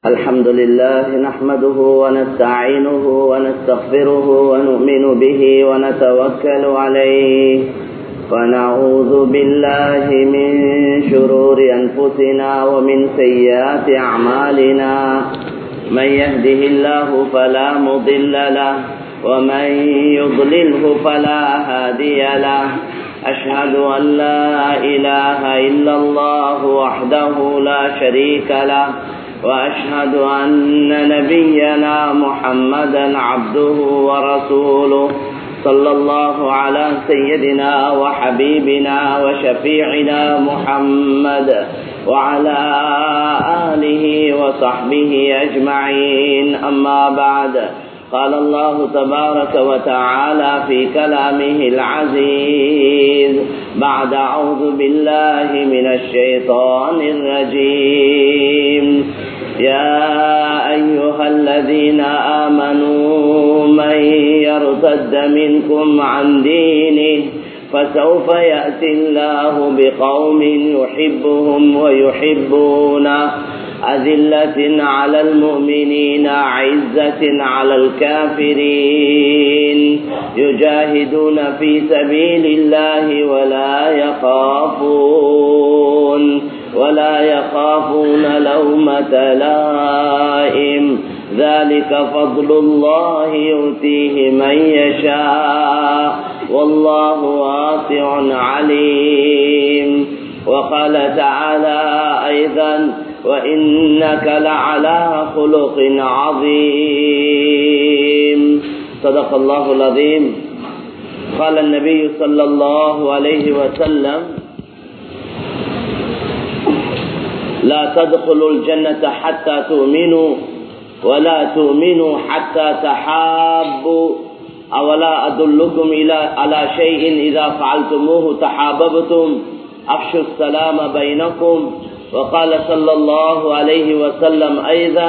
الحمد لله نحمده ونستعينه ونستغفره ونؤمن به ونتوكل عليه ونعوذ بالله من شرور أنفسنا ومن سيئات أعمالنا من يهده الله فلا مضل له ومن يضلله فلا هادي له أشهد أن لا إله إلا الله وحده لا شريك له وأشهد أن نبينا محمدا عبده ورسوله صلى الله على سيدنا وحبيبنا وشفيعنا محمد وعلى آله وصحبه أجمعين أما بعد قال الله تبارك وتعالى في كلامه العزيز بعد أعوذ بالله من الشيطان الرجيم يا أيها الذين آمنوا من يرتد منكم عن دينه فسوف يأتي الله بقوم يحبهم ويحبونه أذلة على المؤمنين عزة على الكافرين يجاهدون في سبيل الله ولا يخافون ولا يخافون لومة لائم ذلك فضل الله يؤتيه من يشاء والله واسع عليم وقال تعالى أيضا وإنك لعلى خلق عظيم صدق الله العظيم قال النبي صلى الله عليه وسلم لا تدخلوا الجنة حتى تؤمنوا ولا تؤمنوا حتى تحابوا أولا أدلكم إلى على شيء إذا فعلتموه تحاببتم أفشوا السلام بينكم وقال صلى الله عليه وسلم أيضا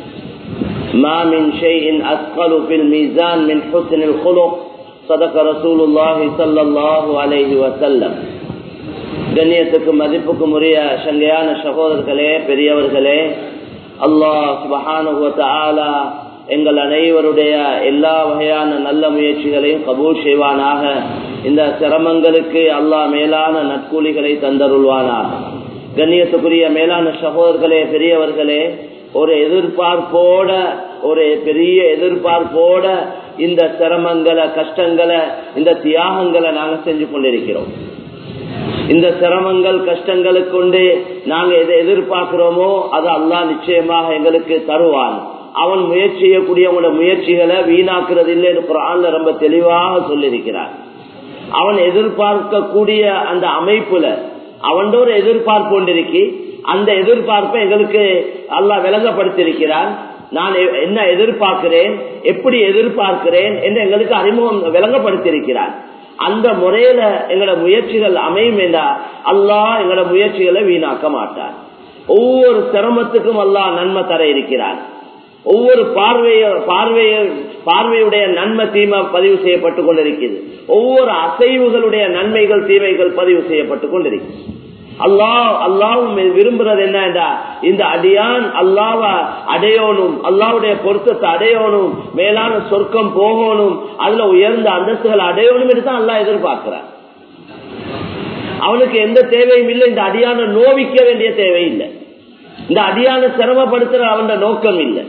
ما من شيء أثقل في الميزان من حسن الخلق صدق رسول الله صلى الله عليه وسلم கண்ணியத்துக்கும் மதிப்புக்கும் உரிய சங்கையான சகோதரர்களே பெரியவர்களே அல்லாஹ் சுபஹானுவத்தாலா எங்கள் அனைவருடைய எல்லா வகையான நல்ல முயற்சிகளையும் கபூல் செய்வானாக இந்த சிரமங்களுக்கு அல்லாஹ் மேலான நட்கூலிகளை தந்தருள்வானாக கண்ணியத்துக்குரிய மேலான சகோதரர்களே பெரியவர்களே ஒரு எதிர்பார்ப்போட ஒரு பெரிய எதிர்பார்ப்போட இந்த சிரமங்களை கஷ்டங்களை இந்த தியாகங்களை நாங்க செஞ்சு கொண்டிருக்கிறோம் இந்த சிரமங்கள் கஷ்டங்களுக்கு கொண்டு நாங்க எதை எதிர்பார்க்கிறோமோ அது அல்லா நிச்சயமாக எங்களுக்கு தருவான் அவன் முயற்சி செய்யக்கூடியவங்களோட முயற்சிகளை வீணாக்குறது இல்லை குரான்ல ரொம்ப தெளிவாக சொல்லியிருக்கிறார் அவன் எதிர்பார்க்கக்கூடிய அந்த அமைப்புல அவன் ஒரு எதிர்பார்ப்பு கொண்டிருக்கி அந்த எதிர்பார்ப்பை எங்களுக்கு அல்லா விளங்கப்படுத்தியிருக்கிறான் நான் என்ன எதிர்பார்க்கிறேன் எப்படி எதிர்பார்க்கிறேன் என்று எங்களுக்கு அறிமுகம் விளங்கப்படுத்தியிருக்கிறான் அந்த முறையில எங்களோட முயற்சிகள் அமையும் என்றா அல்லாஹ் எங்களோட முயற்சிகளை வீணாக்க மாட்டார் ஒவ்வொரு சிரமத்துக்கும் அல்லாஹ் நன்மை தர இருக்கிறார் ஒவ்வொரு பார்வைய பார்வைய பார்வையுடைய நன்மை தீமை பதிவு செய்யப்பட்டு கொண்டிருக்கிறது ஒவ்வொரு அசைவுகளுடைய நன்மைகள் தீமைகள் பதிவு செய்யப்பட்டு கொண்டிருக்கிறது அல்லாஹ் அல்லாவும் விரும்புறது என்னடா இந்த அடியான் அல்லாவ அடையணும் அல்லாவுடைய பொருத்தத்தை அடையணும் மேலான சொர்க்கம் போகணும் அதுல உயர்ந்த அந்தஸ்துகள் அடையணும் என்று தான் அல்லா எதிர்பார்க்கிறார் அவனுக்கு எந்த தேவையும் இல்லை இந்த அடியான நோவிக்க வேண்டிய தேவை இல்லை இந்த அடியான சிரமப்படுத்துற அவன் நோக்கம் இல்லை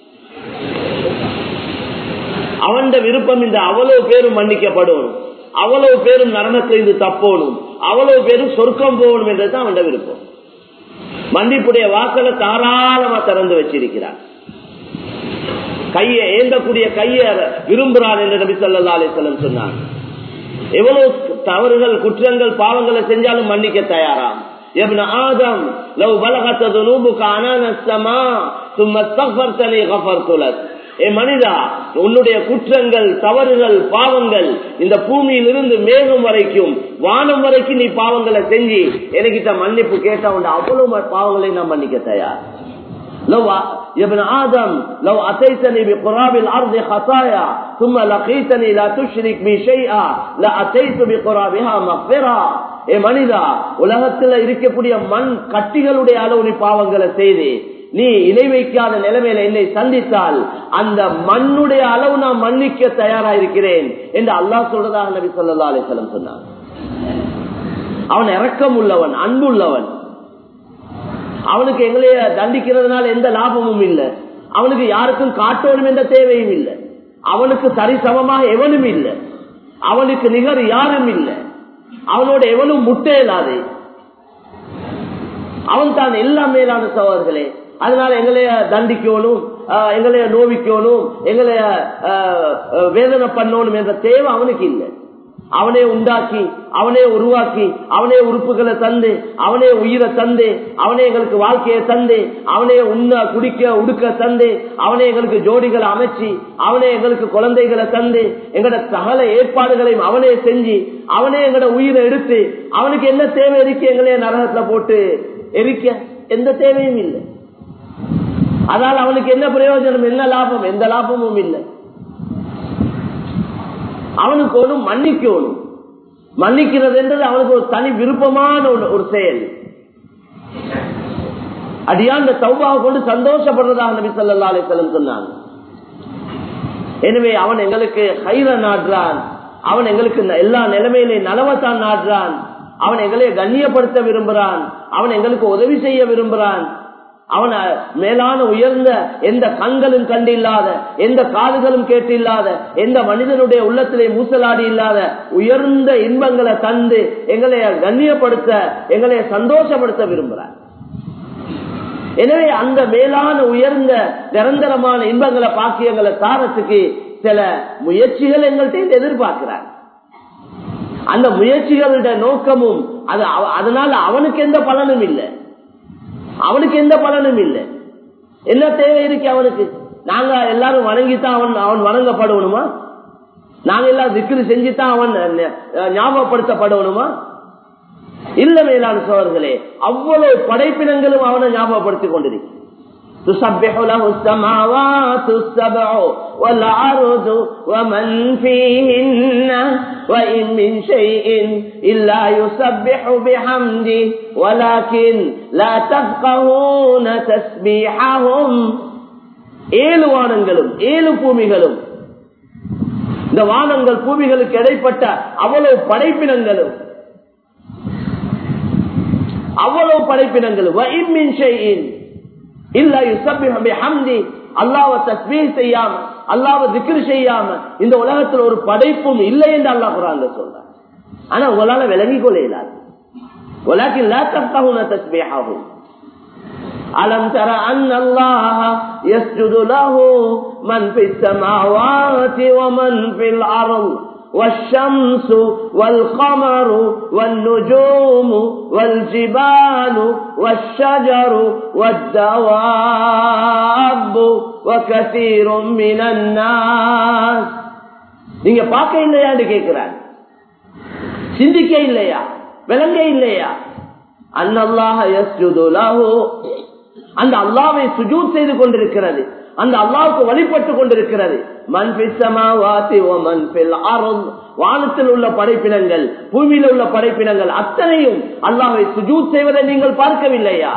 அவன் விருப்பம் இந்த அவ்வளவு பேரும் மன்னிக்கப்படணும் அவ்வளவு பேரும் நரணத்திலிருந்து தப்போணும் அவ்வளவு பேரும் சொர்க்கம் போகணும் என்றது அவன் விருப்பம் மன்னிப்புடைய வாக்களை தாராளமா திறந்து வச்சிருக்கிறார் கையை ஏந்தக்கூடிய கைய விரும்புகிறான் என்று நபி சொல்லா அலிசல்லம் சொன்னான் எவ்வளவு தவறுகள் குற்றங்கள் பாவங்களை செஞ்சாலும் மன்னிக்க தயாராம் ابن آدم لو بلغت ذنوبك عنان السماء ثم استغفرتني غفرت لك ஏ மனிதா உன்னுடைய குற்றங்கள் தவறுகள் பாவங்கள் இந்த பூமியிலிருந்து மேகம் வரைக்கும் வானம் வரைக்கும் நீ பாவங்களை செஞ்சு எனக்கிட்ட மன்னிப்பு கேட்டா உண்ட அவ்வளவு பாவங்களை நான் மன்னிக்க தயார் لو يا ابن آدم لو أتيتني بقراب الأرض خطايا ثم لقيتني لا تشرك بي شيئا لأتيت بقرابها مغفرة ஏ மனிதா உலகத்துல இருக்கக்கூடிய மண் கட்டிகளுடைய அளவு நீ பாவங்களை செய்து நீ இணை வைக்காத நிலைமையில என்னை சந்தித்தால் அந்த மண்ணுடைய அளவு நான் மன்னிக்க தயாரா இருக்கிறேன் என்று அல்லாஹ் சொல்றதாக நபி சொல்லா அலிசலம் சொன்னான் அவன் இறக்கம் உள்ளவன் அன்புள்ளவன் அவனுக்கு எங்களைய தண்டிக்கிறதுனால எந்த லாபமும் இல்லை அவனுக்கு யாருக்கும் காட்டணும் என்ற தேவையும் இல்லை அவனுக்கு சரிசமமாக எவனும் இல்லை அவனுக்கு நிகர் யாரும் இல்லை அவனோட எவனும் முட்டையில்லாது அவன் தான் எல்லாம் மேலான சோழர்களே அதனால எங்களைய தண்டிக்கணும் எங்களைய நோவிக்கணும் எங்களைய வேதனை பண்ணணும் என்ற தேவை அவனுக்கு இல்லை அவனே உண்டாக்கி அவனே உருவாக்கி அவனே உறுப்புகளை தந்து அவனே உயிரை தந்து அவனே எங்களுக்கு வாழ்க்கையை தந்து அவனே உண்ண குடிக்க உடுக்க தந்து அவனே எங்களுக்கு ஜோடிகளை அமைச்சு அவனே எங்களுக்கு குழந்தைகளை தந்து எங்களோட சகல ஏற்பாடுகளையும் அவனே செஞ்சு அவனே எங்களோட உயிரை எடுத்து அவனுக்கு என்ன தேவை இருக்கு எங்களைய நரகத்துல போட்டு எரிக்க எந்த தேவையும் இல்லை அதனால் அவனுக்கு என்ன பிரயோஜனம் என்ன லாபம் எந்த லாபமும் இல்லை அவனுக்கு ஒன்றும் மன்னிக்கணும் மன்னிக்கிறது என்றது அவனுக்கு ஒரு தனி விருப்பமான ஒரு செயல் அடியான் இந்த சௌபாவை கொண்டு சந்தோஷப்படுறதாக நபி சொல்லா அலிசல்லம் சொன்னாங்க எனவே அவன் எங்களுக்கு ஹைர நாடுறான் அவன் எங்களுக்கு எல்லா நிலைமையிலையும் நலவத்தான் நாடுறான் அவன் எங்களை கண்ணியப்படுத்த விரும்புகிறான் அவன் எங்களுக்கு உதவி செய்ய விரும்புகிறான் அவன் மேலான உயர்ந்த எந்த கண்களும் கண்டு இல்லாத எந்த காதுகளும் கேட்டு இல்லாத எந்த மனிதனுடைய உள்ளத்திலே மூசலாடி இல்லாத உயர்ந்த இன்பங்களை தந்து எங்களை கண்ணியப்படுத்த எங்களை சந்தோஷப்படுத்த விரும்புகிறார் எனவே அந்த மேலான உயர்ந்த நிரந்தரமான இன்பங்களை பாக்கியங்களை தாரத்துக்கு சில முயற்சிகள் எங்கள்கிட்ட எதிர்பார்க்கிறார் அந்த முயற்சிகளுடைய நோக்கமும் அது அதனால அவனுக்கு எந்த பலனும் இல்லை அவனுக்கு எந்த பலனும் இல்லை என்ன தேவை இருக்கு அவனுக்கு நாங்க எல்லாரும் வணங்கித்தான் அவன் அவன் வணங்கப்படணுமா நாங்க எல்லாம் திக்ரு செஞ்சுதான் அவன் ஞாபகப்படுத்தப்படணுமா இல்ல மேலான சோழர்களே அவ்வளவு படைப்பினங்களும் அவனை ஞாபகப்படுத்திக் கொண்டிருக்கு تسبح له السماوات السبع والأرض ومن فيهن وإن من شيء إلا يسبح بحمده ولكن لا تفقهون تسبيحهم ஏழு வானங்களும் ஏழு பூமிகளும் இந்த வானங்கள் பூமிகளுக்கு இடைப்பட்ட அவ்வளவு படைப்பினங்களும் அவ்வளவு படைப்பினங்களும் இல்ல ஹம்தி அல்லாவ தஸ்மீர் செய்யாம அல்லாவ திக்ரு செய்யாம இந்த உலகத்தில் ஒரு படைப்பும் இல்லை என்று அல்லா குரான் சொல்ற ஆனா உங்களால விளங்கிக் கொள்ள இயலாது உலகில் தஸ்மீஹாகும் ألم تر أن الله يسجد له من في السماوات ومن في الأرض والشمس والقمر والنجوم والجبال والشجر والدواب وكثير من الناس நீங்க பார்க்க இல்லையான்னு கேட்கிறார் சிந்திக்க இல்லையா விளங்க இல்லையா அன்னல்லாஹ யஸ்ஜுது அந்த அல்லாவை சுஜூத் செய்து கொண்டிருக்கிறது அந்த அல்லாவுக்கு வழிபட்டு கொண்டிருக்கிறது வானத்தில் உள்ள படைப்பினங்கள் பூமியில் உள்ள படைப்பினங்கள் அத்தனையும் அல்லாவை சுஜூத் செய்வதை நீங்கள் பார்க்கவில்லையா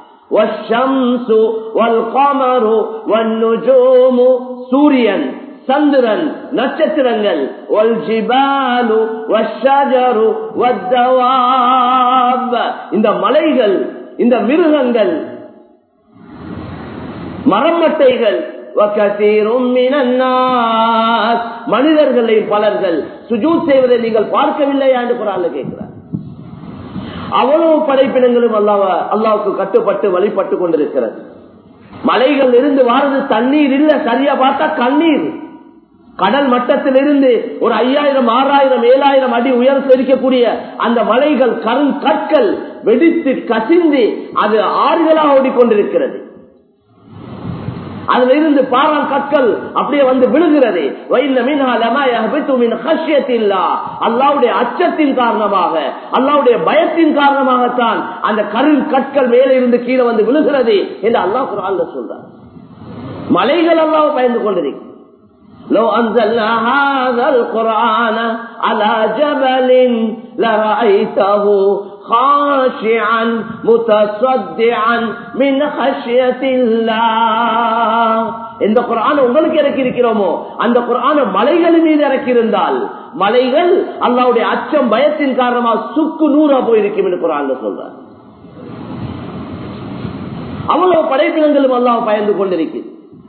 சூரியன் சந்திரன் நட்சத்திரங்கள் இந்த மலைகள் இந்த மிருகங்கள் மரமட்டைகள் மனிதர்களை பலர்கள் சுஜூத் செய்வதை நீங்கள் பார்க்கவில்லையா என்று குரான் கேட்கிறார் அவ்வளவு படைப்பினங்களும் அல்லாவ அல்லாவுக்கு கட்டுப்பட்டு வழிபட்டு கொண்டிருக்கிறது மலைகள் இருந்து வாரது தண்ணீர் இல்ல சரியா பார்த்தா கண்ணீர் கடல் மட்டத்தில் இருந்து ஒரு ஐயாயிரம் ஆறாயிரம் ஏழாயிரம் அடி உயரத்தில் இருக்கக்கூடிய அந்த மலைகள் கருங்கற்கள் வெடித்து கசிந்து அது ஆறுகளாக ஓடிக்கொண்டிருக்கிறது அதுல இருந்து பாறான் கற்கள் அப்படியே வந்து விழுகிறது அல்லாவுடைய அச்சத்தின் காரணமாக அல்லாவுடைய பயத்தின் காரணமாகத்தான் அந்த கருள் கற்கள் மேலே இருந்து கீழே வந்து விழுகிறது என்று அல்லாஹ் குரான் சொல்றார் மலைகள் அல்லாஹ் பயந்து கொண்டிருக்கு لو أنزلنا هذا القرآن على جبل لرأيته خاشعا متصدعا من خشية الله எந்த குரான் உங்களுக்கு இறக்கி இருக்கிறோமோ அந்த குரான மலைகளின் மீது இறக்கி இருந்தால் மலைகள் அல்லாவுடைய அச்சம் பயத்தின் காரணமா சுக்கு நூறா போயிருக்கும் என்று குரான் சொல்றார் அவ்வளவு படைப்பினங்களும் அல்லாஹ் பயந்து கொண்டிருக்கிறது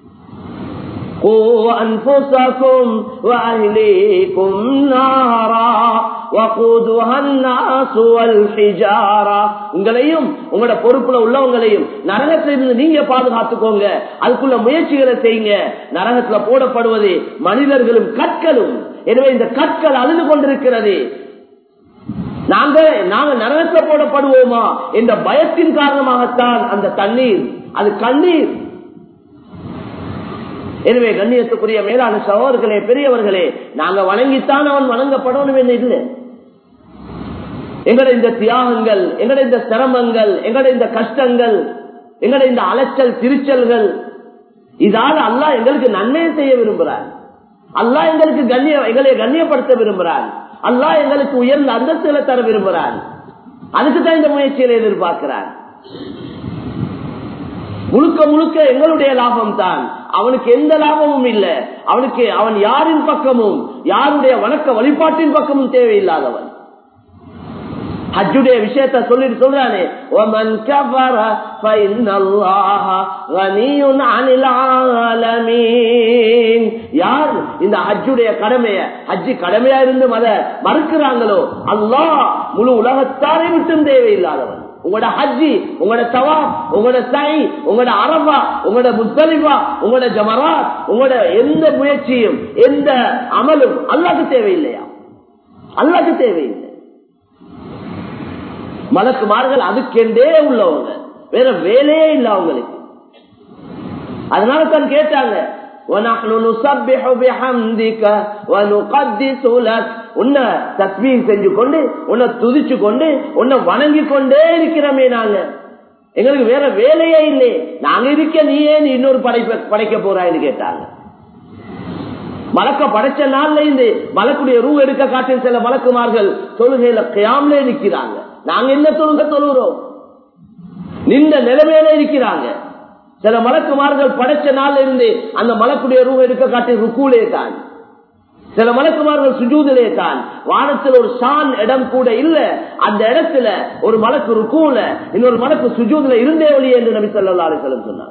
قوا أنفسكم وأهليكم نارا وقودها الناس والحجارة உங்களையும் உங்களோட பொறுப்புல உள்ளவங்களையும் நரகத்திலிருந்து நீங்க பாதுகாத்துக்கோங்க அதுக்குள்ள முயற்சிகளை செய்யுங்க நரகத்துல போடப்படுவது மனிதர்களும் கற்களும் எனவே இந்த கற்கள் அழுது கொண்டிருக்கிறது நாங்க நாங்க நரகத்துல போடப்படுவோமா என்ற பயத்தின் காரணமாகத்தான் அந்த தண்ணீர் அது கண்ணீர் எனவே கண்ணியத்துக்குரிய மேலான சகோதர்களே பெரியவர்களே நாங்க வணங்கித்தான் அவன் வணங்கப்படணும் என்ன இல்லை எங்கட இந்த தியாகங்கள் எங்கட இந்த சிரமங்கள் எங்கட இந்த கஷ்டங்கள் எங்கட இந்த அலைச்சல் திருச்சல்கள் இதால அல்லா எங்களுக்கு நன்மையை செய்ய விரும்புறான் அல்லா எங்களுக்கு கண்ணிய எங்களை கண்ணியப்படுத்த விரும்புறான் அல்லா எங்களுக்கு உயர்ந்த அந்தஸ்துகளை தர விரும்புறான் அதுக்கு தான் இந்த முயற்சியில எதிர்பார்க்கிறான் முழுக்க முழுக்க எங்களுடைய லாபம் தான் அவனுக்கு எந்த லாபமும் இல்ல அவனுக்கு அவன் யாரின் பக்கமும் யாருடைய வணக்க வழிபாட்டின் பக்கமும் தேவையில்லாதவன் ஹஜ்ஜுடைய விஷயத்த சொல்லிட்டு சொல்றானே وَمَنْ كَفَرَ فَإِنَّ اللَّهَ غَنِيٌّ عَنِ الْعَالَمِينَ யார் இந்த ஹஜ்ஜுடைய கடமைய ஹஜ்ஜி கடமையா இருந்து மத மறுக்கிறாங்களோ அல்லாஹ் முழு உலகத்தாரை விட்டும் தேவையில்லாதவன் உங்களோட ஹஜ்ஜி உங்களோட தவா உங்களோட சை உங்களோட அரபா உங்களோட முஸ்தலிபா உங்களோட ஜமராத் உங்களோட எந்த முயற்சியும் எந்த அமலும் அல்லாக்கு தேவையில்லையா அல்லாக்கு தேவையில்லை மலக்குமார்கள் அதுக்கென்றே உள்ளவங்க வேற வேலையே இல்லை அவங்களுக்கு அதனால தான் கேட்டாங்க وَنَحْنُ نُسَبِّحُ بِحَمْدِكَ وَنُقَدِّسُ لَكَ உன்னை தஸ்பீஹ் செஞ்சு கொண்டு உன்னை துதிச்சு கொண்டு உன்னை வணங்கி கொண்டே இருக்கிறோமே நாங்க எங்களுக்கு வேற வேலையே இல்லை நாங்க இருக்க நீ ஏன் இன்னொரு படைப்ப படைக்க போறான்னு கேட்டாங்க மலக்க படைச்ச நாள்ல இருந்து மலக்குடைய ரூ எடுக்க காட்டின சில மலக்குமார்கள் தொழுகையில கியாம்லே நிக்கிறாங்க நாங்க என்ன தொழுகை தொழுகிறோம் நின்ற நிலைமையில இருக்கிறாங்க சில மலக்குமார்கள் படைச்ச நாள்ல இருந்து அந்த மலக்குடைய ரூ எடுக்க காட்டிய ருக்கூலே தான் சில மலக்குமார்கள் சுஜூதிலே தான் வானத்தில் ஒரு சான் இடம் கூட இல்ல அந்த இடத்துல ஒரு மலக்கு ருக்கூல இன்னொரு மலக்கு சுஜூதுல இருந்தே ஒளி என்று நபி சொல்லா அலிசலம் சொன்னார்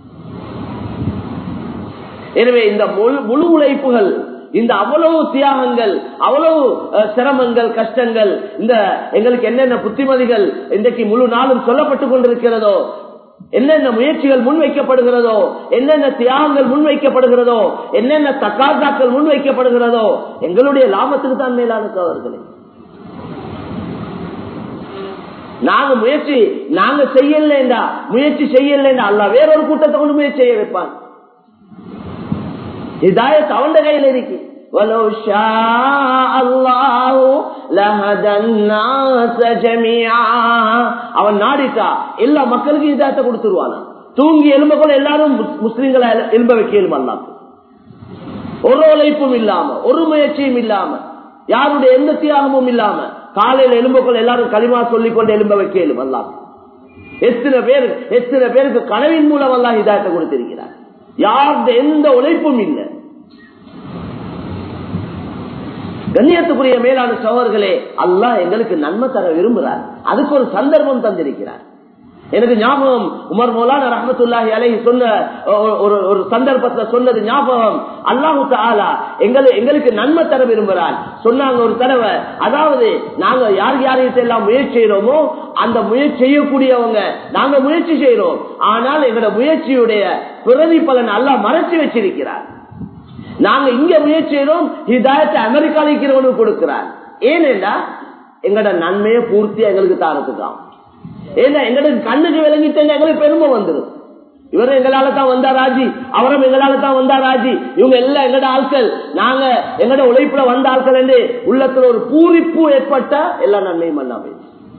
எனவே இந்த முழு உழைப்புகள் இந்த அவ்வளவு தியாகங்கள் அவ்வளவு சிரமங்கள் கஷ்டங்கள் இந்த எங்களுக்கு என்னென்ன புத்திமதிகள் இன்றைக்கு முழு நாளும் சொல்லப்பட்டுக் கொண்டிருக்கிறதோ என்னென்ன முயற்சிகள் முன்வைக்கப்படுகிறதோ என்னென்ன தியாகங்கள் முன்வைக்கப்படுகிறதோ என்னென்ன தக்காத்தாக்கள் முன்வைக்கப்படுகிறதோ எங்களுடைய லாபத்துக்கு தான் மேலான அவர்களே நாங்க முயற்சி நாங்க செய்யலேண்டா முயற்சி செய்யலேண்டா அல்ல வேறொரு கூட்டத்தை கொண்டு முயற்சி செய்ய வைப்பான் இதாயத் அவன் கையில் இருக்கு ولو شاء الله لهدى الناس جميعا அவன் நாடிட்டா எல்லா மக்களுக்கும் இதாயத்தை கொடுத்துருவானா தூங்கி எலும்ப கூட எல்லாரும் முஸ்லிம்களை எலும்ப வைக்க எலும்ப அல்லாம ஒரு உழைப்பும் இல்லாம ஒரு முயற்சியும் இல்லாம யாருடைய எந்த தியாகமும் இல்லாம காலையில எலும்புக்குள் எல்லாரும் களிமா சொல்லிக் கொண்டு எலும்ப வைக்க எலும்பு அல்லாம எத்தனை பேர் எத்தனை பேருக்கு கனவின் மூலம் எல்லாம் இதாயத்தை கொடுத்திருக்கிறார் யாருடைய எந்த உழைப்பும் இல்லை கண்ணியத்துக்குரிய மேலான சோழர்களே அல்லாஹ் எங்களுக்கு நன்மை தர விரும்புகிறார் அதுக்கு ஒரு சந்தர்ப்பம் தந்திருக்கிறார் எனக்கு ஞாபகம் உமர் மௌலான ரஹமத்துல்லாஹி அலை சொன்ன ஒரு ஒரு சந்தர்ப்பத்தை சொன்னது ஞாபகம் அல்லாஹு தாலா எங்களை எங்களுக்கு நன்மை தர விரும்புகிறார் சொன்னாங்க ஒரு தடவை அதாவது நாங்க யார் யாருக்கு எல்லாம் முயற்சி செய்யறோமோ அந்த முயற்சி செய்யக்கூடியவங்க நாங்க முயற்சி செய்யறோம் ஆனால் எங்களோட முயற்சியுடைய பிரதி பலன் அல்லாஹ் மறைச்சு வச்சிருக்கிறார் நாங்க இங்க முயற்சி செய்யறோம் ஹிதாயத்தை அமெரிக்கால இருக்கிறவனுக்கு கொடுக்கிறார் ஏனென்றா எங்களோட நன்மையை பூர்த்தியா எங்களுக்கு தாரத்துக்காம் ஏன்னா எங்களுக்கு கண்ணுக்கு விளங்கிட்டு எங்களுக்கு பெருமை வந்துடும் இவரும் எங்களால தான் வந்தா ராஜி அவரும் எங்களால தான் வந்தா ராஜி இவங்க எல்லாம் எங்கட ஆட்கள் நாங்க எங்கட உழைப்புல வந்த ஆட்கள் என்று உள்ளத்துல ஒரு பூரிப்பு ஏற்பட்டா எல்லா நன்மையும் பண்ணாமே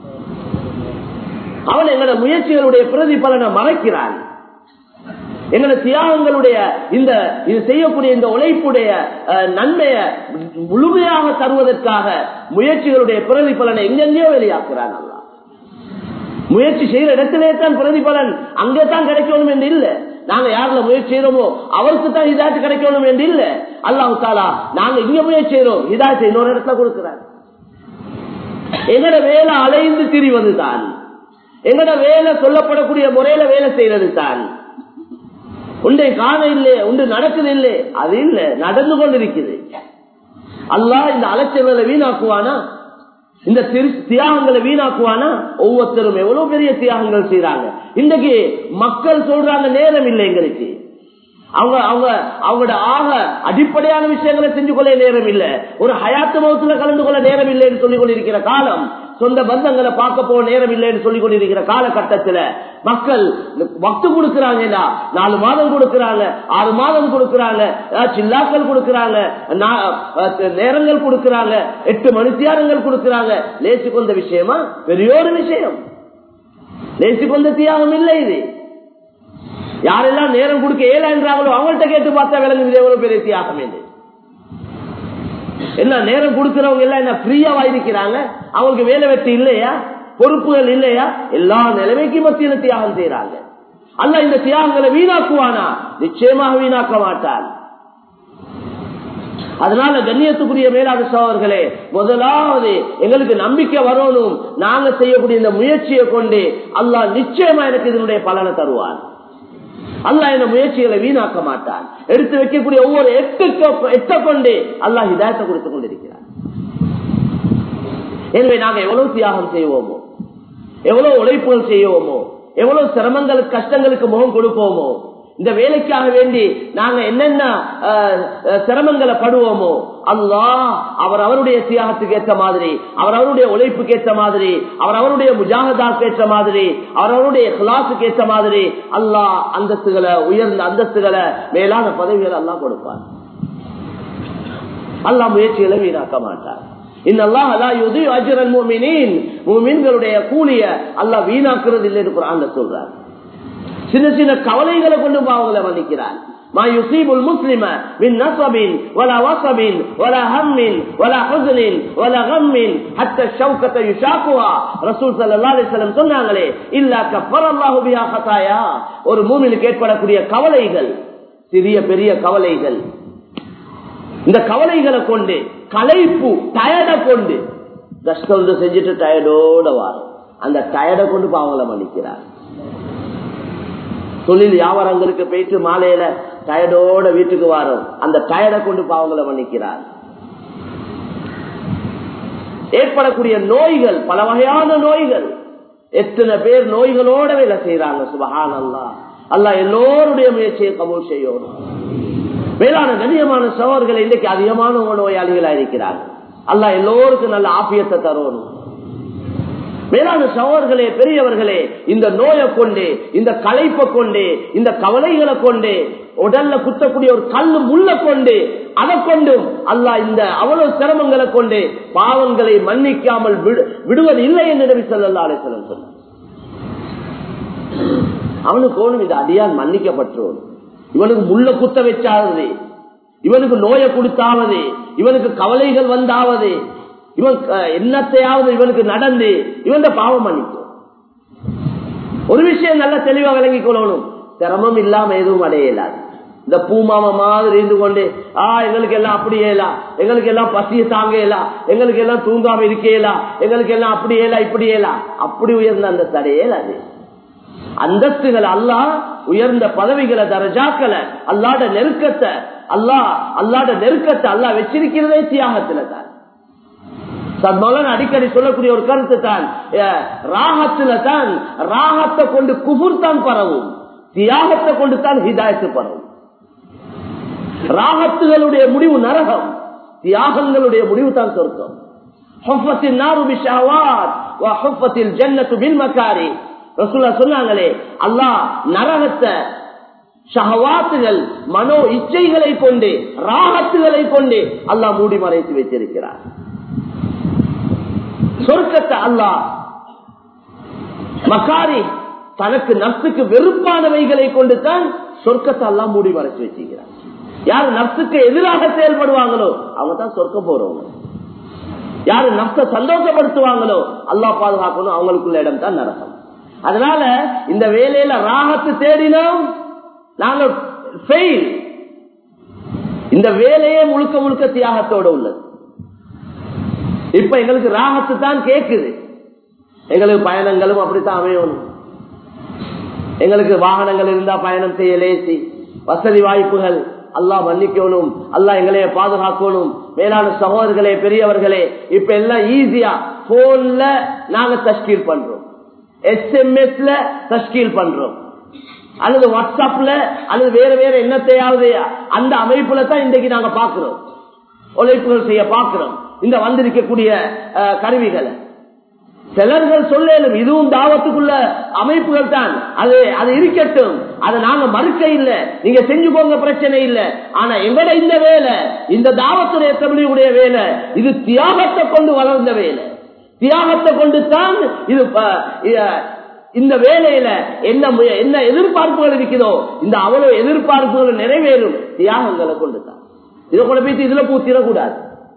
அவன் எங்களோட முயற்சிகளுடைய பிரதிபலனை மறைக்கிறான் எங்களோட தியாகங்களுடைய இந்த இது செய்யக்கூடிய இந்த உழைப்புடைய நன்மைய முழுமையாக தருவதற்காக முயற்சிகளுடைய பிரதிபலனை எங்கெங்கேயோ வெளியாக்குறான் அல்லா முயற்சி செய்யற இடத்திலே தான் பிரதிபலன் அங்கே தான் கிடைக்கணும் என்று இல்ல நாங்க யாருல முயற்சி செய்யறோமோ அவருக்கு தான் இதாச்சு கிடைக்கணும் என்று இல்ல அல்லாஹு தாலா நாங்க இங்க முயற்சி செய்யறோம் இதாச்சு இன்னொரு இடத்துல கொடுக்கிறார் எங்கட வேலை அலைந்து திரிவது தான் எங்கட வேலை சொல்லப்படக்கூடிய முறையில வேலை செய்யறது தான் உண்டை காண இல்லை உண்டு நடக்குது இல்லை அது இல்ல நடந்து கொண்டிருக்குது அல்லாஹ் இந்த அலைச்சல்களை வீணாக்குவானா இந்த தியாகங்களை வீணாக்குவானா ஒவ்வொருத்தரும் எவ்வளவு பெரிய தியாகங்கள் செய்யறாங்க இன்றைக்கு மக்கள் சொல்றாங்க நேரம் இல்லை எங்களுக்கு அவங்க அவங்க அவங்களோட ஆக அடிப்படையான விஷயங்களை செஞ்சு கொள்ள நேரம் இல்லை ஒரு ஹயாத்து மௌத்துல கலந்து கொள்ள நேரம் இல்லைன்னு சொல்லிக் கொண்டிருக்கிற காலம் சொந்த பந்தங்களை பார்க்க போக நேரம் இல்லைன்னு சொல்லிக் கொண்டிருக்கிற காலகட்டத்துல மக்கள் வக்து கொடுக்கறாங்க நாலு மாதம் கொடுக்கறாங்க ஆறு மாதம் கொடுக்கறாங்க சில்லாக்கள் கொடுக்கறாங்க நேரங்கள் கொடுக்கறாங்க எட்டு மணித்தியாரங்கள் கொடுக்கறாங்க லேசி கொண்ட விஷயமா பெரியோரு விஷயம் லேசி கொண்ட தியாகம் இல்லை இது யாரெல்லாம் நேரம் கொடுக்க ஏழா என்றாங்களோ அவங்கள்ட்ட கேட்டு பார்த்தா விளங்குது எவ்வளவு பெரிய தியாகம் என்று என்ன நேரம் கொடுக்கிறவங்க எல்லாம் என்ன ஃப்ரீயாவா இருக்கிறாங்க அவங்களுக்கு வேலை வெட்டி இல்லையா பொறுப்புகள் இல்லையா எல்லா நிலைமைக்கு மத்தியில தியாகம் செய்யறாங்க அல்ல இந்த தியாகங்களை வீணாக்குவானா நிச்சயமாக வீணாக்க மாட்டான் அதனால கண்ணியத்துக்குரிய மேலாத சோழர்களே முதலாவது எங்களுக்கு நம்பிக்கை வரணும் நாங்க செய்யக்கூடிய இந்த முயற்சியை கொண்டு அல்லாஹ் நிச்சயமா எனக்கு இதனுடைய பலனை தருவான் அல்லா இந்த முயற்சிகளை வீணாக்க மாட்டான் எடுத்து வைக்கக்கூடிய ஒவ்வொரு எட்ட கொண்டு அல்லாஹ் இதாயத்தை கொடுத்துக் கொண்டிருக்கிறார் எனவே நாங்க எவ்வளவு தியாகம் செய்வோமோ எவ்வளவு உழைப்புகள் செய்வோமோ எவ்வளவு சிரமங்களுக்கு கஷ்டங்களுக்கு முகம் கொடுப்போமோ இந்த வேலைக்காக வேண்டி நாங்க என்னென்ன சிரமங்களை படுவோமோ அல்லாஹ் அவர் அவருடைய தியாகத்துக்கு ஏற்ற மாதிரி அவர் அவருடைய உழைப்புக்கு ஏற்ற மாதிரி அவர் அவருடைய முஜாகதாக்கு ஏற்ற மாதிரி அவர் அவருடைய கிளாஸுக்கு ஏற்ற மாதிரி அல்லாஹ் அந்தஸ்துகளை உயர்ந்த அந்தஸ்துகளை மேலான பதவிகளை அல்லாஹ் கொடுப்பார் அல்லாஹ் முயற்சிகளை வீணாக்க மாட்டார் மீன்களுடைய கூலிய அல்லாஹ் வீணாக்குறது இல்லை என்று சொல்றார் சின்ன சின்ன கவலைகளை கொண்டு பாவங்களை மன்னிக்கிறார் ما يصيب المسلم من نصب ولا وصب ولا هم ولا حزن ولا غم حتى الشوكة يشاقها رسول صلى الله عليه وسلم சொன்னாங்களே இல்லா கஃபர் அல்லாஹு பிஹா خطايا ஒரு மூமினுக்கு ஏற்படக்கூடிய கவலைகள் சிறிய பெரிய கவலைகள் இந்த கவலைகளை கொண்டு களைப்பு டயர்ட கொண்டு கஷ்டம் செஞ்சுட்டு டயர்டோட வாரம் அந்த டயர்டை கொண்டு பாவங்களை மன்னிக்கிறார் தொழில் வியாபாரங்களுக்கு போயிட்டு மாலையில டயர்டோட வீட்டுக்கு வரும் அந்த டயர்டை கொண்டு பாவங்களை மன்னிக்கிறார் ஏற்படக்கூடிய நோய்கள் பல வகையான நோய்கள் எத்தனை பேர் நோய்களோட வேலை செய்யறாங்க சுபஹான் அல்லா அல்லா எல்லோருடைய முயற்சியை கபூல் செய்யணும் மேலான கண்ணியமான சவர்களை இன்றைக்கு அதிகமான நோயாளிகளா இருக்கிறாங்க அல்லா எல்லோருக்கும் நல்ல ஆபியத்தை தரணும் மேலான சகோதர்களே பெரியவர்களே இந்த நோயை கொண்டு இந்த களைப்பை கொண்டு இந்த கவலைகளை கொண்டு உடல்ல குத்தக்கூடிய ஒரு கல்லு முள்ள கொண்டு அதை கொண்டும் அல்ல இந்த அவ்வளவு சிரமங்களை கொண்டு பாவங்களை மன்னிக்காமல் விடுவது இல்லை என்று நபி சொல்லா அலிசலம் சொன்ன அவனுக்கு ஓணும் இது அடியால் மன்னிக்கப்பட்டோம் இவனுக்கு முள்ள குத்த வச்சாவது இவனுக்கு நோயை கொடுத்தாவது இவனுக்கு கவலைகள் வந்தாவது இவன் என்னத்தையாவது இவனுக்கு நடந்து இவன் பாவம் மன்னிக்கும் ஒரு விஷயம் நல்லா தெளிவா விளங்கிக் கொள்ளணும் சிரமம் இல்லாம எதுவும் அடையலாது இந்த பூமாம மாதிரி இருந்து கொண்டு ஆ எங்களுக்கு எல்லாம் அப்படி ஏலாம் எங்களுக்கு எல்லாம் பசிய தாங்க இயலாம் எங்களுக்கு எல்லாம் தூங்காம இருக்கேலா எங்களுக்கு எல்லாம் அப்படி ஏலா இப்படி ஏலா அப்படி உயர்ந்த அந்த தடையேல அது அந்தஸ்துகள் அல்லா உயர்ந்த பதவிகளை தரஜாக்களை அல்லாட நெருக்கத்தை அல்லா அல்லாட நெருக்கத்தை அல்லா வச்சிருக்கிறதே தியாகத்துல தான் சத்மகன் அடிக்கடி சொல்லக்கூடிய ஒரு கருத்து தான் ராகத்துல தான் ராகத்தை கொண்டு குபுர் தான் பரவும் தியாகத்தை கொண்டு தான் ஹிதாயத்து பரவும் ராகத்துகளுடைய முடிவு நரகம் தியாகங்களுடைய முடிவு தான் சொர்க்கம் சொன்னாங்களே அல்லாஹ் நரகத்தை ஷஹவாத்துகள் மனோ இச்சைகளை கொண்டு ராகத்துகளை கொண்டு அல்லாஹ் மூடி மறைத்து வைத்திருக்கிறார் சொர்க்கத்தை அல்லாஹ் மக்காரி தனக்கு நப்சுக்கு வெறுப்பானவைகளை கொண்டு தான் சொர்க்கத்தை எல்லாம் மூடி மறைச்சு வச்சுக்கிறார் யாரு நப்சுக்கு எதிராக செயல்படுவாங்களோ அவங்க தான் சொர்க்கம் போறவங்க யாரு நப்ச சந்தோஷப்படுத்துவாங்களோ அல்லா பாதுகாக்கணும் அவங்களுக்குள்ள இடம் தான் நடக்கும் அதனால இந்த வேலையில ராகத்து தேடினோம் நாங்க ஃபெயில் இந்த வேலையே முழுக்க முழுக்க தியாகத்தோட உள்ளது இப்ப எங்களுக்கு ராகத்து தான் கேக்குது எங்களுக்கு பயணங்களும் அப்படித்தான் அமையணும் எங்களுக்கு வாகனங்கள் இருந்தா பயணம் செய்ய லேசி வசதி வாய்ப்புகள் அல்லாஹ் மன்னிக்கணும் அல்லாஹ் எங்களைய பாதுகாக்கணும் மேலான சகோதரர்களே பெரியவர்களே இப்ப எல்லாம் ஈஸியா போன்ல நாங்க தஷ்கீல் பண்றோம் எஸ்எம்எஸ்ல தஷ்கீல் பண்றோம் அல்லது வாட்ஸ்அப்ல அல்லது வேற வேற என்னத்தையாவது அந்த அமைப்புல தான் இன்றைக்கு நாங்க பாக்குறோம் உழைப்புகள் செய்ய பாக்குறோம் இந்த வந்திருக்கக்கூடிய அஹ், கருவிகளை சிலர்கள் சொல்லலும் இதுவும் தாவத்துக்குள்ள அமைப்புகள் தான் அது அது இருக்கட்டும் அதை நாங்க மறுக்க இல்ல நீங்க செஞ்சுக்கோங்க பிரச்சனை இல்ல ஆனா எங்கட இந்த வேலை இந்த தாவத்துடைய தமிழுடைய வேலை இது தியாகத்தை கொண்டு வளர்ந்த வேலை தியாகத்தை கொண்டு தான் இது அஹ், இ- இந்த வேலையில என்ன முய- என்ன எதிர்பார்ப்புகள் இருக்குதோ இந்த அவ்வளவு எதிர்பார்ப்புகள் நிறைவேறும் தியாகங்களை கொண்டு தான் இதை கொண்டு போய் இதுல பூத்திடக்கூடாது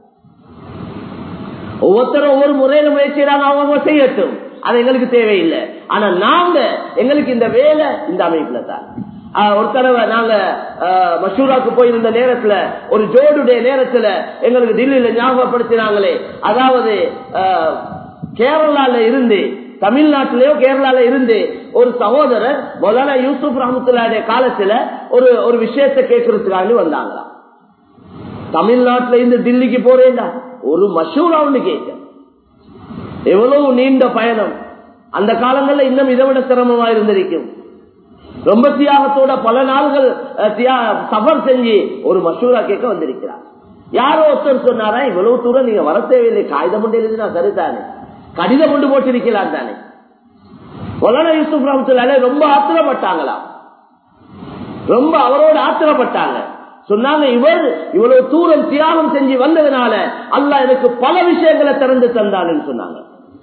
ஒவ்வொருத்தரும் ஒவ்வொரு முறையில முயற்சியிடாங்க அவங்க செய்யட்டும் அது எங்களுக்கு தேவையில்லை ஆனா நாங்க எங்களுக்கு இந்த வேலை இந்த அமைப்புல தான் ஆஹ் ஒரு தடவை நாங்க ஆஹ், மஷூராக்கு போயிருந்த நேரத்துல ஒரு ஜோடுடைய நேரத்துல எங்களுக்கு டெல்லியில ஞாபகப்படுத்தினாங்களே அதாவது ஆஹ், கேரளால இருந்து தமிழ்நாட்டிலேயோ கேரளால இருந்து ஒரு சகோதரர் மொலானா யூசுப் ரஹமத்துல்லாடைய காலத்துல ஒரு ஒரு விஷயத்தை கேட்கறதுக்காக வந்தாங்களாம் தமிழ்நாட்டுல இருந்து டில்லிக்கு போறேன்டா ஒரு மஷூரா ஒண்ணு கேட்க எவ்வளவு நீண்ட பயணம் அந்த காலங்கள்ல இன்னும் இதை விட சிரமமா இருந்திருக்கும் ரொம்ப தியாகத்தோட பல நாள்கள் அஹ், தியா- சஃபர் செஞ்சு ஒரு மஷூரா கேட்க வந்திருக்கிறார் யாரோ ஒருத்தர் சொன்னாரா இவ்வளவு தூரம் நீங்க வர தேவையில்லை காகிதம் கொண்டு எழுதினா சரிதானே கடிதம் கொண்டு போட்டிருக்கலாம் தானே மொலானா யூசுப் ரஹமத்துல்லாலே ரொம்ப ஆத்திரப்பட்டாங்களாம் ரொம்ப அவரோட ஆத்திரப்பட்டாங்க சொன்னாங்க இவர் இவ்வளவு தூரம் தியாகம் செஞ்சு வந்ததுனால அல்லாஹ் எனக்கு பல விஷயங்களை திறந்து தந்தான்னு சொன்னாங்க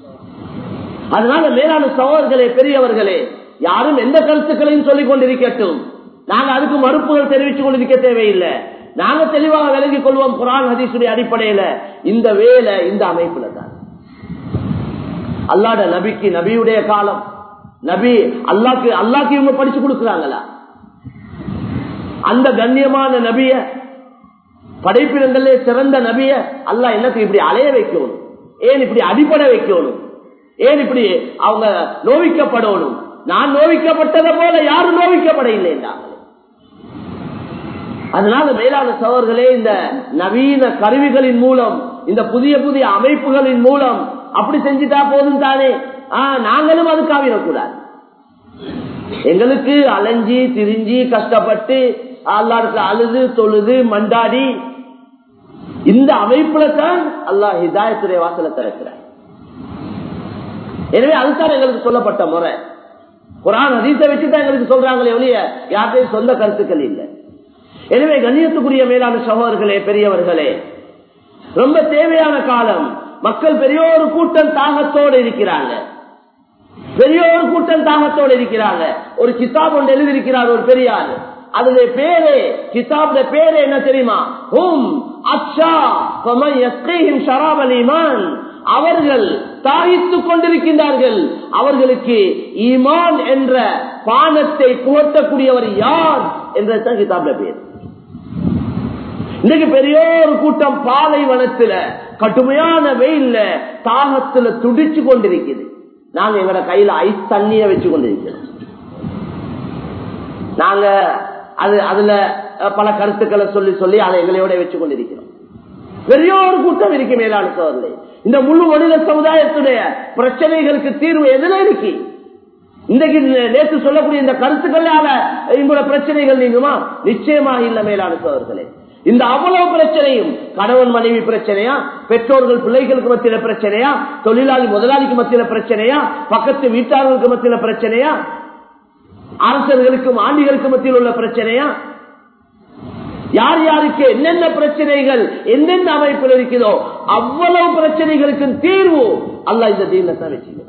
அதனால மேலான சகோதரர்களே பெரியவர்களே யாரும் எந்த கருத்துக்களையும் சொல்லிக் கொண்டிருக்கட்டும் நாங்க அதுக்கு மறுப்புகள் தெரிவித்துக் கொண்டிருக்க தேவையில்லை நாங்க தெளிவாக விலகிக் கொள்வோம் குரான் ஹதீசுடைய அடிப்படையில இந்த வேலை இந்த அமைப்புல தான் அல்லாட நபிக்கு நபியுடைய காலம் நபி அல்லாக்கு அல்லாக்கு இவங்க படிச்சு கொடுக்குறாங்களா அந்த கண்ணியமான நபிய படைப்பிடங்களே சிறந்த நபிய அல்லாஹ் என்னத்துக்கு இப்படி அலைய வைக்கணும் ஏன் இப்படி அடிப்படை வைக்கணும் ஏன் இப்படி அவங்க நோவிக்கப்படணும் நான் நோவிக்கப்பட்டதை போல யாரும் நோவிக்கப்பட இல்லைண்டா அதனால மேலான சவர்களே இந்த நவீன கருவிகளின் மூலம் இந்த புதிய புதிய அமைப்புகளின் மூலம் அப்படி செஞ்சுட்டா போதும் தானே ஆஹ் நாங்களும் அதுக்கு கூடாது எங்களுக்கு அலைஞ்சி திரிஞ்சி கஷ்டப்பட்டு அல்லாருக்கு அழுது தொழுது மண்டாடி இந்த அமைப்புல தான் அல்லாஹ் ஹிதாயத்துடைய வாசலை திறக்கிறார் எனவே அதுதான் எங்களுக்கு சொல்லப்பட்ட முறை குரான் அதீத்தை வச்சுதான் எங்களுக்கு சொல்றாங்களே ஒழிய யார்கிட்டையும் சொந்த கருத்துக்கள் இல்லை எனவே கண்ணியத்துக்குரிய மேலான சகோதரர்களே பெரியவர்களே ரொம்ப தேவையான காலம் மக்கள் பெரிய ஒரு கூட்டம் தாகத்தோடு இருக்கிறாங்க பெரிய ஒரு கூட்டம் தாகத்தோடு இருக்கிறாங்க ஒரு கிதாப் ஒன்று எழுதியிருக்கிறார் ஒரு பெரியார் அதுடைய பேரு கிதாபுட பேரு என்ன தெரியுமா ஹும் அக்ஷா ஷராபல் ஈமான் அவர்கள் தாகித்துக் கொண்டிருக்கின்றார்கள் அவர்களுக்கு ஈமான் என்ற பானத்தை புகட்டக்கூடியவர் யார் என்றதான் கிதாபுட பேர் இன்னைக்கு பெரிய ஒரு கூட்டம் பாலைவனத்துல கடுமையான வெயில்ல தாகத்துல துடிச்சு கொண்டிருக்குது நாங்க எங்கட கையில ஐஸ் தண்ணிய வச்சு கொண்டிருக்கிறோம் நாங்க அது அதுல அஹ், பல கருத்துக்களை சொல்லி சொல்லி அதை எங்களையோட வச்சு கொண்டிருக்கிறோம் பெரிய ஒரு கூட்டம் இருக்கு மேலான சோதனை இந்த முழு மனித சமுதாயத்துடைய பிரச்சனைகளுக்கு தீர்வு எதுல இருக்கு இன்றைக்கு நேற்று சொல்லக்கூடிய இந்த கருத்துக்களால இங்குள்ள பிரச்சனைகள் நீங்குமா நிச்சயமாக இல்ல மேலான சோதர்களே இந்த அவ்வளவு பிரச்சனையும் கணவன் மனைவி பிரச்சனையா பெற்றோர்கள் பிள்ளைகளுக்கு மத்தியில பிரச்சனையா தொழிலாளி முதலாளிக்கு மத்தியில பிரச்சனையா பக்கத்து வீட்டாளர்களுக்கு மத்தியில பிரச்சனையா அரசர்களுக்கும் ஆண்டிகளுக்கு மத்தியில் உள்ள பிரச்சனையா யார் யாருக்கு என்னென்ன பிரச்சனைகள் எந்தெந்த அமைப்பில் இருக்குதோ அவ்வளவு பிரச்சனைகளுக்கு தீர்வு அல்ல இந்த தீன்ல தான் வச்சிருக்கிறார்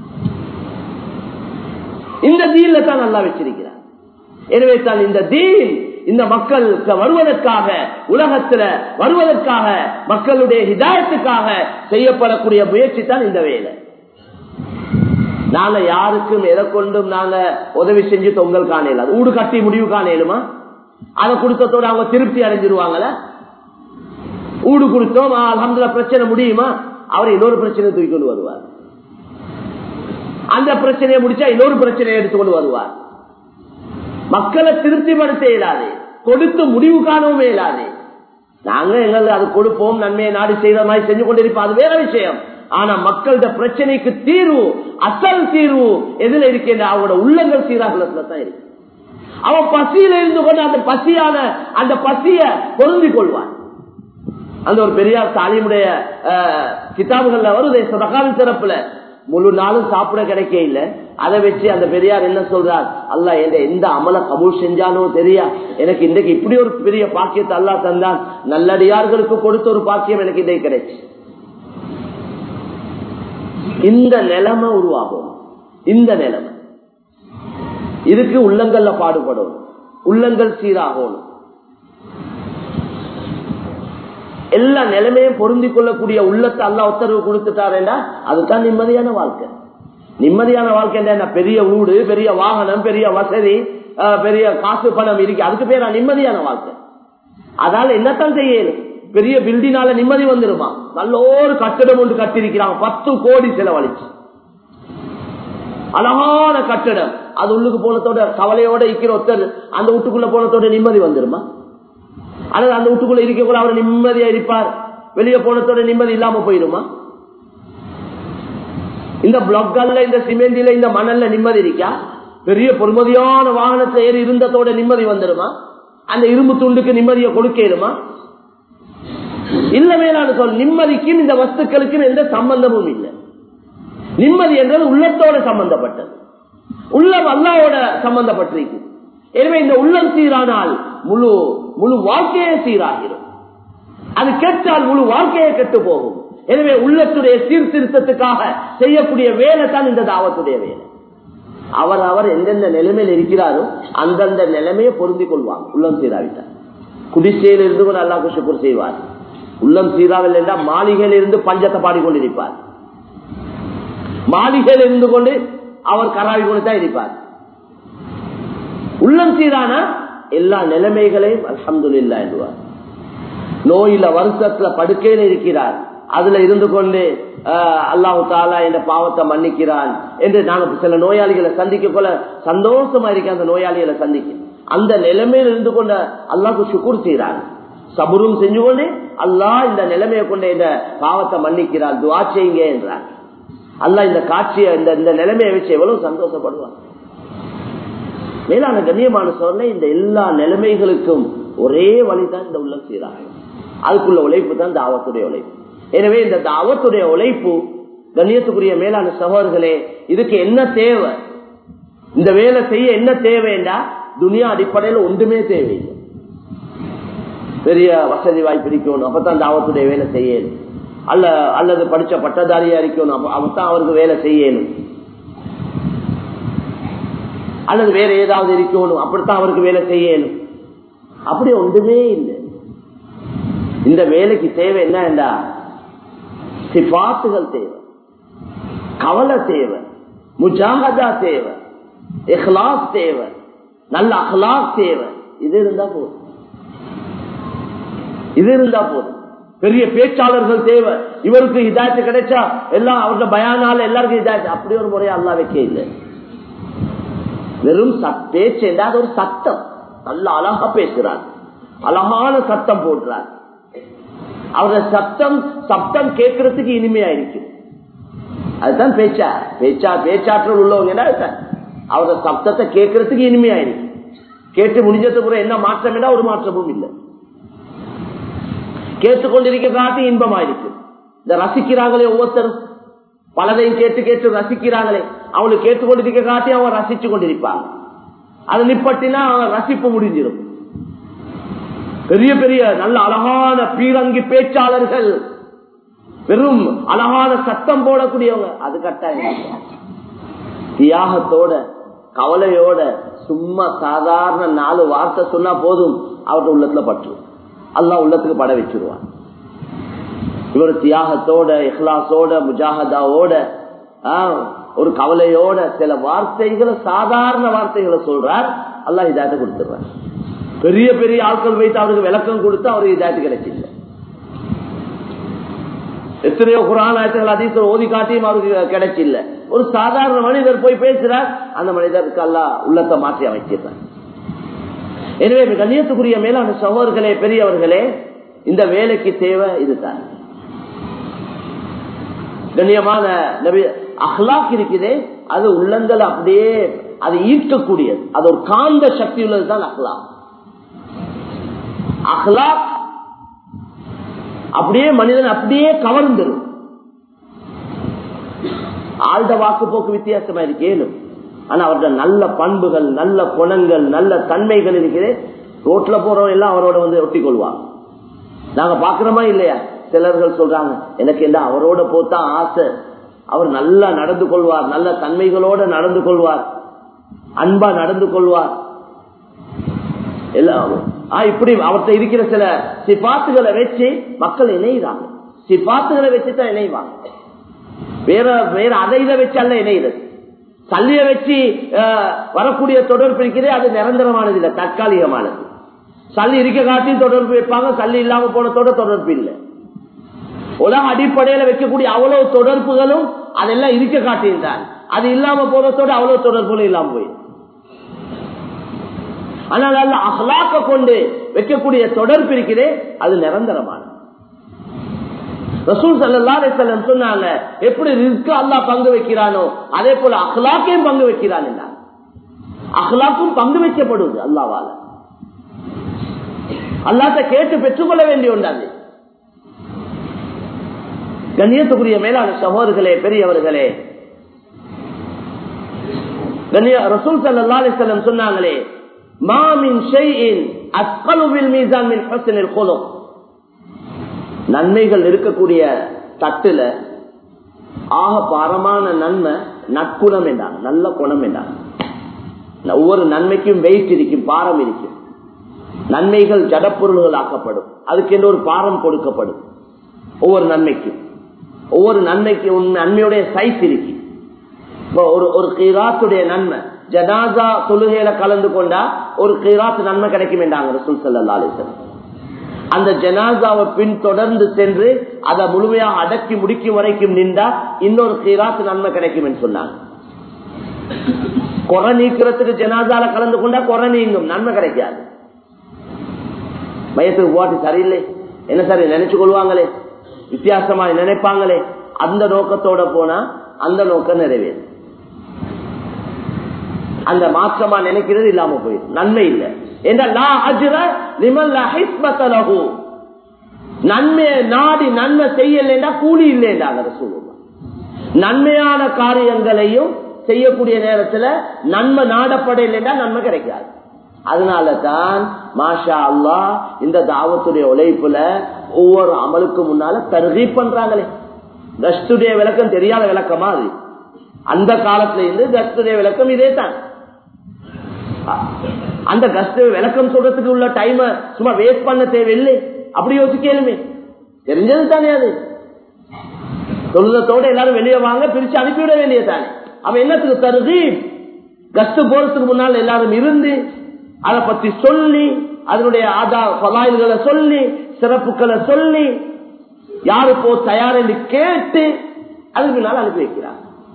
இந்த தீன்ல தான் நல்லா வச்சிருக்கிறார் எனவே தான் இந்த தீன் இந்த மக்களுக்கு வருவதற்காக உலகத்துல வருவதற்காக மக்களுடைய ஹிதாயத்துக்காக செய்யப்படக்கூடிய முயற்சி தான் இந்த வேலை நாங்க யாருக்கும் எதை கொண்டும் நாங்க உதவி செஞ்சு தொங்கல் காணல ஊடு கட்டி முடிவு காணலுமா அதை கொடுத்ததோட அவங்க திருப்தி அடைஞ்சிருவாங்கல்ல ஊடு கொடுத்தோம் அலமதுல பிரச்சனை முடியுமா அவர் இன்னொரு பிரச்சனை தூக்கி கொண்டு வருவார் அந்த பிரச்சனையை முடிச்சா இன்னொரு பிரச்சனையை எடுத்துக்கொண்டு வருவார் மக்களை திருப்திப்படுத்த இயலாது கொடுத்து முடிவு காணவும் இயலாது நாங்க எங்கள் அது கொடுப்போம் நன்மையை நாடு செய்த மாதிரி செஞ்சு கொண்டிருப்போம் அது வேற விஷயம் ஆனா மக்களோட பிரச்சனைக்கு தீர்வு அசல் தீர்வு எதுல இருக்கின்ற அவங்களோட உள்ளங்கள் சீராகலத்துல தான் இருக்கு அவன் பசியில இருந்து கொண்டு அந்த பசியான அந்த பசிய பொருந்திக் கொள்வான் அந்த ஒரு பெரியார் தாலிமுடைய கிதாபுகள்ல வருது சதகால சிறப்புல முழு நாளும் சாப்பிட கிடைக்க இல்ல அதை வச்சு அந்த பெரியார் என்ன சொல்றார் அல்ல எந்த அமல கபூல் செஞ்சானோ தெரியா எனக்கு இன்றைக்கு இப்படி ஒரு பெரிய பாக்கியத்தை அல்லா தந்தான் நல்லடியார்களுக்கு கொடுத்த ஒரு பாக்கியம் எனக்கு இன்றைக்கு கிடைச்சு இந்த நிலைமை உருவாகும் இந்த நிலைமை இதுக்கு உள்ளங்கள்ல பாடுபடும் உள்ளங்கள் சீராகணும் எல்லா நிலைமையும் பொருந்தி கொள்ளக்கூடிய உள்ளத்தை அல்லா உத்தரவு கொடுத்துட்டாரேண்டா அதுதான் நிம்மதியான வாழ்க்கை நிம்மதியான வாழ்க்கை என்ன பெரிய வீடு பெரிய வாகனம் பெரிய வசதி பெரிய காசு பணம் இருக்கு அதுக்கு பேரா நிம்மதியான வாழ்க்கை அதால என்னத்தான் செய்யணும் பெரிய பில்டிங்னால நிம்மதி வந்துருமா நல்ல ஒரு கட்டிடம் ஒன்று கட்டிருக்கிறாங்க பத்து கோடி செலவழிச்சு அழகான கட்டிடம் அது உள்ளுக்கு போனதோட கவலையோட இருக்கிற ஒருத்தர் அந்த வீட்டுக்குள்ள போனதோட நிம்மதி வந்துருமா அல்லது அந்த வீட்டுக்குள்ள இருக்கக்குள்ள அவர் நிம்மதியா இருப்பார் வெளியே போனதோட நிம்மதி இல்லாம போயிருமா இந்த பிளாக்கல்ல இந்த சிமெண்டில இந்த மணல்ல நிம்மதி இருக்கா பெரிய பொறுமதியான வாகனத்தை ஏறி இருந்ததோட நிம்மதி வந்துருமா அந்த இரும்பு துண்டுக்கு நிம்மதியை கொடுக்கலுமா இல்ல மேலான சொல் நிம்மதிக்கும் இந்த வஸ்துக்களுக்கும் எந்த சம்பந்தமும் இல்லை நிம்மதி என்றது உள்ளத்தோட சம்பந்தப்பட்டது உள்ளம் அல்லாவோட சம்பந்தப்பட்டிருக்கு எனவே இந்த உள்ளம் சீரானால் முழு முழு வாழ்க்கையே சீராகிடும் அது கெட்டால் முழு வாழ்க்கையே கெட்டு போகும் எனவே உள்ளத்துடைய சீர்திருத்தத்துக்காக செய்யக்கூடிய வேலை தான் இந்த தாவத்துடைய வேலை அவர் அவர் எந்தெந்த நிலைமையில் இருக்கிறாரோ அந்தந்த நிலைமையை பொருந்திக் கொள்வாங்க உள்ளம் சீராவிட்டார் குடிசையில் இருந்து கூட அல்லாஹ் சுக்குர் செய்வார் உள்ளம் சீராவில் என்றால் மாளிகையில் இருந்து பஞ்சத்தை பாடிக்கொண்டிருப்பார் மாளிகையில் இருந்து கொண்டு அவர் கராவி கொண்டு தான் இருப்பார் உள்ளம் சீரானா எல்லா நிலைமைகளையும் அலமதுல்லா என்றுவார் நோயில வருஷத்துல படுக்கையில இருக்கிறார் அதுல இருந்து கொண்டு அல்லாஹு தாலா என்ற பாவத்தை மன்னிக்கிறான் என்று நான் சில நோயாளிகளை சந்திக்க போல சந்தோஷமா இருக்கேன் அந்த நோயாளிகளை சந்திக்க அந்த நிலைமையில் இருந்து கொண்ட அல்லாஹு சுக்குர் செய்யறான் சபுரும் செஞ்சு கொண்டு அல்லாஹ் இந்த நிலைமையை கொண்ட இந்த பாவத்தை மன்னிக்கிறான் துவா செய்யுங்க என்றார் அல்லாஹ் இந்த காட்சியை இந்த இந்த நிலைமையை வச்சு எவ்வளவு சந்தோஷப்படுவான் மேலான கண்ணியமான சொல்ல இந்த எல்லா நிலைமைகளுக்கும் ஒரே வழிதான் இந்த உள்ளம் சீராகும் அதுக்குள்ள உழைப்பு தான் தாவத்துடைய உழைப்பு எனவே இந்த தாவத்துடைய உழைப்பு கண்ணியத்துக்குரிய மேலான சகோதர்களே இதுக்கு என்ன தேவை இந்த வேலை செய்ய என்ன தேவைண்டா துனியா அடிப்படையில் ஒன்றுமே தேவையில்லை பெரிய வசதி வாய்ப்பு இருக்கணும் அப்பதான் தாவத்துடைய வேலை செய்யணும் அல்ல அல்லது படிச்ச பட்டதாரியா இருக்கணும் அப்பதான் அவருக்கு வேலை செய்யணும் அல்லது வேற ஏதாவது இருக்கணும் அப்படித்தான் அவருக்கு வேலை செய்யணும் அப்படி ஒன்றுமே இல்லை இந்த வேலைக்கு தேவை என்னண்டா சிபாத்துகள் தேவை கவலை தேவை முஜாகதா தேவை இஹ்லாஸ் தேவை நல்ல அஹ்லாஸ் தேவை இது இருந்தா போதும் இது இருந்தா போதும் பெரிய பேச்சாளர்கள் தேவை இவருக்கு இதாச்சு கிடைச்சா எல்லாம் அவரோட பயானால எல்லாருக்கும் இதாச்சு அப்படி ஒரு முறையா அல்லா வைக்க இல்லை வெறும் பேச்சு என்றால் ஒரு சத்தம் நல்ல அழகா பேசுறார் அழகான சத்தம் போடுறார் அவருடைய சத்தம் சத்தம் கேட்கறதுக்கு இனிமையா இருக்கு அதுதான் பேச்சா பேச்சா பேச்சாற்றல் உள்ளவங்க அவரோட சப்தத்தை கேட்கறதுக்கு இனிமையா இருக்கு கேட்டு முடிஞ்சதுக்கு அப்புறம் என்ன மாற்றம் ஒரு மாற்றமும் இல்லை கேட்டுக்கொண்டிருக்க காட்டி இன்பமா இருக்கு இந்த ரசிக்கிறாங்களே ஒவ்வொருத்தரும் பலதையும் கேட்டு கேட்டு ரசிக்கிறாங்களே அவங்களுக்கு கேட்டுக்கொண்டிருக்க காட்டி அவங்க ரசிச்சு கொண்டிருப்பாங்க அது நிப்பட்டினா அவன் ரசிப்பு முடிஞ்சிடும் பெரிய பெரிய நல்ல அழகான பீரங்கி பேச்சாளர்கள் வெறும் அழகான சத்தம் போடக்கூடியவங்க அது கட்டாயம் தியாகத்தோட கவலையோட சும்மா சாதாரண நாலு வார்த்தை சொன்னா போதும் அவர்கிட்ட உள்ளத்துல பற்று அல்லா உள்ளத்துக்கு பட வச்சிருவான் இவர் தியாகத்தோட இஹ்லாசோட முஜாஹதாவோட ஒரு கவலையோட சில வார்த்தைகளை சாதாரண வார்த்தைகளை சொல்றார் அல்லா இதாயத்தை கொடுத்துடுறார் பெரிய பெரிய ஆட்கள் வைத்து அவருக்கு விளக்கம் கொடுத்து அவருக்கு இதாயத்து கிடைச்சில்லை எத்தனையோ குரான் ஆயத்துகள் அதிக ஓதி காட்டியும் அவருக்கு கிடைச்சில்ல ஒரு சாதாரண மனிதர் போய் பேசுறார் அந்த மனிதருக்கு அல்லா உள்ளத்தை மாற்றி அமைச்சிடுறார் எனவே கண்ணியத்துக்குரிய மேலான சகோதர்களே பெரியவர்களே இந்த வேலைக்கு தேவை இதுதான் கண்ணியமான அஹ்லாக் இருக்குதே அது உள்ளங்கள் அப்படியே அது ஈர்க்கக்கூடியது அது ஒரு காந்த சக்தி உள்ளதுதான் அஹ்லாக் அஹ்லாக் அப்படியே மனிதன் அப்படியே கவர்ந்துடும் ஆழ்ந்த வாக்கு போக்கு வித்தியாசமா இருக்கேனும் ஆனா அவருடைய நல்ல பண்புகள் நல்ல குணங்கள் நல்ல தன்மைகள் இருக்குது ரோட்ல போறவங்க எல்லாம் அவரோட வந்து ஒட்டி கொள்வாங்க நாங்க பாக்குறோமா இல்லையா சிலர்கள் சொல்றாங்க எனக்கு என்ன அவரோட போத்தா ஆசை அவர் நல்லா நடந்து கொள்வார் நல்ல தன்மைகளோட நடந்து கொள்வார் அன்பா நடந்து கொள்வார் எல்லாம் இப்படி அவர்கிட்ட இருக்கிற சில சிபாத்துகளை வச்சு மக்கள் இணைகிறாங்க சிபாத்துகளை வச்சுதான் இணைவாங்க வேற வேற அதை இதை வச்சு அல்ல இணைகிறது சல்லிய வச்சு வரக்கூடிய தொடர்பு இருக்கிறதே அது நிரந்தரமானது இல்லை தற்காலிகமானது சல்லி இருக்க காட்டியும் தொடர்பு வைப்பாங்க சல்லி இல்லாம போனதோட தொடர்பு இல்லை உலக அடிப்படையில வைக்கக்கூடிய அவ்வளவு தொடர்புகளும் அதெல்லாம் இருக்க காட்டியிருந்தான் அது இல்லாம போறதோட அவ்வளவு தொடர்புகளும் இல்லாம போயிடும் ஆனால் அல்ல அஹ்லாக்க கொண்டு வைக்கக்கூடிய தொடர்பு இருக்கிறே அது நிரந்தரமான ரசூல் சல்லாசலம் சொன்னாங்க எப்படி ரிஸ்க் அல்லா பங்கு வைக்கிறானோ அதே போல அஹ்லாக்கையும் பங்கு வைக்கிறான் அஹ்லாக்கும் பங்கு வைக்கப்படுவது அல்லாவால அல்லாத்த கேட்டு பெற்றுக்கொள்ள வேண்டிய ஒன்றாது கண்ணியத்துக்குரிய மேலான சகோதரர்களே பெரியவர்களே கண்ணிய ரசூல் சல்லா அலிஸ்லம் சொன்னாங்களே மாமின் ஷெய்இன் அஸ்கலுவில் மீசான் மின் ஹஸ்னில் குலும் நன்மைகள் இருக்கக்கூடிய தட்டுல ஆக பாரமான நன்மை நற்குணம் என்றாங்க நல்ல குணம் என்றாங்க ஒவ்வொரு நன்மைக்கும் வெயிட் இருக்கும் பாரம் இருக்கும் நன்மைகள் ஜடப்பொருள்கள் ஆக்கப்படும் அதுக்கு என்று ஒரு பாரம் கொடுக்கப்படும் ஒவ்வொரு நன்மைக்கும் ஒவ்வொரு நன்மைக்கும் நன்மையுடைய சைஸ் இருக்கு ஒரு ஒரு கீராத்துடைய நன்மை ஜனாசா தொழுகையில கலந்து கொண்டா ஒரு கீராத்து நன்மை கிடைக்கும் என்றாங்க ரசூல் சல்லா அலிசன் அந்த ஜனாசாவை பின் தொடர்ந்து சென்று அதை முழுமையாக அடக்கி முடிக்கும் வரைக்கும் நின்றா இன்னொரு கீராத்து நன்மை கிடைக்கும் என்று சொன்னாங்க குறை நீக்கிறதுக்கு ஜனாசால கலந்து கொண்டா குறை நீங்கும் நன்மை கிடைக்காது வயசுக்கு போட்டு சரியில்லை என்ன சரி நினைச்சு கொள்வாங்களே வித்தியாசமா நினைப்பாங்களே அந்த நோக்கத்தோட போனா அந்த நோக்கம் நிறைவேறும் அந்த மாற்றமா நினைக்கிறது இல்லாம போயிடும் நன்மை இல்லை நன்மையை நாடி நன்மை செய்யலைண்டா கூலி இல்லைன்றாங்க சொல்லுவாங்க நன்மையான காரியங்களையும் செய்யக்கூடிய நேரத்துல நன்மை நாடப்படலைண்டா நன்மை கிடைக்காது அதனால தான் மாஷா அல்லா இந்த தாவத்துடைய உழைப்புல ஒவ்வொரு அமலுக்கு முன்னால தருகை பண்றாங்களே கஸ்துடைய விளக்கம் தெரியாத விளக்கமா அது அந்த காலத்துல இருந்து கஸ்துடைய விளக்கம் இதே தான் அந்த கஸ்து விளக்கம் சொல்றதுக்கு உள்ள டைம சும்மா வேஸ்ட் பண்ண தேவையில்லை அப்படி யோசிக்கலுமே தெரிஞ்சது தானே அது தொழுதத்தோட எல்லாரும் வெளியே வாங்க பிரிச்சு அனுப்பிவிட வேண்டிய தானே அவன் என்னத்துக்கு தருகி கஸ்து போறதுக்கு முன்னால் எல்லாரும் இருந்து அதை பத்தி சொல்லி அதனுடைய ஆதா பலாயில்களை சொல்லி சிறப்புகளை சொல்லி யாரு போ தயார் என்று கேட்டு அதுக்கு பின்னால் அனுப்பி வைக்கிறார்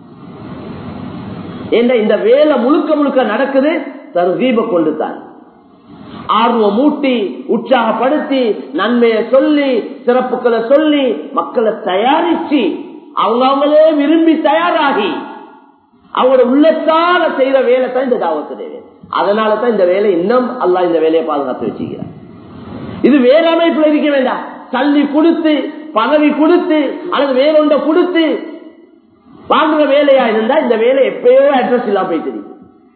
இந்த வேலை முழுக்க முழுக்க நடக்குது தர்கீப கொண்டு தான் ஆர்வம் மூட்டி உற்சாகப்படுத்தி நன்மையை சொல்லி சிறப்புகளை சொல்லி மக்களை தயாரிச்சு அவங்க அவங்களே விரும்பி தயாராகி அவங்களோட உள்ளத்தால செய்யற வேலை தான் இந்த தாவத்துடைய வேலை அதனால தான் இந்த வேலை இன்னும் அல்லா இந்த வேலையை பாதுகாத்து வச்சுக்கிறார் இது வேற அமைப்புல இருக்க வேண்டாம் தள்ளி கொடுத்து பதவி கொடுத்து அல்லது வேறொண்ட கொடுத்து வாங்குற வேலையா இருந்தா இந்த வேலை எப்பயோ அட்ரஸ் இல்லாம போய் தெரியும்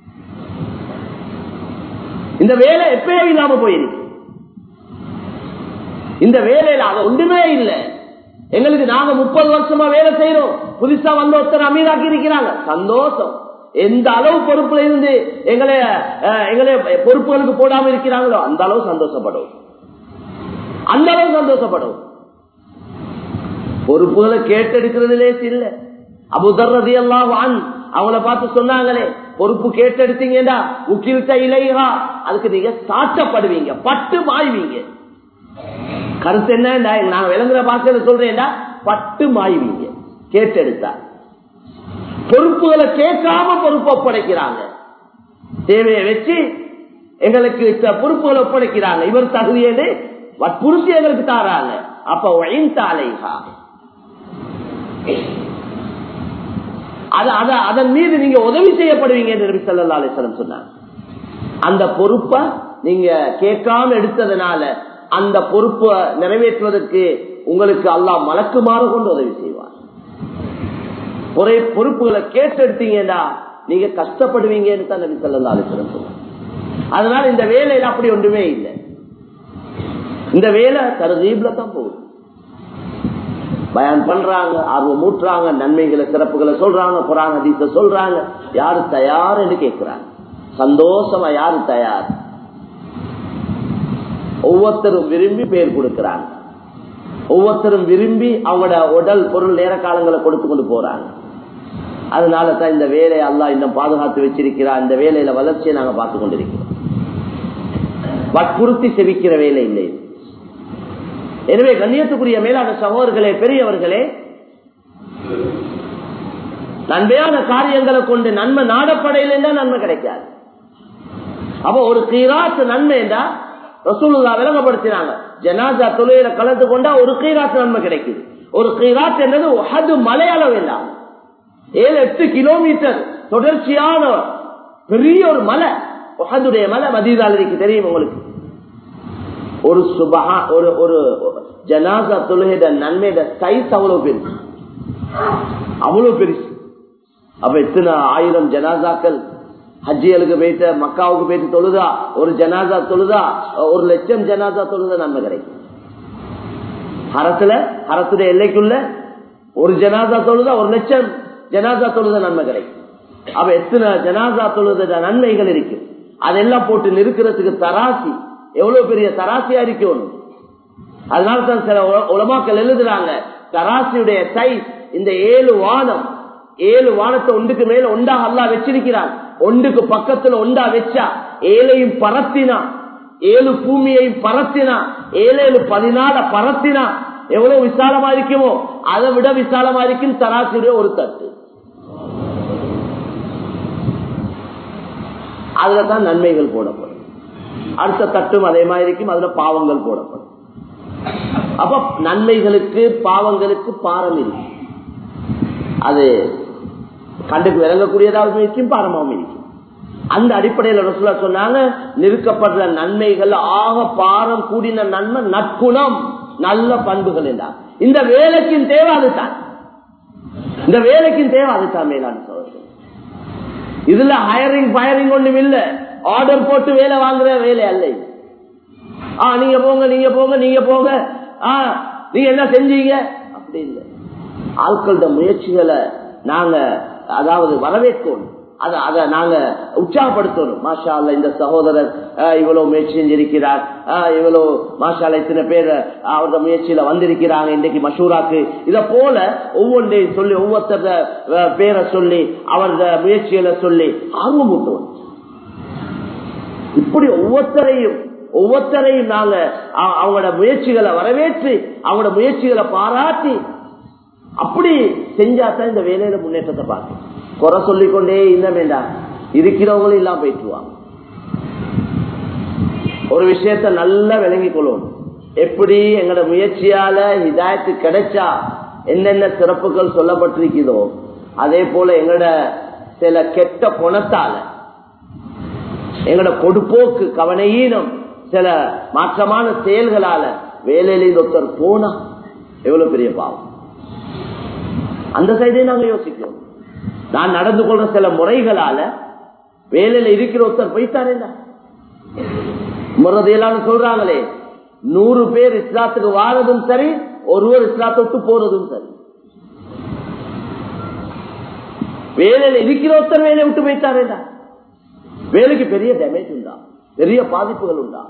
இந்த வேலை எப்பயோ இல்லாம போயிருக்கு இந்த வேலையில அது ஒன்றுமே இல்லை எங்களுக்கு நாங்க முப்பது வருஷமா வேலை செய்யறோம் புதுசா வந்த ஒருத்தர் அமீராக்கி இருக்கிறாங்க சந்தோஷம் எந்த அளவு பொறுப்புல இருந்து எங்களை எங்களை பொறுப்புகளுக்கு போடாம இருக்கிறாங்களோ அந்த அளவு சந்தோஷப்படும் அந்த அளவு சந்தோஷப்படும் பொறுப்புகளை கேட்டெடுக்கிறதுலே இல்ல அபுதர்ரதி எல்லாம் அவங்கள பார்த்து சொன்னாங்களே பொறுப்பு கேட்டெடுத்தீங்கடா உக்கில்ட்ட இலையா அதுக்கு நீங்க சாட்டப்படுவீங்க பட்டு மாய்வீங்க கருத்து என்ன நான் விளங்குற பாசையில சொல்றேன்டா பட்டு மாய்வீங்க கேட்டெடுத்தா பொறுப்புகளை கேட்காம பொறுப்பு ஒப்படைக்கிறாங்க தேவையை வச்சு எங்களுக்கு பொறுப்புகளை ஒப்படைக்கிறாங்க இவர் தகுதியது வற்புறுத்தி எங்களுக்கு தாராங்க அப்ப ஒழிந்தாலைகா அதன் மீது நீங்க உதவி செய்யப்படுவீங்க என்று நபி சல்லா அலிஸ்லம் சொன்னாங்க அந்த பொறுப்பை நீங்க கேட்காம எடுத்ததுனால அந்த பொறுப்பை நிறைவேற்றுவதற்கு உங்களுக்கு அல்லாஹ் மலக்குமாறு கொண்டு உதவி செய்வார் ஒரே பொறுப்புகளை கேட்டெடுத்தீங்கன்னா நீங்க கஷ்டப்படுவீங்கன்னு தான் நபி சல்லா அலிஸ்லம் சொன்னாங்க அதனால இந்த வேலையில அப்படி ஒன்றுமே இல்லை இந்த வேலை தருதீப்ல தான் போகுது பயன் பண்றாங்க ஆர்வம் ஊட்டுறாங்க நன்மைகளை சிறப்புகளை சொல்றாங்க குரான் ஹதீஸ சொல்றாங்க யாரு தயார் என்று கேட்கிறாங்க சந்தோஷமா யாரு தயார் ஒவ்வொருத்தரும் விரும்பி பேர் கொடுக்கிறாங்க ஒவ்வொருத்தரும் விரும்பி அவங்களோட உடல் பொருள் நேர காலங்களை கொடுத்து கொண்டு போறாங்க அதனால தான் இந்த வேலையை எல்லாம் இன்னும் பாதுகாத்து வச்சிருக்கிறார் இந்த வேலையில வளர்ச்சியை நாங்க பார்த்து கொண்டிருக்கிறோம் வற்புறுத்தி செவிக்கிற வேலை இல்லை எனவே கண்ணியத்துக்குரிய மேலான சகோதரர்களே பெரியவர்களே நன்மையான காரியங்களை கொண்டு நன்மை நாடப்படையில் நன்மை கிடைக்காது அப்ப ஒரு கீராத்து நன்மை என்றா ரசூலுல்லா விளங்கப்படுத்தினாங்க ஜனாதா தொழில கலந்து கொண்டா ஒரு கீராத்து நன்மை கிடைக்குது ஒரு கீராத் என்றது அது மலையளவு வேண்டாம் ஏழு எட்டு கிலோமீட்டர் தொடர்ச்சியான பெரிய ஒரு மலை உஹதுடைய மலை மதீதாலிக்கு தெரியும் உங்களுக்கு ஒரு சுபஹா ஒரு ஒரு ஜனாசா தொழுகைட நன்மையோட சைஸ் அவ்வளவு பெருசு அவ்வளவு பெருசு அப்ப எத்தனை ஆயிரம் ஜனாசாக்கள் ஹஜ்ஜியலுக்கு போயிட்டு மக்காவுக்கு போயிட்டு தொழுதா ஒரு ஜனாசா தொழுதா ஒரு லட்சம் ஜனாசா தொழுதா நன்மை கிடைக்கும் ஹரத்துல ஹரத்துடைய எல்லைக்குள்ள ஒரு ஜனாசா தொழுதா ஒரு லட்சம் ஜனாசா தொழுத நன்மை கிடைக்கும் அப்ப எத்தனை ஜனாசா தொழுத நன்மைகள் இருக்கு அதெல்லாம் போட்டு நிறுக்கிறதுக்கு தராசி எவ்வளவு பெரிய தராசியா இருக்கும் அதனால தான் சில உலமாக்கள் எழுதுறாங்க தராசியுடைய சைஸ் இந்த ஏழு வானம் ஏழு வானத்தை ஒன்றுக்கு மேல ஒண்டா அல்லா வச்சிருக்கிறான் ஒன்றுக்கு பக்கத்துல ஒண்டா வச்சா ஏழையும் பரத்தினா ஏழு பூமியையும் பரத்தினா ஏழு ஏழு பதினால பரத்தினா எவ்வளவு விசாலமா இருக்குமோ அதை விட விசாலமா இருக்கும் தராசியுடைய ஒரு தட்டு அதுலதான் நன்மைகள் போடப்படும் அடுத்த தட்டும் அதே மாதிரி இருக்கும் அதுல பாவங்கள் போடப்படும் அப்ப நன்மைகளுக்கு பாவங்களுக்கு பாரம் இருக்கு அது கண்டுக்கு விளங்கக்கூடியதாகவும் இருக்கும் பாரமாகவும் இருக்கும் அந்த அடிப்படையில் ரசூலா சொன்னாங்க நிறுக்கப்படுற நன்மைகள் ஆக பாரம் கூடின நன்மை நற்குணம் நல்ல பண்புகள் என்றார் இந்த வேலைக்கும் தேவை அதுதான் இந்த வேலைக்கும் தேவை அதுதான் மேலான சோதனை இதுல ஹயரிங் பயரிங் ஒண்ணும் இல்ல ஆர்டர் போட்டு வேலை வாங்குற வேலை அல்ல ஆ நீங்க போங்க நீங்க போங்க நீங்க போங்க ஆ நீங்க என்ன செஞ்சீங்க அப்படி இல்லை ஆட்களோட முயற்சிகளை நாங்க அதாவது வரவேற்கணும் அதை அதை நாங்க உற்சாகப்படுத்தணும் மாஷா அல்ல இந்த சகோதரர் இவ்வளவு முயற்சி செஞ்சிருக்கிறார் இவ்வளவு மாஷால இத்தனை பேர் அவரோட முயற்சியில வந்திருக்கிறாங்க இன்றைக்கு மஷூராக்கு இத போல ஒவ்வொன்றையும் சொல்லி ஒவ்வொருத்தர பேரை சொல்லி அவரோட முயற்சிகளை சொல்லி ஆர்வம் ஊட்டுவோம் இப்படி ஒவ்வொருத்தரையும் ஒவ்வொருத்தரையும் நாங்க அவங்களோட முயற்சிகளை வரவேற்று அவங்களோட முயற்சிகளை பாராட்டி அப்படி செஞ்சாதான் இந்த வேலையில முன்னேற்றத்தை பார்க்க குறை சொல்லிக்கொண்டே இல்ல வேண்டாம் இருக்கிறவங்களும் இல்லாம போயிட்டுவாங்க ஒரு விஷயத்த நல்லா விளங்கி கொள்ளணும் எப்படி எங்களோட முயற்சியால இதாயத்து கிடைச்சா என்னென்ன சிறப்புகள் சொல்லப்பட்டிருக்கிறதோ அதே போல எங்களோட சில கெட்ட குணத்தால எங்களோட கொடுப்போக்கு கவனையீனம் சில மாற்றமான செயல்களால வேலையில ஒருத்தர் போனா எவ்வளவு பெரிய பாவம் அந்த சைடே நாங்க யோசிக்கிறோம் நான் நடந்து கொள்ற சில முறைகளால வேலையில இருக்கிற ஒருத்தர் போயிட்டாரேண்டா முறதையெல்லாம் சொல்றாங்களே நூறு பேர் இஸ்லாத்துக்கு வாழதும் சரி ஒருவர் இஸ்லாத்தை விட்டு போறதும் சரி வேலையில இருக்கிற ஒருத்தர் வேலையை விட்டு போயிட்டாரேண்டா வேலைக்கு பெரிய டேமேஜ் உண்டா பெரிய பாதிப்புகள் உண்டா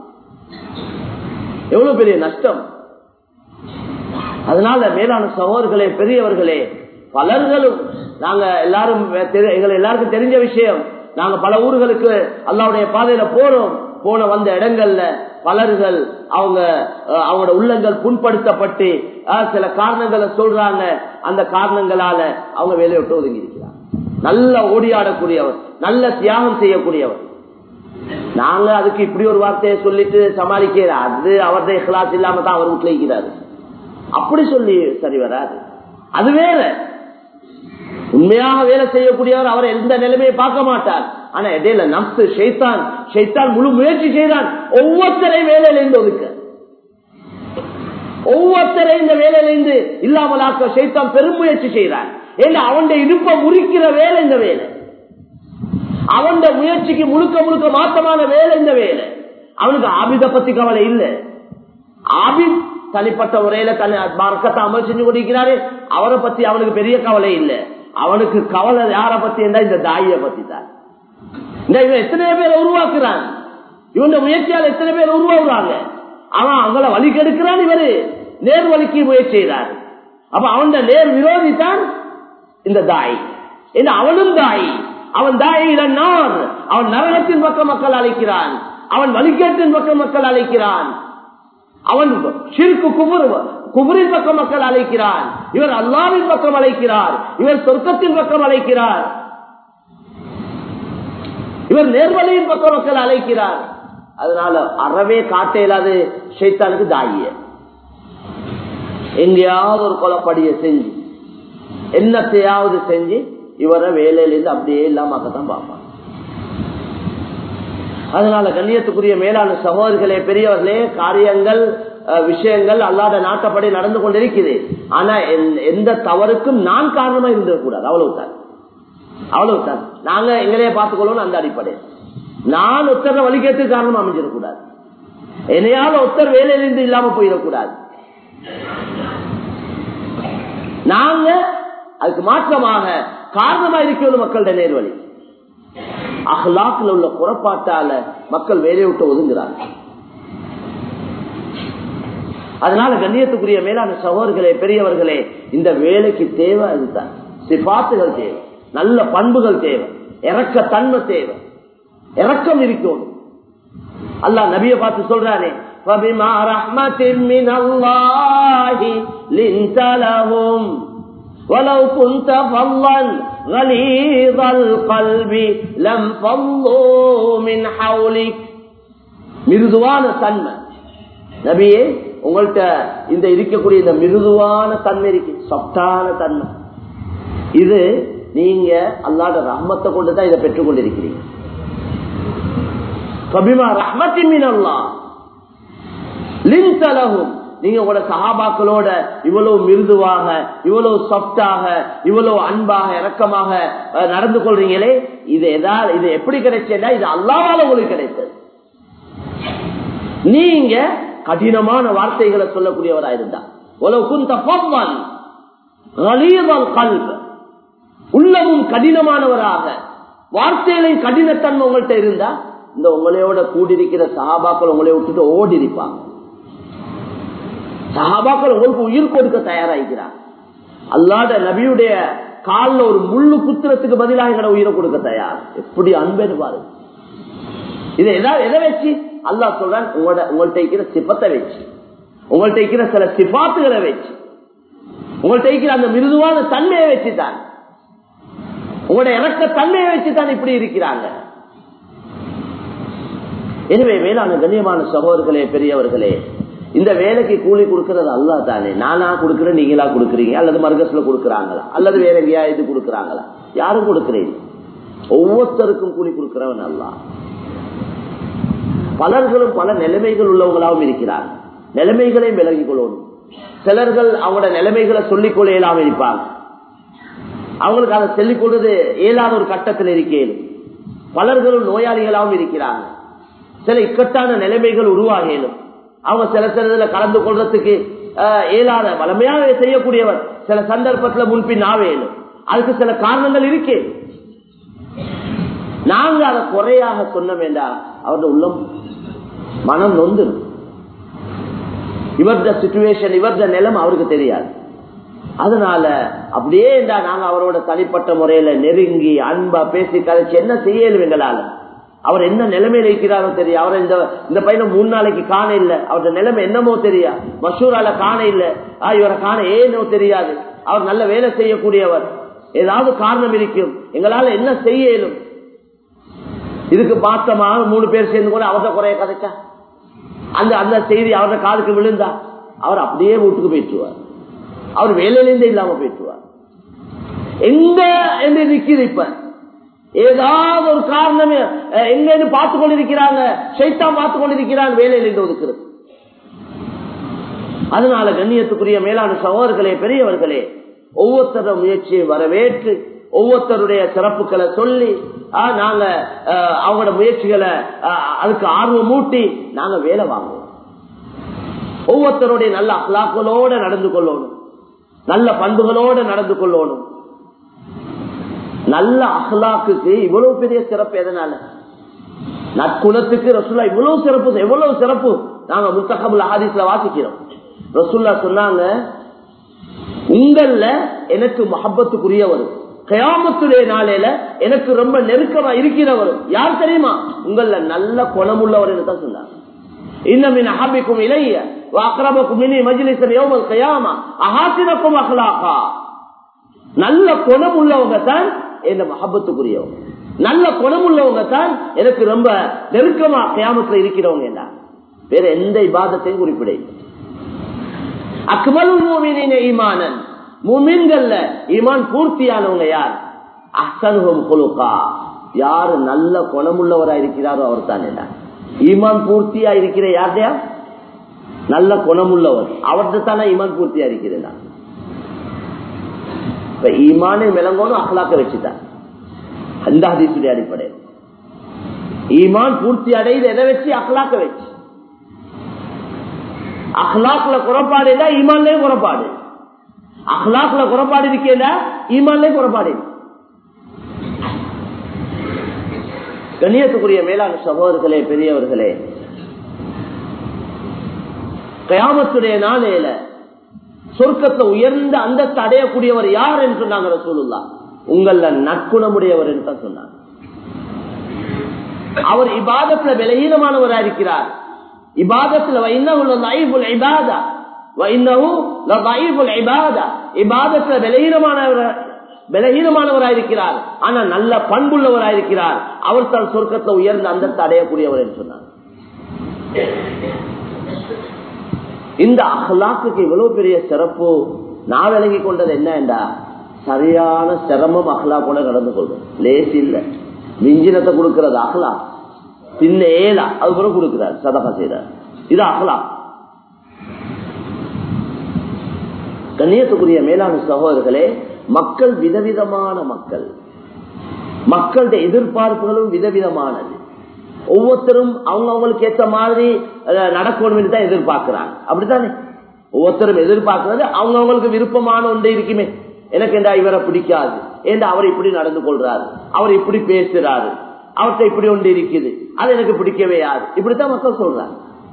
எவ்வளவு பெரிய நஷ்டம் அதனால மேலான சகோதர்களே பெரியவர்களே பலர்களும் நாங்க எல்லாரும் தெரி- எங்களை எல்லாருக்கும் தெரிஞ்ச விஷயம் நாங்க பல ஊர்களுக்கு அல்லாவுடைய பாதையில போறோம் போன வந்த இடங்கள்ல பலர்கள் அவங்க அஹ், அவங்களோட உள்ளங்கள் புண்படுத்தப்பட்டு அஹ், சில காரணங்களை சொல்றாங்க அந்த காரணங்களால அவங்க வேலையை விட்டு ஒதுங்கி இருக்கிறாங்க நல்ல ஓடியாடக்கூடியவர் நல்ல தியாகம் செய்யக்கூடியவர் நாங்க அதுக்கு இப்படி ஒரு வார்த்தையை சொல்லிட்டு சமாளிக்கிற அது அவருடைய கிளாஸ் இல்லாம தான் அவர் வீட்டுல இருக்கிறாரு அப்படி சொல்லி சரி வராது அது வேற உண்மையாக வேலை செய்யக்கூடியவர் அவர் எந்த நிலைமையை பார்க்க மாட்டார் ஆனா இடையில நம்சு ஷைத்தான் ஷைத்தான் முழு முயற்சி செய்தான் ஒவ்வொருத்தரையும் வேலையிலிருந்து ஒதுக்க ஒவ்வொருத்தரையும் இந்த வேலையிலிருந்து இல்லாமலாக்க ஷைத்தான் பெரும் முயற்சி செய்கிறான் ஏன்னா அவனுடைய இடுப்பை முறிக்கிற வேலை இந்த வேலை அவன் முயற்சிக்கு முழுக்க முழுக்க மாற்றமான வேலை இந்த வேலை அவனுக்கு ஆபித பத்தி கவலை இல்லை ஆபித் தனிப்பட்ட முறையில தன்னை மார்க்கத்தை அமல் செஞ்சு கொண்டிருக்கிறாரு அவரை பத்தி அவனுக்கு பெரிய கவலை இல்லை அவனுக்கு கவலை யார பத்தி இருந்தா இந்த தாயை பத்தி தான் இந்த இவன் எத்தனை பேரை உருவாக்குறான் இவன் முயற்சியால் எத்தனை பேர் உருவாக்குறாங்க அவன் அவங்கள வழி கெடுக்கிறான் இவரு நேர் வழிக்கு முயற்சி செய்கிறார் அப்ப அவன் நேர் விரோதி தான் இந்த தாய் என்ன அவனும் தாய் அவன் தாயிலான் அவன் நரகத்தின் பக்கம் மக்கள் அழைக்கிறான் அவன் வழிகேட்டின் பக்கம் மக்கள் அழைக்கிறான் அவன் ஷிர்கு குபுர் குபுரின் பக்கம் மக்கள் அழைக்கிறான் இவர் அல்லாவின் பக்கம் அழைக்கிறார் இவர் சொர்க்கத்தின் பக்கம் அழைக்கிறார் இவர் நேர்வழியின் பக்கம் மக்கள் அழைக்கிறார் அதனால அறவே காட்ட இயலாது ஷைத்தானுக்கு தாயிய எங்கேயாவது ஒரு கொலப்படியை செஞ்சு என்னத்தையாவது செஞ்சு இவரை வேலையிலிருந்து அப்படியே இல்லாமக்கத்தான் பார்ப்பான் அதனால கண்ணியத்துக்குரிய மேலான சகோதரர்களே பெரியவர்களே காரியங்கள் அஹ், விஷயங்கள் அல்லாத நாட்டப்படி நடந்து கொண்டிருக்குது ஆனா எந்த- எந்த தவறுக்கும் நான் காரணமா இருந்துடக்கூடாது அவ்வளவுதான் அவ்வளவுதான் நாங்க எங்களையே பார்த்துக்கொள்ளணும் அந்த அடிப்படை நான் ஒத்தர வழிகேட்டு காரணம் அமைஞ்சிடக்கூடாது என்னையால ஒத்தர் வேலையிலிருந்து இல்லாம போயிடக்கூடாது நாங்க அதுக்கு மாற்றமாக காரணமா இருக்கணும் மக்களுடைய நேர்வழி அஹ்லாக்ல உள்ள குறப்பாட்டால மக்கள் வேலையை விட்டு ஒதுங்குறாங்க அதனால கண்ணியத்துக்குரிய மேலான சகோதரர்களே பெரியவர்களே இந்த வேலைக்கு தேவை அதுதான் சிபாத்துகள் தேவை நல்ல பண்புகள் தேவை இறக்க தன்மை தேவை இறக்கம் இருக்கும் அல்லாஹ் நபியை பார்த்து சொல்றானே فَبِمَا رَحْمَةٍ مِّنَ اللَّهِ لِنْتَ لَهُمْ وَلَوْ كُنْتَ فَظًّا غَلِيظَ الْقَلْبِ لَمْ فَضُّوا مِنْ حَوْلِكَ மிருதுவான தன்மை நபியே உங்கள்கிட்ட இந்த இருக்கக்கூடிய இந்த மிருதுவான தன்மை இருக்கு சொப்டான தன்மை இது நீங்க அல்லாட ரஹ்மத்தை கொண்டுதான் இதை பெற்றுக் கொண்டிருக்கிறீங்க கபிமா ரஹ்மத்தின் அல்லா லின்சலகும் நீங்க உங்களோட சகாபாக்களோட இவ்வளவு மிருதுவாக இவ்வளவு சாஃப்டாக இவ்வளவு அன்பாக இரக்கமாக அஹ், நடந்து கொள்றீங்களே இது எதாவது இது எப்படி கிடைச்சா இது அல்லாவால உங்களுக்கு கிடைத்தது நீங்க கடினமான வார்த்தைகளை சொல்லக்கூடியவரா இருந்தா உலக குந்த பவ்வான் கல்வ உள்ளமும் கடினமானவராக வார்த்தைகளையும் கடினத்தன்மை உங்கள்கிட்ட இருந்தா இந்த உங்களையோட கூடியிருக்கிற சஹாபாக்கள் உங்களை விட்டுட்டு ஓடி இருப்பாங்க சஹாபாக்கள் உங்களுக்கு உயிர் கொடுக்க தயாராகிறார் அல்லாத நபியுடைய காலில் ஒரு முள்ளு குத்துறதுக்கு பதிலாக எங்களை உயிரை கொடுக்க தயார் எப்படி அன்பேன்னு பாருங்க இதை எதாவது எதை வச்சு அல்லாஹ் சொல்றான் உங்களோட உங்கள்ட்ட இருக்கிற சிப்பத்தை வச்சு உங்கள்ட்ட இருக்கிற சில சிபாத்துகளை வச்சு உங்கள்ட்ட இருக்கிற அந்த மிருதுவான தன்மையை வச்சுதான் உங்களோட இறக்க தன்மையை வச்சுதான் இப்படி இருக்கிறாங்க எனவே வேளாண் கண்ணியமான சகோதரர்களே பெரியவர்களே இந்த வேலைக்கு கூலி கொடுக்கறது அல்லா தானே நானா கொடுக்கிறேன் நீங்களா கொடுக்குறீங்க அல்லது மர்கஸ்ல கொடுக்கறாங்களா அல்லது வேற எங்கேயாவது கொடுக்கறாங்களா யாரும் கொடுக்கிறீங்க ஒவ்வொருத்தருக்கும் கூலி கொடுக்கிறவன் அல்லா பலர்களும் பல நிலைமைகள் உள்ளவங்களாகவும் இருக்கிறார் நிலைமைகளையும் விலகிக் கொள்ளணும் சிலர்கள் அவங்களோட நிலைமைகளை சொல்லிக் கொள்ள இயலாம இருப்பாங்க அவங்களுக்கு அதை சொல்லிக் கொள்வது இயலாத ஒரு கட்டத்தில் இருக்கேன் பலர்களும் நோயாளிகளாகவும் இருக்கிறாங்க சில இக்கட்டான நிலைமைகள் உருவாகியும் அவங்க சில சில இதுல கலந்து கொள்றதுக்கு ஆஹ், இயலாத வளமையாக செய்யக்கூடியவர் சில சந்தர்ப்பத்துல முன்பின் ஆவேலும் அதுக்கு சில காரணங்கள் இருக்கே நாங்க அதை குறையாக சொன்ன வேண்டாம் அவருடைய உள்ளம் மனம் நொந்துடும் இவர்த சுச்சுவேஷன் இவர்த நிலம் அவருக்கு தெரியாது அதனால அப்படியே இருந்தா நாங்க அவரோட தனிப்பட்ட முறையில நெருங்கி அன்பா பேசி கதைச்சு என்ன செய்யலும் எங்களால அவர் என்ன நிலைமையில இருக்கிறாரோ தெரியும் அவர் இந்த இந்த பையனை மூணு நாளைக்கு காண இல்ல அவரோட நிலைமை என்னமோ தெரியா மசூரால காண இல்ல ஆஹ் இவரை காண ஏனோ தெரியாது அவர் நல்ல வேலை செய்யக்கூடியவர் ஏதாவது காரணம் இருக்கும் எங்களால என்ன செய்ய இயலும் இதுக்கு பார்த்தமாக மூணு பேர் சேர்ந்து கூட அவசர குறைய கதைச்சா அந்த அந்த செய்தி அவரோட காதுக்கு விழுந்தா அவர் அப்படியே வீட்டுக்கு போயிட்டுருவார் அவர் வேலையிலிருந்தே இல்லாம போயிட்டுருவார் எங்க என்று நிக்குது இப்ப ஏதாவது ஒரு காரணம் அஹ், எங்க பார்த்து கொண்டிருக்கிறாங்க சைத்தான் பார்த்து கொண்டிருக்கிறாங்க வேலையிலிருந்து ஒதுக்குறது அதனால கண்ணியத்துக்குரிய மேலான சகோதரர்களே பெரியவர்களே ஒவ்வொருத்தர முயற்சியை வரவேற்று ஒவ்வொருத்தருடைய சிறப்புகளை சொல்லி ஆ, நாங்க அஹ், அவங்களோட முயற்சிகளை அஹ், அதுக்கு ஆர்வம் மூட்டி நாங்க வேலை வாங்குவோம் ஒவ்வொருத்தருடைய நல்ல அஹ்லாக்களோட நடந்து கொள்ளணும் நல்ல பண்புகளோட நடந்து கொள்ளணும் நல்ல அஹ்லாக்குக்கு இவ்வளவு பெரிய சிறப்பு எதனால நற்குணத்துக்கு ரசுல்லா இவ்வளவு சிறப்பு எவ்வளவு சிறப்பு நாங்க முத்தகபுல் ஹாதிஸ்ல வாசிக்கிறோம் ரசுல்லா சொன்னாங்க உங்கள்ல எனக்கு மஹப்பத்துக்குரியவர் கயாமத்துடைய நாளையில எனக்கு ரொம்ப நெருக்கமா இருக்கிறவர் யார் தெரியுமா உங்கள நல்ல குணமுள்ளவர் என்று தான் சொன்னாங்க இன்னமின் அஹபிக்கும் இளைய அக்ரபக்கும் இனி மஜ்லிசன் யோமல் கயாமா அஹாசினக்கும் அஹ்லாக்கா நல்ல குணம் உள்ளவங்க தான் என்ன மஹபத்துக்குரியவங்க நல்ல குணம் உள்ளவங்க தான் எனக்கு ரொம்ப நெருக்கமா கயாமத்துல இருக்கிறவங்க என்ன வேற எந்த இபாதத்தையும் குறிப்பிட அக்மலுல் மூமினின ஈமானன் மூமின்கள்ல ஈமான் பூர்த்தியானவங்க யார் அஹ்சனுஹும் குலுகா யாரு நல்ல குணமுள்ளவரா இருக்கிறாரோ அவர் தான் என்ன ஈமான் பூர்த்தியா இருக்கிற யார்டையா நல்ல குணமுள்ளவர் அவர்கிட்ட தானே ஈமான் பூர்த்தியா இருக்கிறதா இப்ப ஈமானை விளங்கணும் அஹ்லாக்க வச்சுதான் அந்த ஹதீசுடைய அடிப்படையில் ஈமான் பூர்த்தி அடையுது எதை வச்சு அஹ்லாக்க வச்சு அஹ்லாக்ல குறைபாடு இல்ல ஈமான்லயும் குறைபாடு அஹ்லாக்ல குறைபாடு இருக்கேல ஈமான்லயும் குறைபாடு இல்லை. கண்ணியத்துக்குரிய மேலான சகோதரர்களே பெரியவர்களே கயாமத்துடைய நாளையில சொர்க்கத்துல உயர்ந்த அந்தஸ்து அடையக்கூடியவர் யார் என்று சொன்னாங்க ரசூலுல்லா உங்கள நற்குணமுடையவர் என்று தான் சொன்னாங்க அவர் இபாதத்துல விலகீனமானவரா இருக்கிறார் இபாதத்துல வைன்னவுள்ள லைஃபுல் இபாதா வைன்னவு லைஃபுல் இபாதா இபாதத்துல விலகீனமானவர் பலகீனமானவராயிருக்கிறார் ஆனா நல்ல பண்புள்ளவராயிருக்கிறார் அவர் தான் சொர்க்கத்தை உயர்ந்த அந்தத்தை அடையக்கூடியவர் என்று சொன்னார் இந்த அஹ்லாக்குக்கு இவ்வளவு பெரிய சிறப்பு நான் விளங்கி கொண்டது என்ன என்றா சரியான சிரமம் அஹ்லாக்கோட நடந்து கொள்வோம் லேஸ் இல்ல மிஞ்சினத்தை கொடுக்கிறது அஹ்லா பின்ன ஏலா அது கூட கொடுக்கிறார் சதகா செய்தார் இது அஹ்லா கண்ணியத்துக்குரிய மேலான சகோதரர்களே மக்கள் விதவிதமான மக்கள் மக்களுடைய எதிர்பார்ப்புகளும் விதவிதமானது ஒவ்வொருத்தரும் அவங்க அவங்களுக்கு ஏற்ற மாதிரி அஹ், நடக்கணும் தான் எதிர்பார்க்கிறாங்க அப்படித்தானே ஒவ்வொருத்தரும் எதிர்பார்க்கிறது அவங்க அவங்களுக்கு விருப்பமான ஒன்று இருக்குமே எனக்கு என்ன இவரை பிடிக்காது ஏண்டா அவர் இப்படி நடந்து கொள்றாரு அவர் இப்படி பேசுறாரு அவர்கிட்ட இப்படி ஒன்று இருக்குது அது எனக்கு பிடிக்கவே யாது இப்படித்தான் மக்கள் சொல்றாங்க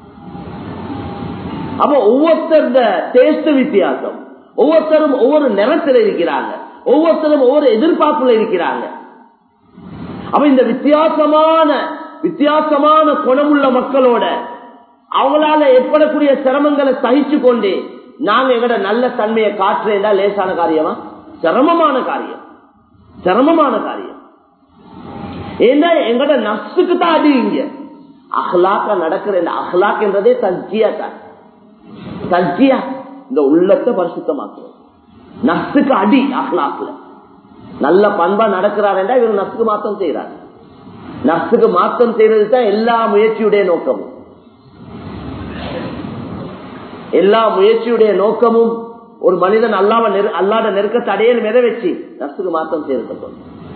அப்ப ஒவ்வொருத்தருட டேஸ்ட் வித்தியாசம் ஒவ்வொருத்தரும் ஒவ்வொரு நிறத்துல இருக்கிறாங்க ஒவ்வொருத்தரும் ஒவ்வொரு எதிர்பார்ப்புல இருக்கிறாங்க அப்ப இந்த வித்தியாசமான வித்தியாசமான குணமுள்ள மக்களோட அவங்களால ஏற்படக்கூடிய சிரமங்களை சகிச்சு கொண்டு நாங்க எங்கட நல்ல தன்மையை காட்டுறேன்டா லேசான காரியமா சிரமமான காரியம் சிரமமான காரியம் ஏன்னா எங்கட நப்சுக்கு தான் அடி இங்க அஹ்லாக்கா நடக்கிற இந்த அஹ்லாக் என்றதே தஜ்ஜியா தான் தஜ்ஜியா இந்த உள்ளத்தை பரிசுத்தமாக்குறது நப்சுக்கு அடி அஹ்லாக்ல நல்ல பண்பா நடக்கிறாருன்றா இவர் நப்சுக்கு மாத்தம் செய்யறாரு நப்சுக்கு மாத்தம் செய்யறது தான் எல்லா முயற்சியுடைய நோக்கமும் எல்லா முயற்சியுடைய நோக்கமும் ஒரு மனிதன் அல்லாம அல்லாத நெருக்கத்தை அடையணும் எதை வச்சு நப்சுக்கு மாத்தம் செய்யறது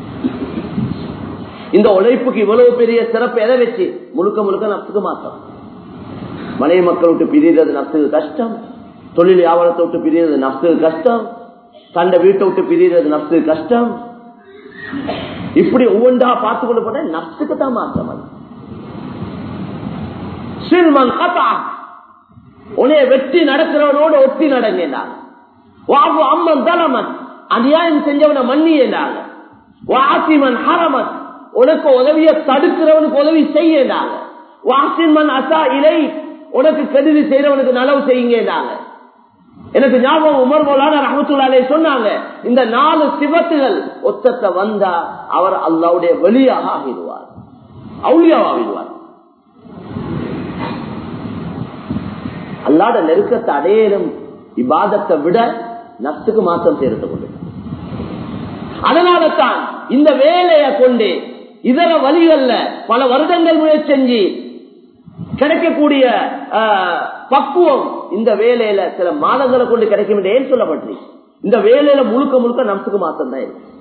இந்த உழைப்புக்கு இவ்வளவு பெரிய சிறப்பு எதை வச்சு முழுக்க முழுக்க நப்சுக்கு மாத்தம் மனைவி மக்கள் விட்டு பிரியறது நப்சுக்கு கஷ்டம் தொழில் வியாபாரத்தை விட்டு பிரியறது நப்சுக்கு கஷ்டம் தண்ட வீட்டை விட்டு பிரியறது நப்சுக்கு கஷ்டம் இப்படி ஒவ்வொன்றா பார்த்து கொண்டு போன நப்சுக்கு தான் மாற்றம் அது சில்மன் கதா உன்னைய வெற்றி நடக்கிறவனோடு ஒட்டி நடங்க வாபு அம்மன் தலமன் அநியாயம் செஞ்சவனை மன்னியலாங்க வாசிமன் ஹரமன் உனக்கு உதவிய தடுக்கிறவனுக்கு உதவி செய்யலாங்க வாசிமன் அசா இலை உனக்கு கெடுதி செய்யறவனுக்கு நலவு செய்யுங்க எனக்கு ஞாபகம் உமர் மோலான ரஹமத்துல்லாலே சொன்னாங்க இந்த நாலு சிவத்துகள் ஒத்தத்தை வந்தா அவர் அல்லாவுடைய வெளியாக ஆகிடுவார் அவுளியாவாகிடுவார் அல்லாட நெருக்கத்தை அடையலும் இபாதத்தை விட நத்துக்கு மாற்றம் சேர்த்து கொண்டு அதனால தான் இந்த வேலையை கொண்டு இதர வழிகள்ல பல வருடங்கள் முயற்சி செஞ்சு கிடைக்கக்கூடிய பக்குவம் இந்த வேலையில சில மாதங்களை கொண்டு கிடைக்கும் என்று ஏன் சொல்லப்பட்டு இந்த வேலையில முழுக்க முழுக்க நப்சுக்கு மாற்றம் தான் இருக்கு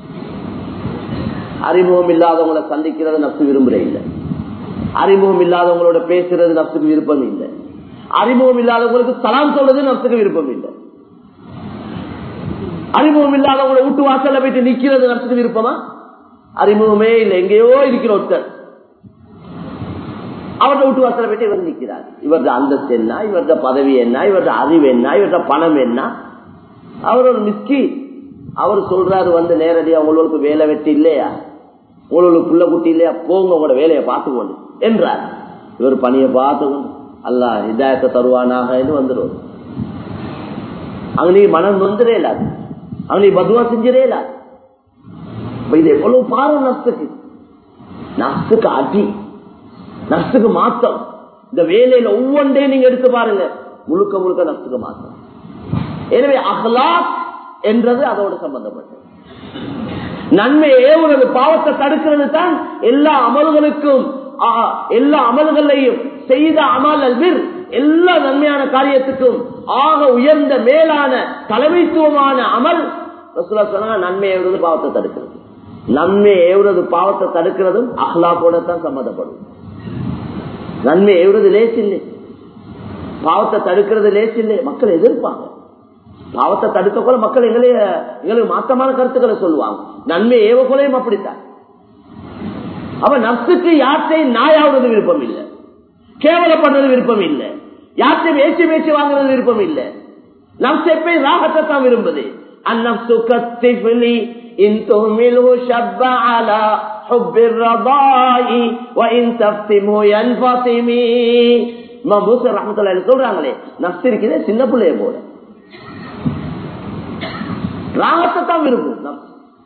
அறிமுகம் இல்லாதவங்களை சந்திக்கிறது நப்சு விரும்புற இல்லை அறிமுகம் இல்லாதவங்களோட பேசுறது நப்சுக்கு விருப்பம் இல்லை அறிமுகம் இல்லாதவங்களுக்கு சலாம் சொல்றது நப்சுக்கு விருப்பம் இல்லை அறிமுகம் இல்லாதவங்களோட வீட்டு வாசல்ல போயிட்டு நிக்கிறது நப்சுக்கு விருப்பமா அறிமுகமே இல்லை எங்கேயோ இருக்கிற ஒருத்தர் அவர்கிட்ட விட்டு வாசல போயிட்டு இவர் நிற்கிறார் இவரது அந்தஸ்து என்ன இவரது பதவி என்ன இவரது அறிவு என்ன இவரது பணம் என்ன அவர் ஒரு மிஸ்கி அவர் சொல்றாரு வந்து நேரடியா உங்களுக்கு வேலை வெட்டி இல்லையா உங்களுக்கு புள்ள குட்டி இல்லையா போங்க உங்களோட வேலையை பார்த்துக்கொண்டு என்றார் இவர் பணியை பார்த்துக்கொண்டு அல்ல இதாயத்தை தருவானாக என்று வந்துடுவார் அங்க நீ மனம் வந்துடே இல்லாது அங்க நீ பதுவா செஞ்சிடே இல்லாது இது எவ்வளவு பாரம் நஷ்டத்துக்கு நஷ்டத்துக்கு அடி நஷ்டத்துக்கு மாத்தம் இந்த வேலையில ஒவ்வொன்றையும் நீங்க எடுத்து பாருங்க முழுக்க முழுக்க நஷ்டத்துக்கு மாத்தம் எனவே அஹ்லாக் என்றது அதோடு சம்பந்தப்பட்டது நன்மை ஏவுறது பாவத்தை தடுக்கிறது தான் எல்லா அமல்களுக்கும் எல்லா அமல்களையும் செய்த அமல் அல்விர் எல்லா நன்மையான காரியத்துக்கும் ஆக உயர்ந்த மேலான தலைமைத்துவமான அமல் சொன்னாங்க நன்மை ஏவுறது பாவத்தை தடுக்கிறது நன்மை ஏவுறது பாவத்தை தடுக்கிறதும் அஹ்லாக்கோட தான் சம்மந்தப்படும் நன்மை எவ்வளவு லேஸ் இல்லை பாவத்தை தடுக்கிறது லேஸ் இல்லை மக்கள் எதிர்ப்பாங்க பாவத்தை தடுக்க கூட மக்கள் எங்களைய எங்களுக்கு மாற்றமான கருத்துக்களை சொல்லுவாங்க நன்மை ஏவக்கொலையும் அப்படித்தான் அவ நப்சுக்கு யார்த்தையும் நாயாவது விருப்பம் இல்லை கேவலப்படுறது விருப்பம் இல்லை யார்த்தையும் பேச்சு பேச்சு வாங்குறது விருப்பம் இல்லை நப்சு எப்பயும் ராகத்தை தான் விரும்புது அந்நப்சு கத்திஃபிலி இன் துமிலு ஷப்ப அலா حب الرضاء وان تفتمه ينفطمي மபூசர் ரஹமத்துல்லாஹி சொல்றாங்களே நப்ஸ் இருக்கிறதே சின்ன பிள்ளைய போல ராகத்தை தான் விரும்பும் நப்ஸ்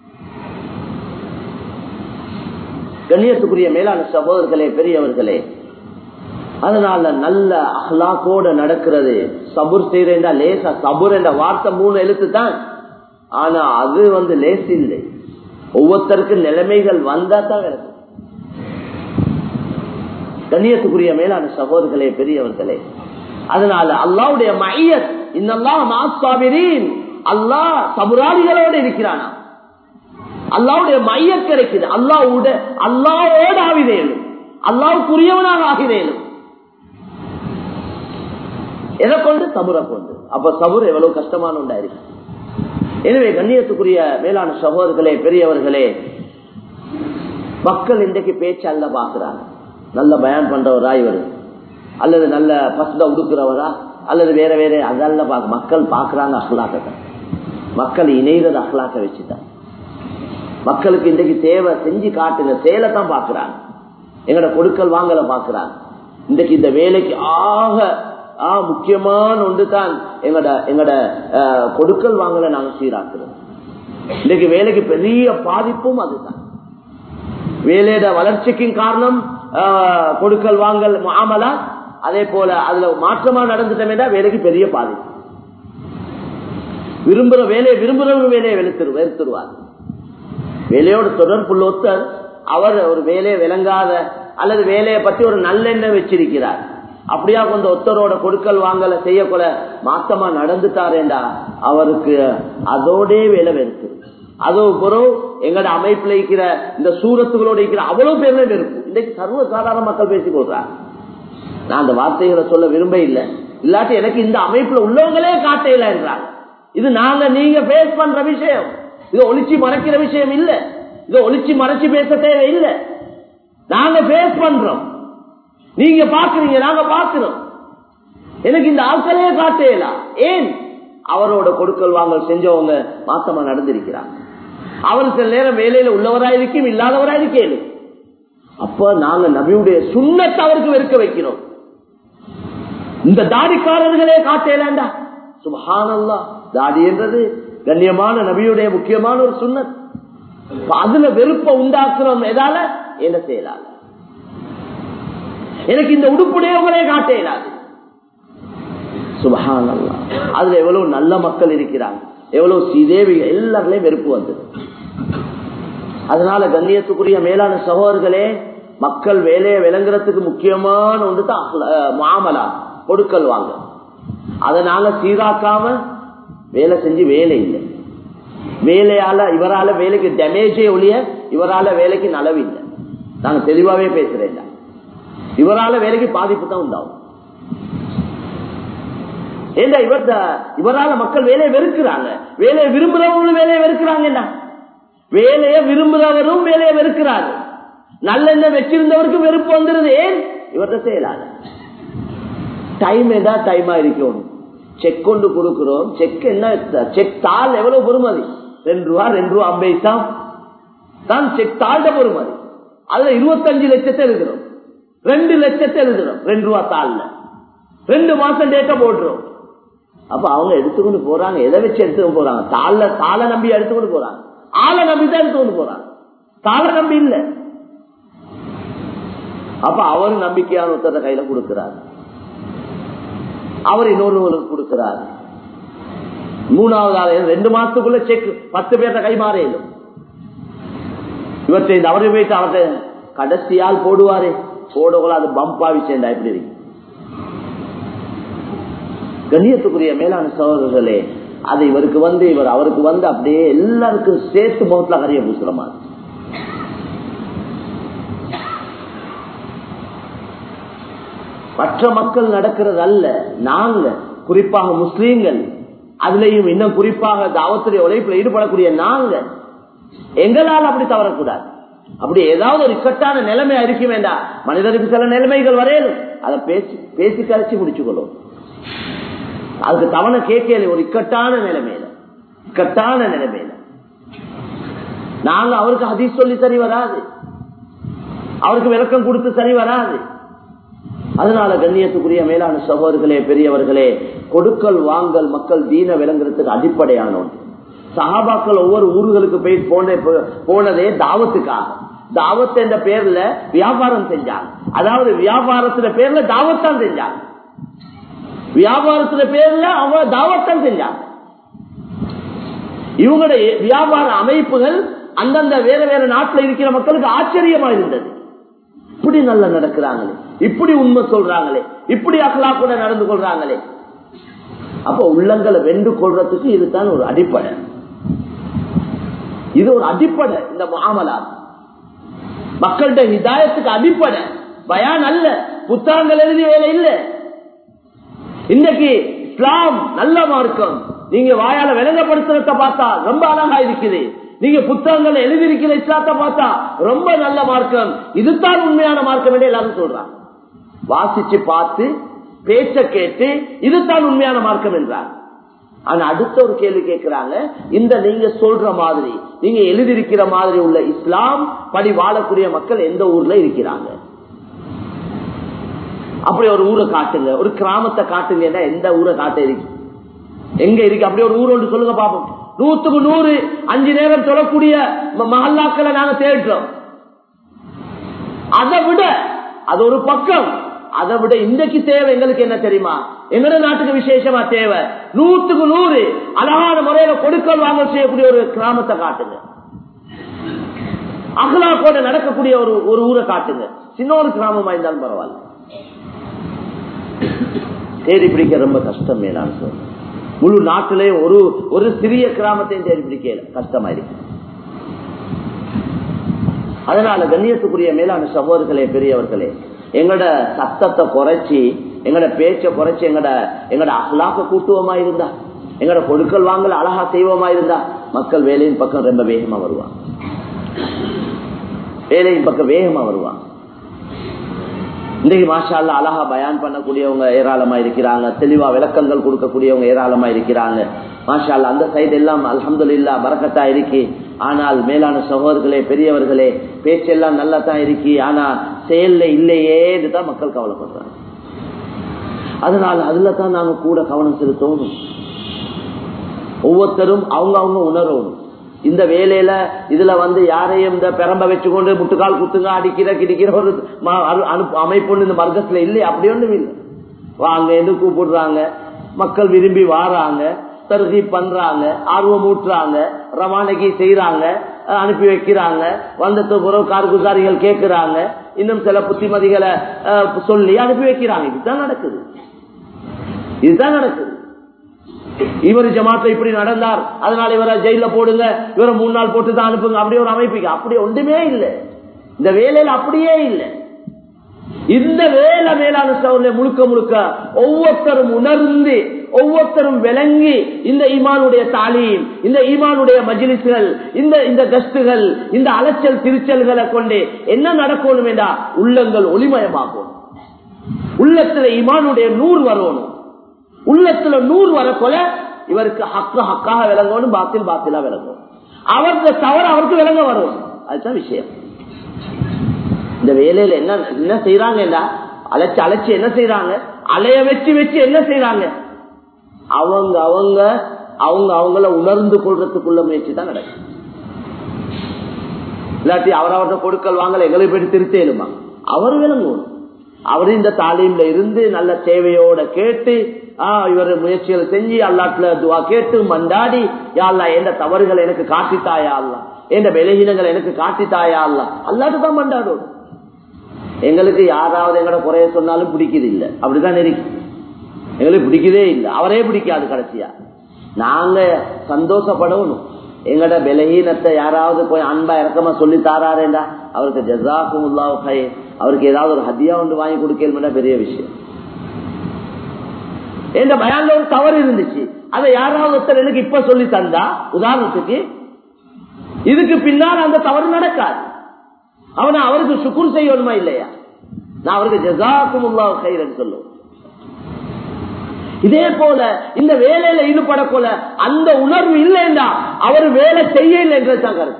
கண்ணியத்துக்குரிய மேலான சகோதரர்களே பெரியவர்களே அதனால நல்ல அஹ்லாக்கோட நடக்கிறது சபுர் செய்யறா லேசா சபுர் என்ற வார்த்தை மூணு எழுத்து தான் ஆனா அது வந்து லேஸ் இல்லை ஒவ்வொருத்தருக்கு நிலைமைகள் வந்தா தான் கிடக்கும் கண்ணியத்துக்குரிய மேலான சகோதரர்களே பெரியவர்களே அதனால அல்லாவுடைய மையத் இன்னெல்லாம் மாசாபிரீன் அல்லாஹ் சபுராதிகளோடு இருக்கிறானா அல்லாவுடைய மைய கிடைக்குது அல்லாவோட அல்லாவோட ஆவிதேனும் அல்லாவுக்குரியவனாக ஆகிறேனும் எதை கொண்டு சபுரை கொண்டு அப்ப சபுர் எவ்வளவு கஷ்டமான உண்டா இருக்கு எனவே கண்ணியத்துக்குரிய மேலான சகோதரர்களே பெரியவர்களே மக்கள் இன்றைக்கு பேச்சு அல்ல பாக்குறாங்க நல்ல பயான் பண்றவரா இவர் அல்லது நல்ல பசுத உடுக்கிறவரா அல்லது வேற வேற அதல்ல பாக்க மக்கள் பாக்குறாங்க அஹ்லாக்கத்தை மக்கள் இணைகிறது அஹ்லாக்க வச்சுதான் மக்களுக்கு இன்றைக்கு தேவை செஞ்சு காட்டுங்க செயலை தான் பாக்குறாங்க எங்கட கொடுக்கல் வாங்கல பாக்குறாங்க இன்றைக்கு இந்த வேலைக்கு ஆக ஆ முக்கியமான ஒன்று தான் எங்கட எங்கட கொடுக்கல் வாங்கல நாங்க சீராக்குறோம் இன்னைக்கு வேலைக்கு பெரிய பாதிப்பும் அதுதான் வேலையோட வளர்ச்சிக்கும் காரணம் கொடுக்கல் வாங்கல் ஆமலா அதே போல அதுல மாற்றமா நடந்துட்டமே தான் வேலைக்கு பெரிய பாதிப்பு விரும்புற வேலையை விரும்புறவங்க வேலையை வெளுத்துரு வெறுத்துருவார் வேலையோட தொடர்புள்ள ஒருத்தர் அவர் ஒரு வேலையை விளங்காத அல்லது வேலையை பற்றி ஒரு நல்லெண்ணம் வச்சிருக்கிறார் அப்படியா கொஞ்சம் ஒத்தரோட கொடுக்கல் வாங்கல செய்யக்கூட மாத்தமா நடந்துட்டாரேண்டா அவருக்கு அதோடே வேலை வெறுத்து அதோ பிறகு எங்கட அமைப்புல இருக்கிற இந்த சூரத்துகளோட இருக்கிற அவ்வளவு பேர்ல வெறுப்பு இன்னைக்கு சர்வ சாதாரண மக்கள் பேசிக் கொள்றாங்க நான் அந்த வார்த்தைகளை சொல்ல விரும்ப இல்லை இல்லாட்டி எனக்கு இந்த அமைப்புல உள்ளவங்களே காட்டையில என்றாங்க இது நாங்க நீங்க பேஸ் பண்ற விஷயம் இது ஒளிச்சு மறைக்கிற விஷயம் இல்ல இது ஒளிச்சு மறைச்சு பேச தேவை இல்லை நாங்க பேஸ் பண்றோம் நீங்க பாக்குறீங்க நாங்க பாக்குறோம் எனக்கு இந்த ஆட்களே காட்டேலாம் ஏன் அவரோட கொடுக்கல் வாங்கல் செஞ்சவங்க மாத்தமா நடந்திருக்கிறாங்க அவர் சில நேரம் வேலையில உள்ளவராயிருக்கும் இல்லாதவராயிருக்கேன் அப்ப நாங்க நபியுடைய சுண்ணத்தை அவருக்கு வெறுக்க வைக்கிறோம் இந்த தாடிக்காரர்களே காட்டேலாண்டா சுபஹானல்லா தாடி என்றது கண்ணியமான நபியுடைய முக்கியமான ஒரு சுண்ணத் அதுல வெறுப்ப உண்டாக்குறோம் எதால என்ன செய்யலால எனக்கு இந்த உடுப்புடையவங்களே காட்ட இயலாது சுபஹானல்லா அதுல எவ்வளவு நல்ல மக்கள் இருக்கிறாங்க எவ்வளவு சீதேவி எல்லாருலயும் வெறுப்பு வந்தது அதனால கண்ணியத்துக்குரிய மேலான சகோதரர்களே மக்கள் வேலையை விளங்குறதுக்கு முக்கியமான ஒன்று தான் மாமலா கொடுக்கல் வாங்க அதை நாங்க சீராக்காம வேலை செஞ்சு வேலை இல்லை வேலையால இவரால வேலைக்கு டேமேஜே ஒழிய இவரால வேலைக்கு நலவு இல்லை நாங்க தெளிவாவே பேசுறேன் இவரால வேலைக்கு பாதிப்பு தான் உண்டாகும் ஏண்டா இவர் இவரால மக்கள் வேலையை வெறுக்கிறாங்க வேலையை விரும்புறவங்களும் வேலையை வெறுக்கிறாங்க என்ன வேலையை விரும்புறவரும் வேலையை வெறுக்கிறாரு நல்லெண்ணெய் வச்சிருந்தவருக்கு வெறுப்பு வந்துருது ஏன் இவர்கிட்ட செய்யலாத டைம் ஏதா டைமா இருக்கணும் செக் கொண்டு கொடுக்கிறோம் செக் என்ன செக் தாள் எவ்வளவு பொறுமதி ரெண்டு ரூபா ரெண்டு ரூபா ஐம்பது தான் செக் தாழ்ந்த பொறுமதி அதுல இருபத்தஞ்சு லட்சத்தை எழுதுறோம் ரெண்டு லட்சத்தை எழுதுறோம் ரெண்டு ரூபா தாள்ல ரெண்டு மாசம் டேட்டா போட்டுரும் அப்ப அவங்க எடுத்துக்கொண்டு போறாங்க எதை வச்சு எடுத்துக்கொண்டு போறாங்க தாள தாள நம்பி எடுத்துக்கொண்டு போறாங்க ஆளை நம்பி தான் எடுத்துக்கொண்டு போறாங்க தாள நம்பி இல்ல அப்ப அவர் நம்பிக்கையான ஒருத்தர கையில கொடுக்கிறார் அவர் இன்னொருவருக்கு கொடுக்கிறார் மூணாவது ஆள் ரெண்டு மாசத்துக்குள்ள செக் பத்து பேர்த்த கை மாறையிலும் இவற்றை அவரை போயிட்டு அவர்கிட்ட கடைசியால் போடுவாரே போடக்குள்ள அது பம்பா விஷயம் எப்படி இருக்கு கண்ணியத்துக்குரிய மேலான சகோதரர்களே அது இவருக்கு வந்து இவர் அவருக்கு வந்து அப்படியே எல்லாருக்கும் சேர்த்து முகத்துல கரிய பூசுற மாதிரி மற்ற மக்கள் நடக்கிறது அல்ல நாங்க குறிப்பாக முஸ்லீம்கள் அதுலயும் இன்னும் குறிப்பாக தாவத்துடைய உழைப்புல ஈடுபடக்கூடிய நாங்க எங்களால் அப்படி தவறக்கூடாது அப்படி ஏதாவது ஒரு இக்கட்டான நிலைமை இருக்க வேண்டாம் மனிதருக்கு சில நிலைமைகள் வரையலும் அதை பேசி பேசி கரைச்சி முடிச்சுக்கொள்ளும் அதுக்கு தவணை கேட்கல ஒரு இக்கட்டான நிலைமையில இக்கட்டான நிலைமையில நாங்க அவருக்கு ஹதீஸ் சொல்லி சரி வராது அவருக்கு விளக்கம் கொடுத்து சரி வராது அதனால கண்ணியத்துக்குரிய மேலான சகோதரர்களே பெரியவர்களே கொடுக்கல் வாங்கல் மக்கள் தீன விளங்குறதுக்கு அடிப்படையான ஒன்று சஹாபாக்கள் ஒவ்வொரு ஊர்களுக்கு போய் போன போனதே தாவத்துக்காக தாவத் என்ற பேர்ல வியாபாரம் செஞ்சாங்க அதாவது வியாபாரத்துல பேர்ல தாவத்தான் செஞ்சாங்க வியாபாரத்துல பேர்ல அவங்க தாவத்தான் செஞ்சாங்க இவங்களுடைய வியாபார அமைப்புகள் அந்தந்த வேற வேற நாட்டில் இருக்கிற மக்களுக்கு ஆச்சரியமா இருந்தது இப்படி நல்லா நடக்கிறாங்களே இப்படி உண்மை சொல்றாங்களே இப்படி அகலா கூட நடந்து கொள்றாங்களே அப்ப உள்ளங்களை வென்று கொள்றதுக்கு இதுதான் ஒரு அடிப்படை இது ஒரு அடிப்படை இந்த மாமலா மக்கள்கிட்ட ஹிதாயத்துக்கு அடிப்படை பயான் அல்ல புத்தகங்கள் எழுதி வேலை இல்லை இன்னைக்கு இஸ்லாம் நல்ல மார்க்கம் நீங்க வாயால விளங்கப்படுத்துறத பார்த்தா ரொம்ப அழகா இருக்குது நீங்க புத்தகங்கள் எழுதியிருக்கிற இஸ்லாத்தை பார்த்தா ரொம்ப நல்ல மார்க்கம் இதுதான் உண்மையான மார்க்கம் என்று எல்லாரும் சொல்றாங்க வாசிச்சு பார்த்து பேச்ச கேட்டு இதுதான் உண்மையான மார்க்கம் என்றார் ஆனா அடுத்த ஒரு கேள்வி கேட்கிறாங்க இந்த நீங்க சொல்ற மாதிரி நீங்க எழுதியிருக்கிற மாதிரி உள்ள இஸ்லாம் படி வாழக்கூடிய மக்கள் எந்த ஊர்ல இருக்கிறாங்க அப்படி ஒரு ஊரை காட்டுங்க ஒரு கிராமத்தை காட்டுங்கன்னா எந்த ஊரை காட்ட இருக்கு எங்க இருக்கு அப்படி ஒரு ஊர் ஒன்று சொல்லுங்க பாப்போம் நூத்துக்கு நூறு அஞ்சு நேரம் சொல்லக்கூடிய மஹல்லாக்களை நாங்க தேடுறோம் அதை விட அது ஒரு பக்கம் அதை விட இன்றைக்கு தேவை எங்களுக்கு என்ன தெரியுமா எங்கட நாட்டுக்கு விசேஷமா தேவை நூத்துக்கு நூறு அழகான முறையில கொடுக்கல் வாங்கல் செய்யக்கூடிய ஒரு கிராமத்தை காட்டுங்க அகலாக்கோட நடக்கக்கூடிய ஒரு ஒரு ஊரை காட்டுங்க சின்ன ஒரு கிராமமா இருந்தாலும் பரவாயில்ல தேடி பிடிக்க ரொம்ப கஷ்டம் மேலான சொல் முழு நாட்டிலே ஒரு ஒரு சிறிய கிராமத்தையும் தேடி பிடிக்க கஷ்டமா இருக்கு அதனால கண்ணியத்துக்குரிய மேலான சகோதரர்களே பெரியவர்களே எங்களோட சத்தத்தை குறைச்சி எங்களோட பேச்ச குறைச்சி எங்கட எங்கட அகலாக்க கூட்டுவோமா இருந்தா எங்கட கொடுக்கல் வாங்கல் அழகா செய்வோமா இருந்தா மக்கள் வேலையின் பக்கம் ரொம்ப வேகமா வருவாங்க வேலையின் பக்கம் வேகமா வருவாங்க இன்றைக்கு மாஷா அல்லா அழகா பயான் பண்ணக்கூடியவங்க ஏராளமா இருக்கிறாங்க தெளிவா விளக்கங்கள் கொடுக்கக்கூடியவங்க ஏராளமா இருக்கிறாங்க மாஷா அல்லா அந்த சைடு எல்லாம் அல்ஹம்துலில்லா பறக்கத்தா இருக்கு ஆனால் மேலான சகோதரர்களே பெரியவர்களே பேச்செல்லாம் நல்லா தான் இருக்கு ஆனா செயல்ல இல்லையேன்னு தான் மக்கள் கவலைப்படுறாங்க அதனால அதுல தான் நாங்க கூட கவனம் செலுத்தணும் ஒவ்வொருத்தரும் அவங்க அவங்க உணரணும் இந்த வேலையில இதுல வந்து யாரையும் இந்த பெரம்ப வச்சுக்கொண்டு முட்டுக்கால் குத்துங்க அடிக்கிற கிடிக்கிற ஒரு ம- அரு- அனுப்பு- அமைப்பு இந்த மர்க்கத்துல இல்லை அப்படி ஒண்ணும் இல்லை வாங்க என்று கூப்பிடுறாங்க மக்கள் விரும்பி வாராங்க தருகி பண்றாங்க ஆர்வம் ஊட்டுறாங்க ரவானகி செய்யறாங்க அஹ் அனுப்பி வைக்கிறாங்க வந்த உறவு கார்குசாரிகள் கேட்கிறாங்க இன்னும் சில புத்திமதிகளை அஹ், சொல்லி அனுப்பி வைக்கிறாங்க இதுதான் நடக்குது இதுதான் நடக்குது இவர் ஜமாத்துல இப்படி நடந்தார் அதனால இவரை ஜெயில போடுங்க இவரை மூணு நாள் போட்டு தான் அனுப்புங்க அப்படி ஒரு அமைப்புக்கு அப்படி ஒன்றுமே இல்லை இந்த வேலையில அப்படியே இல்லை இந்த வேலை மேலான சவுல முழுக்க முழுக்க ஒவ்வொருத்தரும் உணர்ந்து ஒவ்வொருத்தரும் விளங்கி இந்த ஈமானுடைய தாலீம் இந்த ஈமானுடைய மஜிலிஸ்கள் இந்த இந்த கஸ்டுகள் இந்த அலைச்சல் திருச்சல்களை கொண்டு என்ன நடக்கணும் என்றா உள்ளங்கள் ஒளிமயமாகும் உள்ளத்துல ஈமானுடைய நூறு வரணும் உள்ளத்துல நூறு வரக்கொல இவருக்கு ஹக்கு ஹக்காக விளங்கணும் பாத்தில் பாத்திலா விளங்கும் அவருக்கு தவறு அவருக்கு விளங்க வரும் அதுதான் விஷயம் இந்த வேலையில என்ன என்ன செய்யறாங்கடா அழைச்சு அழைச்சு என்ன செய்யறாங்க அலைய வச்சு வச்சு என்ன செய்யறாங்க அவங்க அவங்க அவங்க அவங்கள உணர்ந்து கொள்றதுக்குள்ள முயற்சி தான் நடக்கும் இல்லாட்டி அவரவர்கிட்ட கொடுக்கல் வாங்கல எங்களை போயிட்டு திருத்தேனுமா அவர் விளங்கணும் அவர் இந்த தாலீம்ல இருந்து நல்ல தேவையோட கேட்டு ஆஹ் இவர் முயற்சிகளை செஞ்சு அல்லாட்டுல துவா கேட்டு மண்டாடி யாழ்லா எந்த தவறுகள் எனக்கு காட்டித்தாயா அல்ல எந்த விலகினங்கள் எனக்கு காட்டித்தாயா அல்ல அல்லாட்டு தான் மண்டாடும் எங்களுக்கு யாராவது எங்கட குறைய சொன்னாலும் பிடிக்குது இல்ல அப்படிதான் இருக்கு எங்களுக்கு பிடிக்கதே இல்லை அவரே பிடிக்காது கடைசியா நாங்க சந்தோஷப்படணும் எங்கட பலகீனத்தை யாராவது போய் அன்பா இறக்கமா சொல்லி தாராரேண்டா அவருக்கு ஜசாக்கும் கை அவருக்கு ஏதாவது ஒரு ஹதியா ஒன்று வாங்கி கொடுக்கணும்னா பெரிய விஷயம் எந்த பயான்ல ஒரு தவறு இருந்துச்சு அதை யாராவது ஒருத்தர் எனக்கு இப்ப சொல்லி தந்தா உதாரணத்துக்கு இதுக்கு பின்னால் அந்த தவறு நடக்காது அவனை அவருக்கு சுக்குர் செய்யணுமா இல்லையா நான் அவருக்கு ஜசாக்கும் கைரன் சொல்லுவேன் இதே போல இந்த வேலையில ஈடுபட போல அந்த உணர்வு இல்லைண்டா அவர் வேலை செய்ய இல்லை என்றதான் கருத்து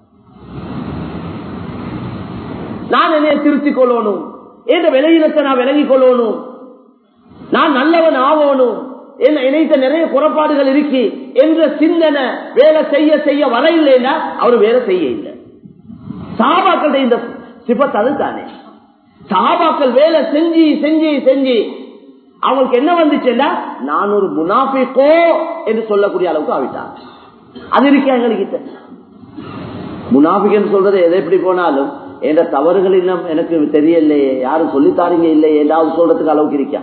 நான் என்னைய திருத்திக் கொள்ளணும் என்ற விலையினத்தை நான் விலகிக் கொள்ளணும் நான் நல்லவன் ஆகணும் என்ன இணைத்த நிறைய குறைபாடுகள் இருக்கு என்ற சிந்தனை வேலை செய்ய செய்ய வர இல்லைன்னா அவர் வேலை செய்ய இல்லை சாபாக்களுடைய இந்த சிபத் அது தானே சாபாக்கள் வேலை செஞ்சு செஞ்சு செஞ்சு அவங்களுக்கு என்ன வந்துச்சுன்னா நான் ஒரு முனாபிக்கோ என்று சொல்லக்கூடிய அளவுக்கு ஆவிட்டாங்க அது இருக்கே எங்களுக்கு முனாபிக் சொல்றது எதை எப்படி போனாலும் என்ற தவறுகள் இன்னும் எனக்கு தெரியலையே யாரும் சொல்லித்தாருங்க இல்லையே ஏதாவது சொல்றதுக்கு அளவுக்கு இருக்கா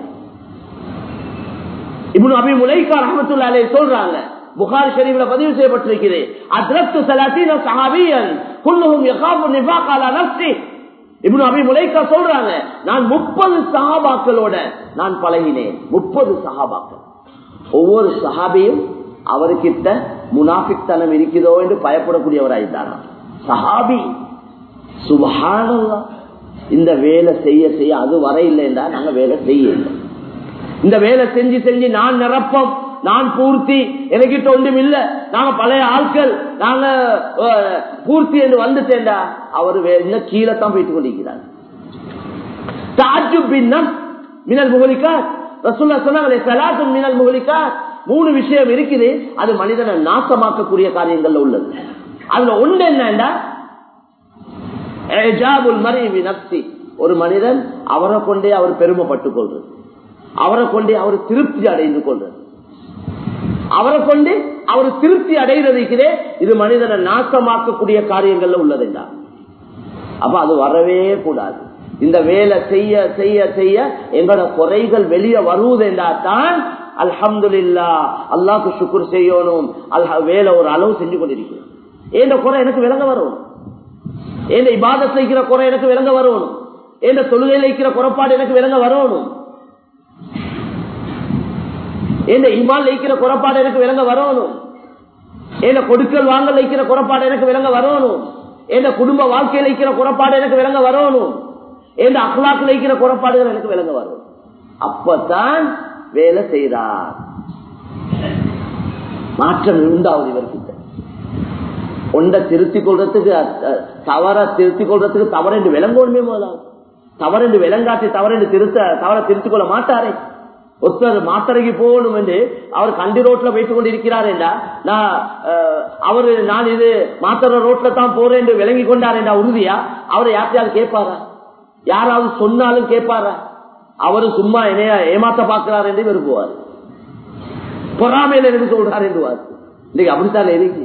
இப்படி அபி முலைக்கா ரஹமத்துல்லாலே சொல்றாங்க புகார் ஷரீஃப்ல பதிவு செய்யப்பட்டிருக்கிறது அத்ரத்து சலாத்தீன சஹாபியன் குல்லுஹும் யகாபு நிஃபாக் அலா நஃப்ஸி இப்னு அபி முலைக்கா சொல்றாங்க நான் முப்பது சஹாபாக்களோட நான் பழகினேன் முப்பது சஹாபாக்கள் ஒவ்வொரு சஹாபியும் அவர்கிட்ட முனாஃபிக்தனம் இருக்குதோ என்று பயப்படக்கூடியவராயிருந்தாரா சஹாபி சுபஹானல்லா இந்த வேலை செய்ய செய்ய அது வர இல்லைன்றா நாங்க வேலை செய்ய இல்லை இந்த வேலை செஞ்சு செஞ்சு நான் நிரப்பம் நான் பூர்த்தி எனக்கிட்ட ஒன்றும் இல்ல நாங்க பழைய ஆட்கள் நாங்க அஹ், பூர்த்தி என்று வந்துட்டேன்டா அவர் இன்னும் கீழே தான் போயிட்டு கொண்டிருக்கிறார் தாஜுப் பின் நஃப்ஸ் மினல் முகலிக்கார் ரசூல்லா சொன்னாங்களே சலாத்தும் மினல் முகலிக்கார் மூணு விஷயம் இருக்குது அது மனிதனை நாசமாக்கக்கூடிய காரியங்கள்ல உள்ளது அதுல ஒன்று என்னண்டா ஏஜாபுல் மறைவி நப்சி ஒரு மனிதன் அவரை கொண்டே அவர் பெருமைப்பட்டுக் கொள்றது அவரை கொண்டே அவர் திருப்தி அடைந்து கொள்றது அவரை கொண்டு அவர் திருப்தி அடைகிறதுக்கிறே இது மனிதனை நாசமாக்கக்கூடிய காரியங்கள்ல உள்ளதுண்டா அப்ப அது வரவே கூடாது இந்த வேலை செய்ய செய்ய செய்ய எங்களோட குறைகள் வெளியே வருவதென்றா தான் அல்ஹம்துலில்லா அல்லாஹ்க்கு சுக்குர் செய்யணும் அல்ஹ வேலை ஒரு அளவு செஞ்சு கொண்டிருக்கிறோம் ஏந்த குறை எனக்கு விளங்க வரணும் ஏந்த இபாதத் வைக்கிற குறை எனக்கு விளங்க வரணும் ஏந்த தொழுகையில் வைக்கிற குறைப்பாடு எனக்கு விளங்க வரணும் ஏந்த இமான் வைக்கிற குறைப்பாடு எனக்கு விளங்க வரணும் ஏந்த கொடுக்கல் வாங்கல் வைக்கிற குறைப்பாடு எனக்கு விளங்க வரணும் ஏந்த குடும்ப வாழ்க்கையில் வைக்கிற குறைப்பாடு எனக்கு விளங்க வரணும் எந்த அகலாக்கில் இருக்கிற குறைபாடுகள் எனக்கு விளங்க வரும் அப்பதான் வேலை செய்தார் மாற்றம் உண்டாவது இவர்கிட்ட ஒன்றை திருத்திக் கொள்றதுக்கு தவற திருத்திக் கொள்றதுக்கு தவறு என்று விளங்கணுமே முதலாவது தவறு என்று விளங்காட்டி தவறு என்று திருத்த தவற திருத்திக் கொள்ள மாட்டாரே ஒருத்தர் மாத்தரைக்கு போகணும் என்று அவர் கண்டி ரோட்ல வைத்துக் கொண்டிருக்கிறார் என்றா நான் அவரு நான் இது மாத்தர ரோட்ல தான் போறேன் என்று விளங்கி கொண்டார் என்றா உறுதியா அவரை யார்த்தையாவது கேட்பாரா யாராவது சொன்னாலும் கேட்பாரா அவரு சும்மா என்னைய ஏமாத்த பாக்குறார் என்று விரும்புவார் பொறாமையில எனக்கு சொல்றார் என்று இன்னைக்கு அப்படித்தான் இருக்கு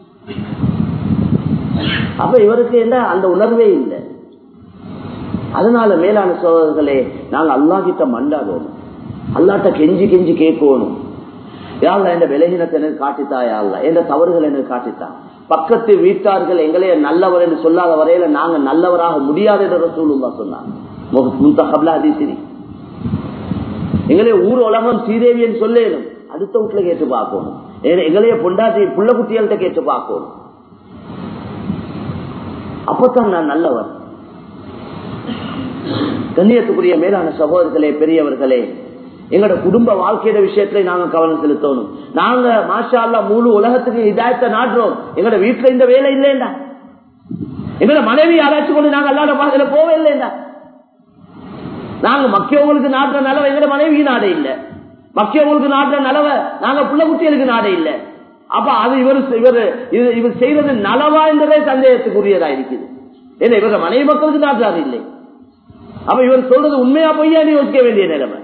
அப்ப இவருக்கு என்ன அந்த உணர்வே இல்லை அதனால மேலான சோதர்களே நாங்க அல்லா கிட்ட மண்டாடணும் அல்லாட்ட கெஞ்சி கெஞ்சி கேட்கணும் யாழ்ல எந்த விலகினத்தை எனக்கு காட்டித்தா யாழ்ல எந்த தவறுகள் எனக்கு காட்டித்தா பக்கத்து வீட்டார்கள் எங்களைய நல்லவர் என்று சொல்லாத வரையில நாங்க நல்லவராக முடியாது என்று சூழ்நிலை சொன்னாங்க முந்தகப்ல அதிசிரி எங்களைய ஊர் உலகம் சீதேவின்னு சொல்லேனும் அடுத்த வீட்டுல கேட்டு பார்க்கணும் எங்களைய பொண்டாட்டி புள்ள குட்டிகள்கிட்ட கேட்டு பார்க்கணும் அப்பதான் நான் நல்லவர் கண்ணியத்துக்குரிய மேலான சகோதரர்களே பெரியவர்களே எங்களோட குடும்ப வாழ்க்கையோட விஷயத்துல நாங்க கவனம் செலுத்தணும் நாங்க மாஷா அல்லா முழு உலகத்துக்கு இதாயத்தை நாட்டுறோம் எங்களோட வீட்டுல இந்த வேலை இல்லைண்டா எங்களோட மனைவி யாராச்சும் கொண்டு நாங்க அல்லாத பாதையில போவே இல்லைண்டா நாங்க மக்கியவங்களுக்கு நாட்டுற நிலவை எங்களோட மனைவி நாடே இல்ல மக்கியவங்களுக்கு நாட்டுற நிலவை நாங்க புள்ள குட்டிகளுக்கு நாடே இல்ல அப்ப அது இவர் இவர் இவர் செய்வது நலவா என்றதே சந்தேகத்துக்குரியதா இருக்குது ஏன்னா இவர மனைவி மக்களுக்கு நாட்டுறாரு இல்லை அப்ப இவர் சொல்றது உண்மையா பொய்யான்னு யோசிக்க வேண்டிய நிலைமை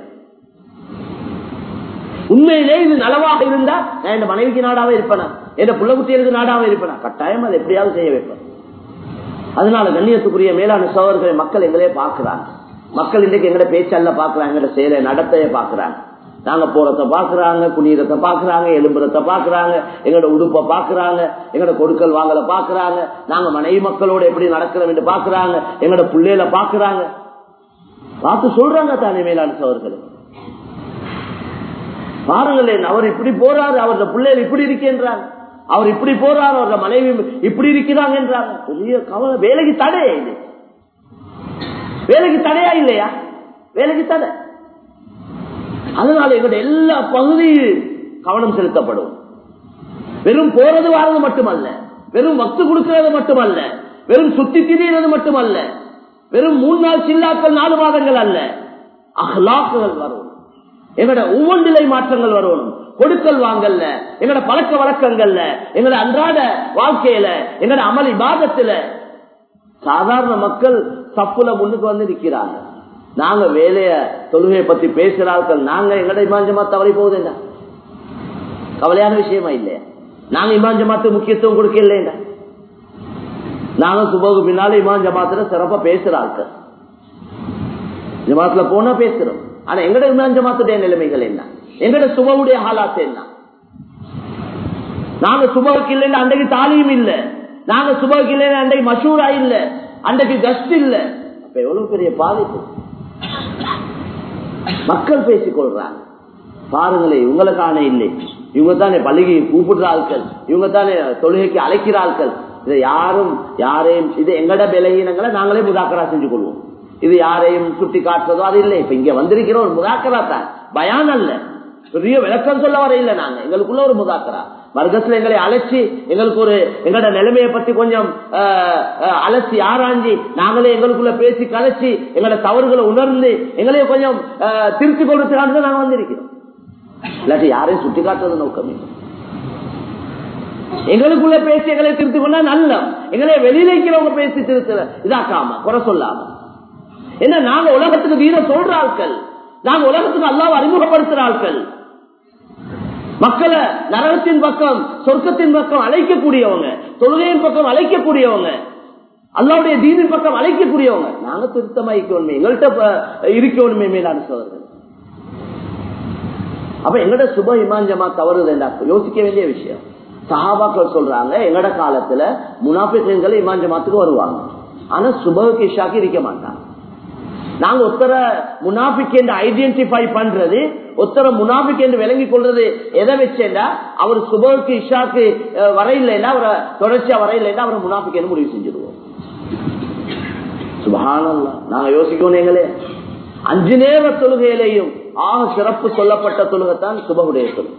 உண்மையிலே இது நலவாக இருந்தா நான் என் மனைவிக்கு நாடாவே இருப்பேனா என் புள்ள குட்டிகளுக்கு நாடாவே இருப்பேனா கட்டாயம் அதை எப்படியாவது செய்ய வைப்பேன் அதனால கண்ணியத்துக்குரிய மேலான சோழர்களை மக்கள் எங்களே பாக்குறாங்க மக்கள் இன்றைக்கு எங்கட பேச்சல்ல பாக்குறாங்க எங்கட செயலை நடத்தைய பாக்குறாங்க நாங்க போறத பாக்குறாங்க குனியறத பாக்குறாங்க எலும்புறத பாக்குறாங்க எங்களோட உடுப்ப பாக்குறாங்க எங்களோட கொடுக்கல் வாங்கல பாக்குறாங்க நாங்க மனைவி மக்களோட எப்படி நடக்கிறோம் என்று பாக்குறாங்க எங்களோட பிள்ளையில பாக்குறாங்க பார்த்து சொல்றாங்க தானே மேலான சோழர்கள் பாருங்களேன் அவர் இப்படி போறாரு அவரோட பிள்ளைகள் இப்படி இருக்கின்றாங்க அவர் இப்படி போறாரு அவரோட மனைவி இப்படி இருக்கிறாங்க என்றாங்க பெரிய கவலை வேலைக்கு தடையா இது வேலைக்கு தடையா இல்லையா வேலைக்கு தடை அதனால எங்களுடைய எல்லா பகுதியும் கவனம் செலுத்தப்படும் வெறும் போறது வாரது மட்டுமல்ல வெறும் வக்து கொடுக்கிறது மட்டுமல்ல வெறும் சுத்தி திரிகிறது மட்டுமல்ல வெறும் மூணு நாள் சில்லாக்கள் நாலு மாதங்கள் அல்ல அஹ்லாக்குகள் வரும் எங்களோட ஒவ்வொன்றிலை மாற்றங்கள் வரணும் கொடுக்கல் வாங்கல்ல எங்களோட பழக்க வழக்கங்கள்ல எங்களோட அன்றாட வாழ்க்கையில எங்களோட அமளி பாகத்துல சாதாரண மக்கள் தப்புல முன்னுக்கு வந்து நிக்கிறாங்க நாங்க வேலைய தொழுகையை பத்தி பேசுறார்கள் நாங்க எங்கட இமாஞ்சமா தவறி போகுதுண்டா கவலையான விஷயமா இல்லையா நாங்க இமான் ஜமாத்து முக்கியத்துவம் கொடுக்க இல்லையா நாங்க சுபகு பின்னால இமான் ஜமாத்துல சிறப்பா பேசுறார்கள் ஜமாத்துல போனா பேசுறோம் ஆனா எங்கட இமான் ஜமாத்துடைய நிலைமைகள் என்ன எங்கட சுபவுடைய ஹாலாத்து என்ன நாங்க சுபகுக்கு இல்லைன்னு அன்றைக்கு தாலியும் இல்ல நாங்க சுபகுக்கு இல்லைன்னு அன்றைக்கு மஷூரா இல்ல அன்றைக்கு கஸ்ட் இல்ல அப்ப எவ்வளவு பெரிய பாதிப்பு மக்கள் பேசிக் கொள்றாங்க பாருங்களேன் இவங்களுக்கான இல்லை இவங்க தானே பள்ளிக்கு கூப்பிடுற ஆட்கள் இவங்க தானே தொழுகைக்கு அழைக்கிற ஆட்கள் இதை யாரும் யாரையும் இது எங்கட பலகீனங்களை நாங்களே முதாக்கரா செஞ்சு கொள்வோம் இது யாரையும் சுட்டி காட்டுறதோ அது இல்லை இப்ப இங்க வந்திருக்கிற ஒரு முதாக்கரா தான் பயான் அல்ல பெரிய விளக்கம் சொல்ல வர இல்லை நாங்க எங்களுக்குள்ள ஒரு முதாக்கரா மர்கஸ்ல எங்களை அழைச்சி எங்களுக்கு ஒரு எங்களோட நிலைமையை பத்தி கொஞ்சம் அலசி ஆராய்ஞ்சி நாங்களே எங்களுக்குள்ள பேசி கலைச்சி எங்களோட தவறுகளை உணர்ந்து எங்களையே கொஞ்சம் திருத்தி கொள்றதுக்காக நாங்க வந்திருக்கிறோம் இல்லாட்டி யாரையும் சுட்டி காட்டுறது நோக்கம் இல்லை எங்களுக்குள்ள பேசி எங்களை திருத்தி கொண்டா நல்ல எங்களை வெளியில இருக்கிறவங்க பேசி திருத்த இதாக்காம குறை சொல்லாம என்ன நாங்க உலகத்துக்கு வீர சொல்ற ஆட்கள் நாங்க உலகத்துக்கு அல்லாவை அறிமுகப்படுத்துற ஆட்கள் மக்களை நரகத்தின் பக்கம் சொர்க்கத்தின் பக்கம் அழைக்கக்கூடியவங்க தொழுகையின் பக்கம் அழைக்கக்கூடியவங்க அல்லாவுடைய தீனின் பக்கம் அழைக்கக்கூடியவங்க நாங்க திருத்தமா இருக்கணுமே எங்கள்கிட்ட இருக்கணுமே மேலான சோதர்கள் அப்ப எங்கட சுப இமாஞ்சமா தவறுது யோசிக்க வேண்டிய விஷயம் சஹாபாக்கள் சொல்றாங்க எங்கட காலத்துல முனாபிகள் இமாஞ்சமாத்துக்கு வருவாங்க ஆனா சுபகுக்கு இஷாக்கு இருக்க மாட்டாங்க நாங்க ஒத்தர முனாபிக் என்று ஐடென்டிஃபை பண்றது ஒத்தர முனாபிக் என்று விளங்கி கொள்றது எதை வச்சேண்டா அவர் சுபகுக்கு இஷாக்கு வரையில்லைன்னா அவரை தொடர்ச்சியா வரையில்லைன்னா அவரை முனாபிக் என்று முடிவு செஞ்சிருவோம் சுபஹானல்லா நாங்க யோசிக்கணும் எங்களே அஞ்சு நேர தொழுகையிலையும் ஆக சிறப்பு சொல்லப்பட்ட தொழுகைத்தான் சுபகுடைய தொழுகை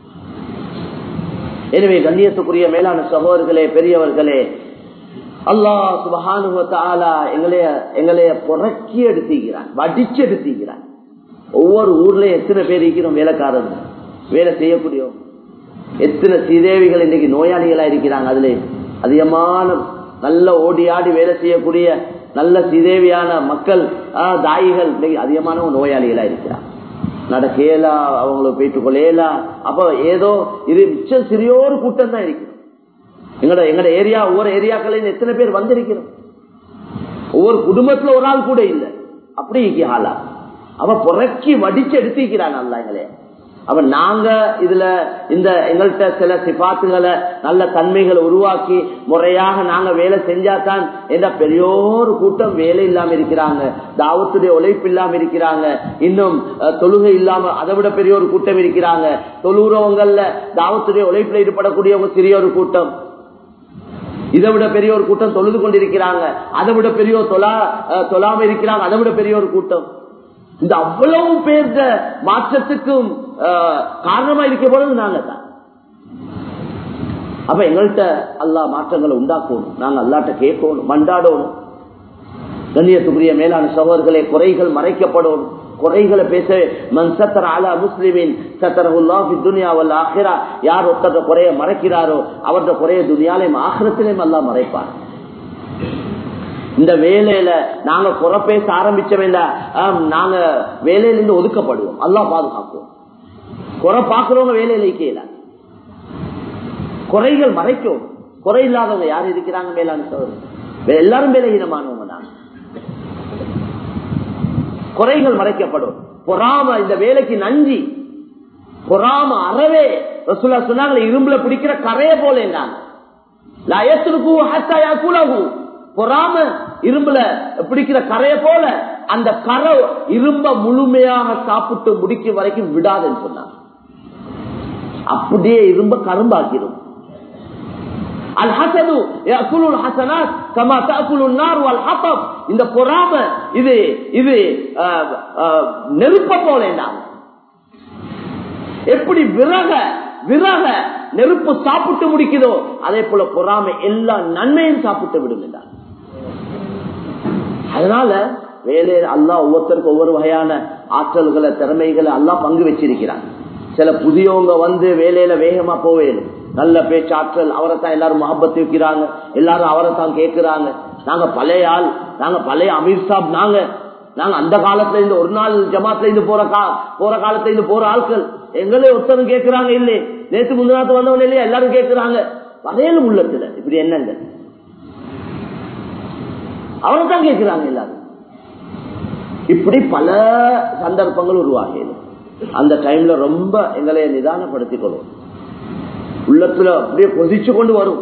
எனவே கண்ணியத்துக்குரிய மேலான சகோதரர்களே பெரியவர்களே அல்லாஹ் சுபஹானுவத்தாலா எங்களைய எங்களைய புறக்கி எடுத்துக்கிறான் வடிச்சு எடுத்துக்கிறான் ஒவ்வொரு ஊர்லயும் எத்தனை பேர் இருக்கிறோம் வேலைக்காரங்க வேலை செய்யக்கூடியவங்க எத்தனை சீதேவிகள் இன்னைக்கு நோயாளிகளா இருக்கிறாங்க அதுல அதிகமான நல்ல ஓடி ஆடி வேலை செய்யக்கூடிய நல்ல சீதேவியான மக்கள் ஆஹ், தாயிகள் இன்னைக்கு அதிகமானவங்க நோயாளிகளா இருக்கிறாங்க நடக்கலா அவங்களுக்கு போயிட்டு கொள்ளையலா அப்ப ஏதோ இது மிச்சம் சிறியோரு கூட்டம் தான் இருக்கு எங்கட எங்கட ஏரியா ஒவ்வொரு ஏரியாக்களையும் எத்தனை பேர் வந்திருக்கிறோம் ஒவ்வொரு குடும்பத்துல ஒரு ஆள் கூட இல்லை அப்படி இருக்கு ஹாலா அவ புறக்கி வடிச்சு எடுத்திருக்கிறான் அல்ல எங்களே அப்ப நாங்க இதுல இந்த எங்கள்கிட்ட சில சிபாத்துகளை நல்ல தன்மைகளை உருவாக்கி முறையாக நாங்க வேலை செஞ்சாதான் என்ற பெரியோரு கூட்டம் வேலை இல்லாம இருக்கிறாங்க தாவத்துடைய உழைப்பு இல்லாம இருக்கிறாங்க இன்னும் அஹ், தொழுகை இல்லாம அதை விட பெரிய ஒரு கூட்டம் இருக்கிறாங்க தொழுறவங்கல்ல தாவத்துடைய உழைப்புல ஈடுபடக்கூடியவங்க சிறிய ஒரு கூட்டம் இதை விட பெரிய ஒரு கூட்டம் தொழுது கொண்டிருக்கிறாங்க அதை விட பெரிய ஒரு தொழா அஹ், தொழாம இருக்கிறாங்க அதை விட பெரிய ஒரு கூட்டம் இந்த அவ்வளவு பேர்த மாற்றத்துக்கும் அஹ், காரணமா இருக்க பொழுது நாங்க தான் அப்ப எங்கள்கிட்ட அல்லா மாற்றங்களை உண்டாக்கணும் நாங்க அல்லாட்ட கேட்கணும் மண்டாடணும் கண்ணியத்துக்குரிய மேலான சகோதரர்களே குறைகள் மறைக்கப்படணும் குறைகளை பேச மன் சத்தர் அலா முஸ்லிமின் சத்தரகுல்லாஹி துனியா வல்ல ஆஹிரா யார் ஒருத்தர குறைய மறைக்கிறாரோ அவரது குறைய துனியாலையும் ஆகிரத்திலையும் எல்லாம் மறைப்பார் இந்த வேலையில நாங்க குறை பேச ஆரம்பிச்சோம் நாங்க வேலையில இருந்து ஒதுக்கப்படுவோம் அல்லாஹ் பாதுகாப்போம் குறை பாக்குறவங்க வேலையில இருக்கையில குறைகள் மறைக்கும் குறை இல்லாதவங்க யார் இருக்கிறாங்க மேலான சோதரர் எல்லாரும் வேலைஹீனமானவங்க தான் குறைகள் மறைக்கப்படும் பொறாம இந்த வேலைக்கு நஞ்சி பொறாம அறவே ரசூலா சொன்னாங்க இரும்புல பிடிக்கிற கரைய போல என்னாங்க பொறாம இரும்புல பிடிக்கிற கரைய போல அந்த கரை இரும்ப முழுமையாக சாப்பிட்டு முடிக்கும் வரைக்கும் விடாதுன்னு சொன்னாங்க அப்படியே இரும்ப கரும்பாக்கிடும் அல் ஹசது யகுலுல் ஹசனாத் கமா தஅகுலுன் நார் வல் ஹதப் இந்த பொறாம இது இது அஹ், அஹ், நெருப்ப போல எப்படி விறக விறக நெருப்பு சாப்பிட்டு முடிக்குதோ அதே போல பொறாமை எல்லா நன்மையும் சாப்பிட்டு விடும் என்றார் அதனால வேலையில் அல்லா ஒவ்வொருத்தருக்கும் ஒவ்வொரு வகையான ஆற்றல்களை திறமைகளை அல்லா பங்கு வச்சிருக்கிறான் சில புதியவங்க வந்து வேலையில வேகமா போவேணும் நல்ல பேச்சாற்றல் அவரை தான் எல்லாரும் மஹபத்து வைக்கிறாங்க எல்லாரும் அவரை தான் கேட்கிறாங்க நாங்க பழைய ஆள் நாங்க பழைய அமீர் சாப் நாங்க நாங்க அந்த காலத்துல இருந்து ஒரு நாள் ஜமாத்துல இருந்து போற கா போற காலத்துல இருந்து போற ஆட்கள் எங்களே ஒருத்தரும் கேட்கிறாங்க இல்லையே நேற்று முந்தினாத்து வந்தவங்க இல்லையா எல்லாரும் கேட்கிறாங்க வரையிலும் உள்ளத்துல இப்படி என்னங்க அவரை தான் கேட்கிறாங்க எல்லாரும் இப்படி பல சந்தர்ப்பங்கள் உருவாகியது அந்த டைம்ல ரொம்ப எங்களை நிதானப்படுத்திக் கொள்வோம் உள்ளத்துல அப்படியே கொதிச்சு கொண்டு வரும்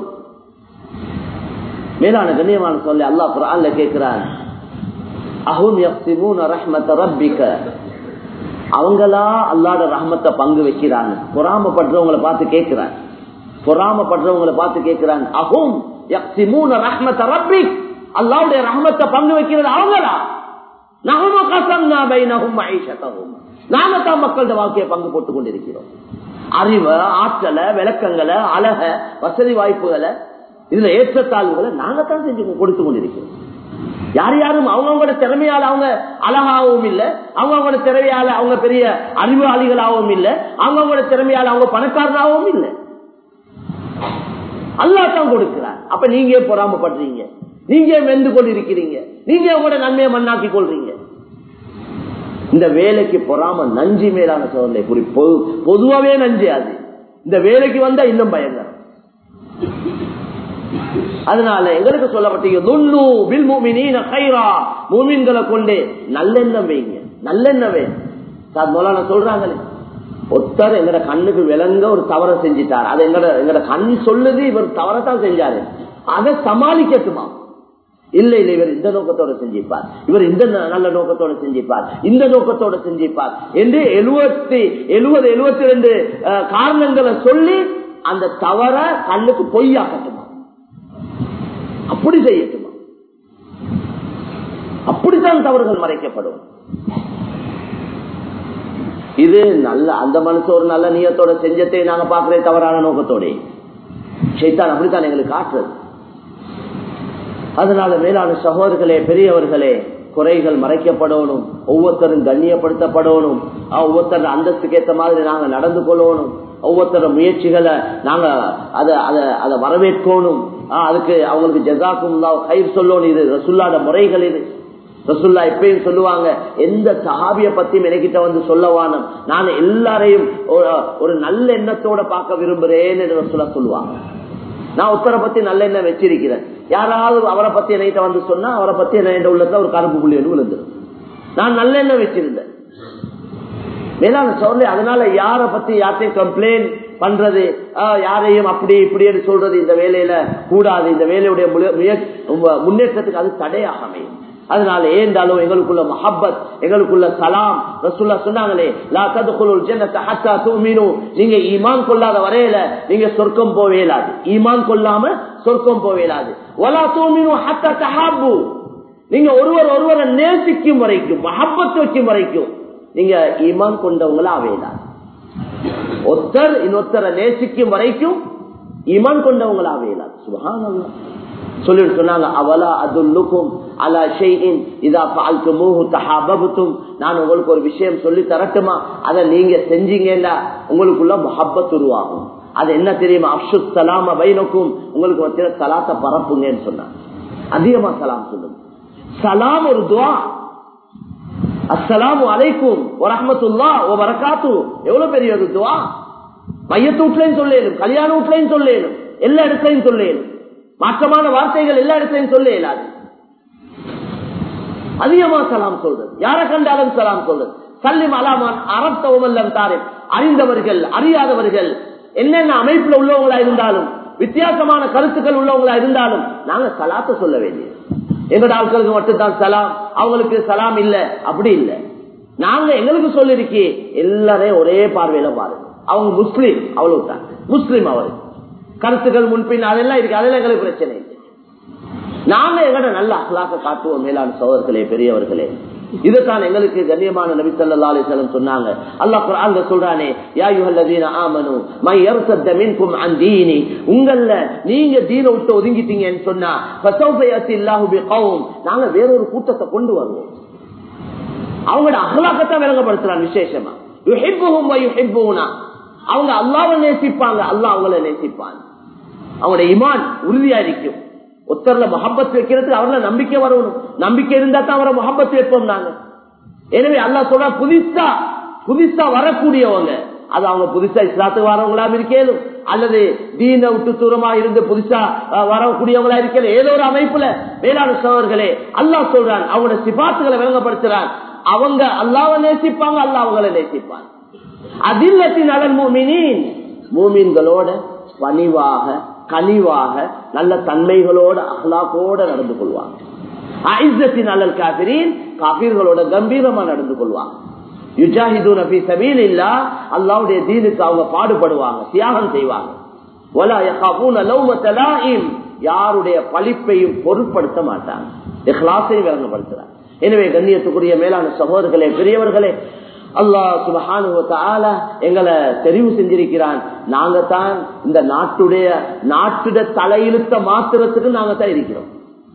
மேலான கண்ணியமான சொல்லி அல்லா குரான்ல கேட்கிறான் அஹும் யக்ஸிமூன ரஹ்மத ரப்பிக அவங்களா அல்லாட ரஹ்மத்தை பங்கு வைக்கிறாங்க பொறாமப்படுறவங்களை பார்த்து கேட்கிறான் பொறாமப்படுறவங்களை பார்த்து கேட்கிறான் அஹும் யக்ஸிமூன ரஹ்மத ரப்பிக் அல்லாவுடைய ரஹ்மத்தை பங்கு வைக்கிறது அவங்களா நகம கசம்னா பைனஹும் மஈஷத்தஹும் நாங்க தான் மக்களோட வாழ்க்கையை பங்கு போட்டுக் கொண்டிருக்கிறோம் அறிவை ஆற்றலை விளக்கங்களை அழக வசதி வாய்ப்புகளை இதுல ஏற்றத்தாழ்வுகளை நாங்க தான் செஞ்சு கொடுத்து கொண்டிருக்கிறோம் யார் யாரும் அவங்கவுங்களோட திறமையால அவங்க அழகாகவும் இல்ல அவங்கவுங்களோட திறமையால அவங்க பெரிய அறிவாளிகளாகவும் இல்ல அவங்கவுங்களோட திறமையால அவங்க பணக்காரராகவும் இல்ல அல்லா தான் கொடுக்கிறார் அப்ப நீங்க ஏன் பொறாமப்படுறீங்க நீங்க ஏன் வெந்து கொண்டிருக்கிறீங்க நீங்க உங்களோட நன்மையை மண்ணாக்கி கொள்றீங்க இந்த வேலைக்கு பொறாம நஞ்சி மேலான சோதனை புரி பொதுவாவே நஞ்சு அது இந்த வேலைக்கு வந்தா இன்னும் பயங்கரம் அதனால எங்களுக்கு சொல்லப்பட்டீங்க மூமின்களை கொண்டு நல்லெண்ணம் வைங்க நல்லெண்ணம் வைங்க சொல்றாங்களே ஒருத்தர் எங்கட கண்ணுக்கு விளங்க ஒரு தவறை செஞ்சிட்டார் அது எங்கட எங்கட கண் சொல்லுது இவர் தவறத்தான் செஞ்சாரு அதை சமாளிக்கட்டுமா இல்ல இல்ல இவர் இந்த நோக்கத்தோட செஞ்சிப்பார் இவர் இந்த நல்ல நோக்கத்தோட செஞ்சிப்பார் இந்த நோக்கத்தோட செஞ்சிப்பார் என்று எழுபத்தி எழுபது எழுபத்தி ரெண்டு காரணங்களை சொல்லி அந்த தவற கண்ணுக்கு பொய்யாக்கட்டுமா அப்படி செய்யட்டுமா அப்படித்தான் தவறுகள் மறைக்கப்படும் இது நல்ல அந்த மனுஷன் ஒரு நல்ல நீயத்தோட செஞ்சத்தை நாங்க பாக்குறது தவறான நோக்கத்தோட சைத்தான் அப்படித்தான் எங்களுக்கு காட்டுறது அதனால மேலான சகோதரர்களே பெரியவர்களே குறைகள் மறைக்கப்படணும் ஒவ்வொருத்தரும் கண்ணியப்படுத்தப்படணும் ஒவ்வொருத்தர் அந்தஸ்துக்கு ஏற்ற மாதிரி நாங்க நடந்து கொள்ளணும் ஒவ்வொருத்தர முயற்சிகளை நாங்க அதை அதை அதை வரவேற்கணும் அதுக்கு அவங்களுக்கு ஜெசாக்கும் கயிறு சொல்லணும் இது ரசுல்லாட முறைகள் இது ரசுல்லா எப்பயும் சொல்லுவாங்க எந்த சஹாபிய பத்தியும் எனக்கிட்ட வந்து சொல்லவானும் நான் எல்லாரையும் ஒரு நல்ல எண்ணத்தோட பார்க்க விரும்புறேன்னு ரசுல்லா சொல்லுவாங்க நான் உத்தரை பத்தி நல்ல எண்ணம் வச்சிருக்கிறேன் யாராவது அவரை பத்தி என்கிட்ட வந்து சொன்னா அவரை பத்தி என்ன உள்ளத்துல ஒரு கருப்பு புள்ளி விழுந்துடும் நான் நல்ல எண்ணம் வச்சிருந்தேன் மேலான சொல்லி அதனால யார பத்தி யார்ட்டையும் கம்ப்ளைண்ட் பண்றது யாரையும் அப்படி இப்படி சொல்றது இந்த வேலையில கூடாது இந்த வேலையுடைய முன்னேற்றத்துக்கு அது தடையாக அமையும் அதனால ஏந்தாலும் எங்களுக்குள்ள மஹப்பத் எங்களுக்குள்ள சலாம் ரசுல்லா சொன்னாங்களே லா ததுகுலுல் ஜன்னத ஹத்தா துமினு நீங்க ஈமான் கொள்ளாத வரையில நீங்க சொர்க்கம் போவேலாது ஈமான் கொள்ளாம சொர்க்கம் போவேலாது வலா துமினு ஹத்தா தஹாபு நீங்க ஒருவர் ஒருவரை நேசிக்கும் வரைக்கும் மஹப்பத் வைக்கும் வரைக்கும் நீங்க ஈமான் கொண்டவங்களா அவையலாது ஒருத்தர் இன்னொருத்தரை நேசிக்கும் வரைக்கும் ஈமான் கொண்டவங்களா அவையலாது சுபஹானல்லாஹ் சொல்லிட்டு சொன்னாங்க அவலா அதுல்லுக்கும் அலா ஷெயின் இதா பால்க்கு மூஹு தஹாபபுத்தும் நான் உங்களுக்கு ஒரு விஷயம் சொல்லி தரட்டுமா அதை நீங்க செஞ்சீங்கன்னா உங்களுக்குள்ள மஹப்பத் உருவாகும் அது என்ன தெரியுமா அப்சு சலாம பைனக்கும் உங்களுக்கு வந்து சலாத்த பரப்புங்கன்னு சொன்னாங்க அதிகமா சலாம் சொல்லுங்க சலாம் ஒரு துவா அஸ்ஸலாமு அலைக்கும் வரஹமத்துல்லா ஓ வரகாத்து எவ்வளவு பெரிய ஒரு துவா மையத்து வீட்லையும் சொல்லேனும் கல்யாண வீட்லையும் சொல்லேனும் எல்லா இடத்துலையும் சொல்லேனும் மாற்றமான வார்த்தைகள் எல்லா இடத்துலையும் சொல்ல இயலாது அதிகமா சலாம் சொல்றது யார கண்டாலும் சலாம் சொல்றது சல்லிம் அலாமான் அறத்தவமல்லம் தாரே அறிந்தவர்கள் அறியாதவர்கள் என்னென்ன அமைப்புல உள்ளவங்களா இருந்தாலும் வித்தியாசமான கருத்துக்கள் உள்ளவங்களா இருந்தாலும் நாங்க சலாத்த சொல்ல வேண்டியது எங்கட ஆட்களுக்கு மட்டும்தான் சலாம் அவங்களுக்கு சலாம் இல்ல அப்படி இல்ல நாங்க எங்களுக்கு சொல்லிருக்கே எல்லாரையும் ஒரே பார்வையில பாருங்க அவங்க முஸ்லீம் அவ்வளவு தான் முஸ்லீம் அவரு கருத்துக்கள் முன்பின் அதெல்லாம் இருக்கு அதெல்லாம் எங்களுக்கு பிரச்சனை இல்லை நாங்க எங்கட நல்ல அகலாக்க காட்டுவோம் மேலான சோதர்களே பெரியவர்களே இதுதான் எங்களுக்கு கண்ணியமான நபி ஸல்லல்லாஹு அலைஹி வஸல்லம் சொன்னாங்க அல்லாஹ் குர்ஆன்ல சொல்றானே யா அய்யுஹல்லதீன ஆமனு மை யர்தத மின்கும் அன் தீனி உங்கள நீங்க தீன விட்டு ஒதுங்கிட்டீங்கன்னு சொன்னா ஃபஸௌஃப யத்தி அல்லாஹு பிகௌம் நாங்க வேறொரு கூட்டத்தை கொண்டு வருவோம் அவங்களோட அகலாக்கத்தை விளங்கப்படுத்துறான் விசேஷமா யுஹிப்புஹும் வ யுஹிப்புனா அவங்க அல்லாஹ்வை நேசிப்பாங்க அல்லாஹ் அவங்கள நேசிப்பான் அவங்களோட இமான் உறுதியா இருக்கும் ஒத்தர்ல மஹப்பத் வைக்கிறதுக்கு அவர்ல நம்பிக்கை வரணும் நம்பிக்கை இருந்தா தான் அவரை மஹப்பத் வைப்போம் நாங்க எனவே அல்லாஹ் சொல்ற புதுசா புதுசா வரக்கூடியவங்க அது அவங்க புதுசா இஸ்லாத்துக்கு வரவங்களா இருக்கேனும் அல்லது தீன விட்டு தூரமா இருந்து புதுசா அஹ், வரக்கூடியவங்களா இருக்கல ஏதோ ஒரு அமைப்புல வேளாண் சோழர்களே அல்லாஹ் சொல்றான் அவங்களோட சிபாத்துகளை விளங்கப்படுத்துறான் அவங்க அல்லாவை நேசிப்பாங்க அல்லாஹ் அவங்களை நேசிப்பாங்க அதில்லத்தின் நலன் மூமினின் மூமின்களோட பணிவாக கனிவாக நல்ல தன்மைகளோட அஹ்லாக்கோட நடந்து கொள்வாங்க ஐசத்தின் அல்லல் காபிரின் காபீர்களோட கம்பீரமா நடந்து கொள்வாங்க யுஜாஹிதூன் ஃபீ சபீலில்லாஹ் அல்லாஹ்வுடைய தீனுக்கு அவங்க பாடுபடுவாங்க தியாகம் செய்வாங்க வலா யகாபூன லௌமத லாயிம் யாருடைய பழிப்பையும் பொருட்படுத்த மாட்டாங்க இஹ்லாஸையும் விளங்கப்படுத்துறாங்க எனவே கண்ணியத்துக்குரிய மேலான சகோதரர்களே பெரியவர்களே அல்லாஹ் சுபஹானுவ தஆலா எங்களை தெரிவு செஞ்சிருக்கிறான் நாங்க தான் இந்த நாட்டுடைய நாட்டுட தலையிழுத்த மாத்திரத்துக்கு நாங்க தான் இருக்கிறோம்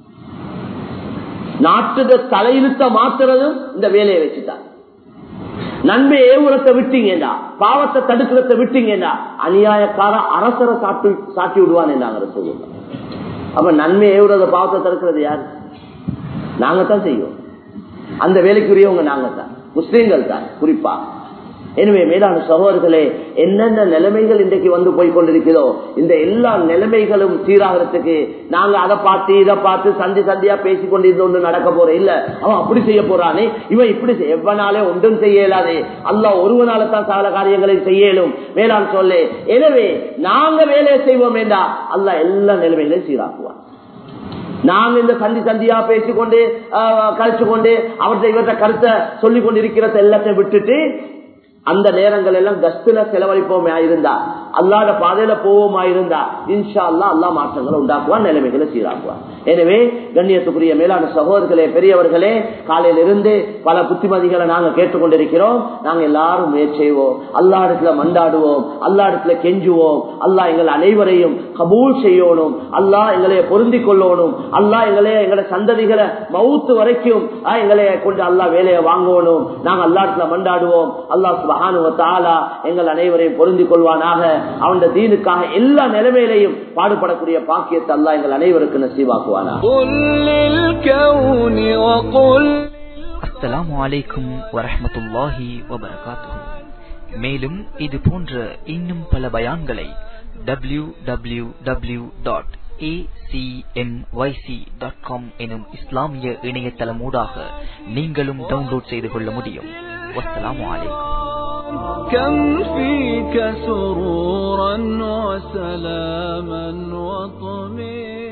நாட்டுட தலையிழுத்த மாத்துறதும் இந்த வேலையை வச்சுட்டாங்க நன்மை ஏவுரத்தை விட்டீங்கடா பாவத்தை தடுக்கிறத விட்டீங்கடா அநியாயக்கார அரசரை சாட்டி சாட்டி விடுவான் என்றாங்க சொல்லுவாங்க அப்ப நன்மை ஏவுறத பாவத்தை தடுக்கிறது யாரு நாங்க தான் செய்வோம் அந்த வேலைக்குரியவங்க நாங்க தான் முஸ்லீம்கள் தான் குறிப்பா எனவே மேலான சகோதரர்களே என்னென்ன நிலைமைகள் இன்றைக்கு வந்து போய் கொண்டிருக்கிறதோ இந்த எல்லா நிலைமைகளும் சீராகிறதுக்கு நாங்க அதை பார்த்து இதை பார்த்து சந்தி சந்தியா பேசி கொண்டிருந்த ஒன்று நடக்க போற இல்ல அவன் அப்படி செய்ய போறானே இவன் இப்படி செய்ய- எவனாலே ஒன்றும் செய்ய இயலாதே அல்லாஹ் ஒருவனால தான் சகல காரியங்களை செய்யலும் மேலான் சொல்லே எனவே நாங்க வேலையை செய்வோம் என்றா அல்லாஹ் எல்லா நிலைமைகளையும் சீராக்குவான் நாங்க இந்த சந்தி சந்தியா பேசிக்கொண்டு ஆஹ், கழிச்சு கொண்டு அவர்கிட்ட இவர்கிட்ட கருத்தை சொல்லிக் கொண்டிருக்கிறத எல்லாத்தையும் விட்டுட்டு அந்த நேரங்கள் எல்லாம் கஸ்துல செலவழிப்போமே இருந்தா அல்லாத பாதையில போவோமா இருந்தா இன்ஷா அல்லா அல்லா மாற்றங்களை உண்டாக்குவான் நிலைமைகளை சீராக்குவான் எனவே கண்ணியத்துக்குரிய மேலான சகோதரர்களே பெரியவர்களே காலையில இருந்து பல புத்திமதிகளை நாங்க கேட்டுக்கொண்டிருக்கிறோம் நாங்க எல்லாரும் முயற்சி செய்வோம் அல்லா இடத்துல மண்டாடுவோம் அல்லா இடத்துல கெஞ்சுவோம் அல்லா எங்கள் அனைவரையும் கபூல் செய்யணும் அல்லா எங்களைய பொருந்தி கொள்ளணும் அல்லா எங்களைய எங்களை சந்ததிகளை மவுத்து வரைக்கும் எங்களைய கொண்டு அல்லா வேலையை வாங்கணும் நாங்க அல்லா இடத்துல மண்டாடுவோம் அல்லா சுபஹானு தாலா எங்கள் அனைவரையும் பொருந்தி கொள்வானாக அவன் தீனுக்காக எல்லா நிலைமையிலையும் பாடுபடக்கூடிய பாக்கியத்தை அல்லா எங்கள் அனைவருக்கு நசீவாக்குவானா قل للكون وقل அஸ்ஸலாமு அலைக்கும் வரஹ்மத்துல்லாஹி வபரகாத்துஹு மேலும் இது போன்ற இன்னும் பல பயான்களை W W W dot dot com எனும் இஸ்லாமிய இணையதளமூடாக நீங்களும் டவுன்லோட் செய்து கொள்ள முடியும் வஸ்ஸலாமு அலைக்கும் كم فيك سرورا وسلاما وطمئنا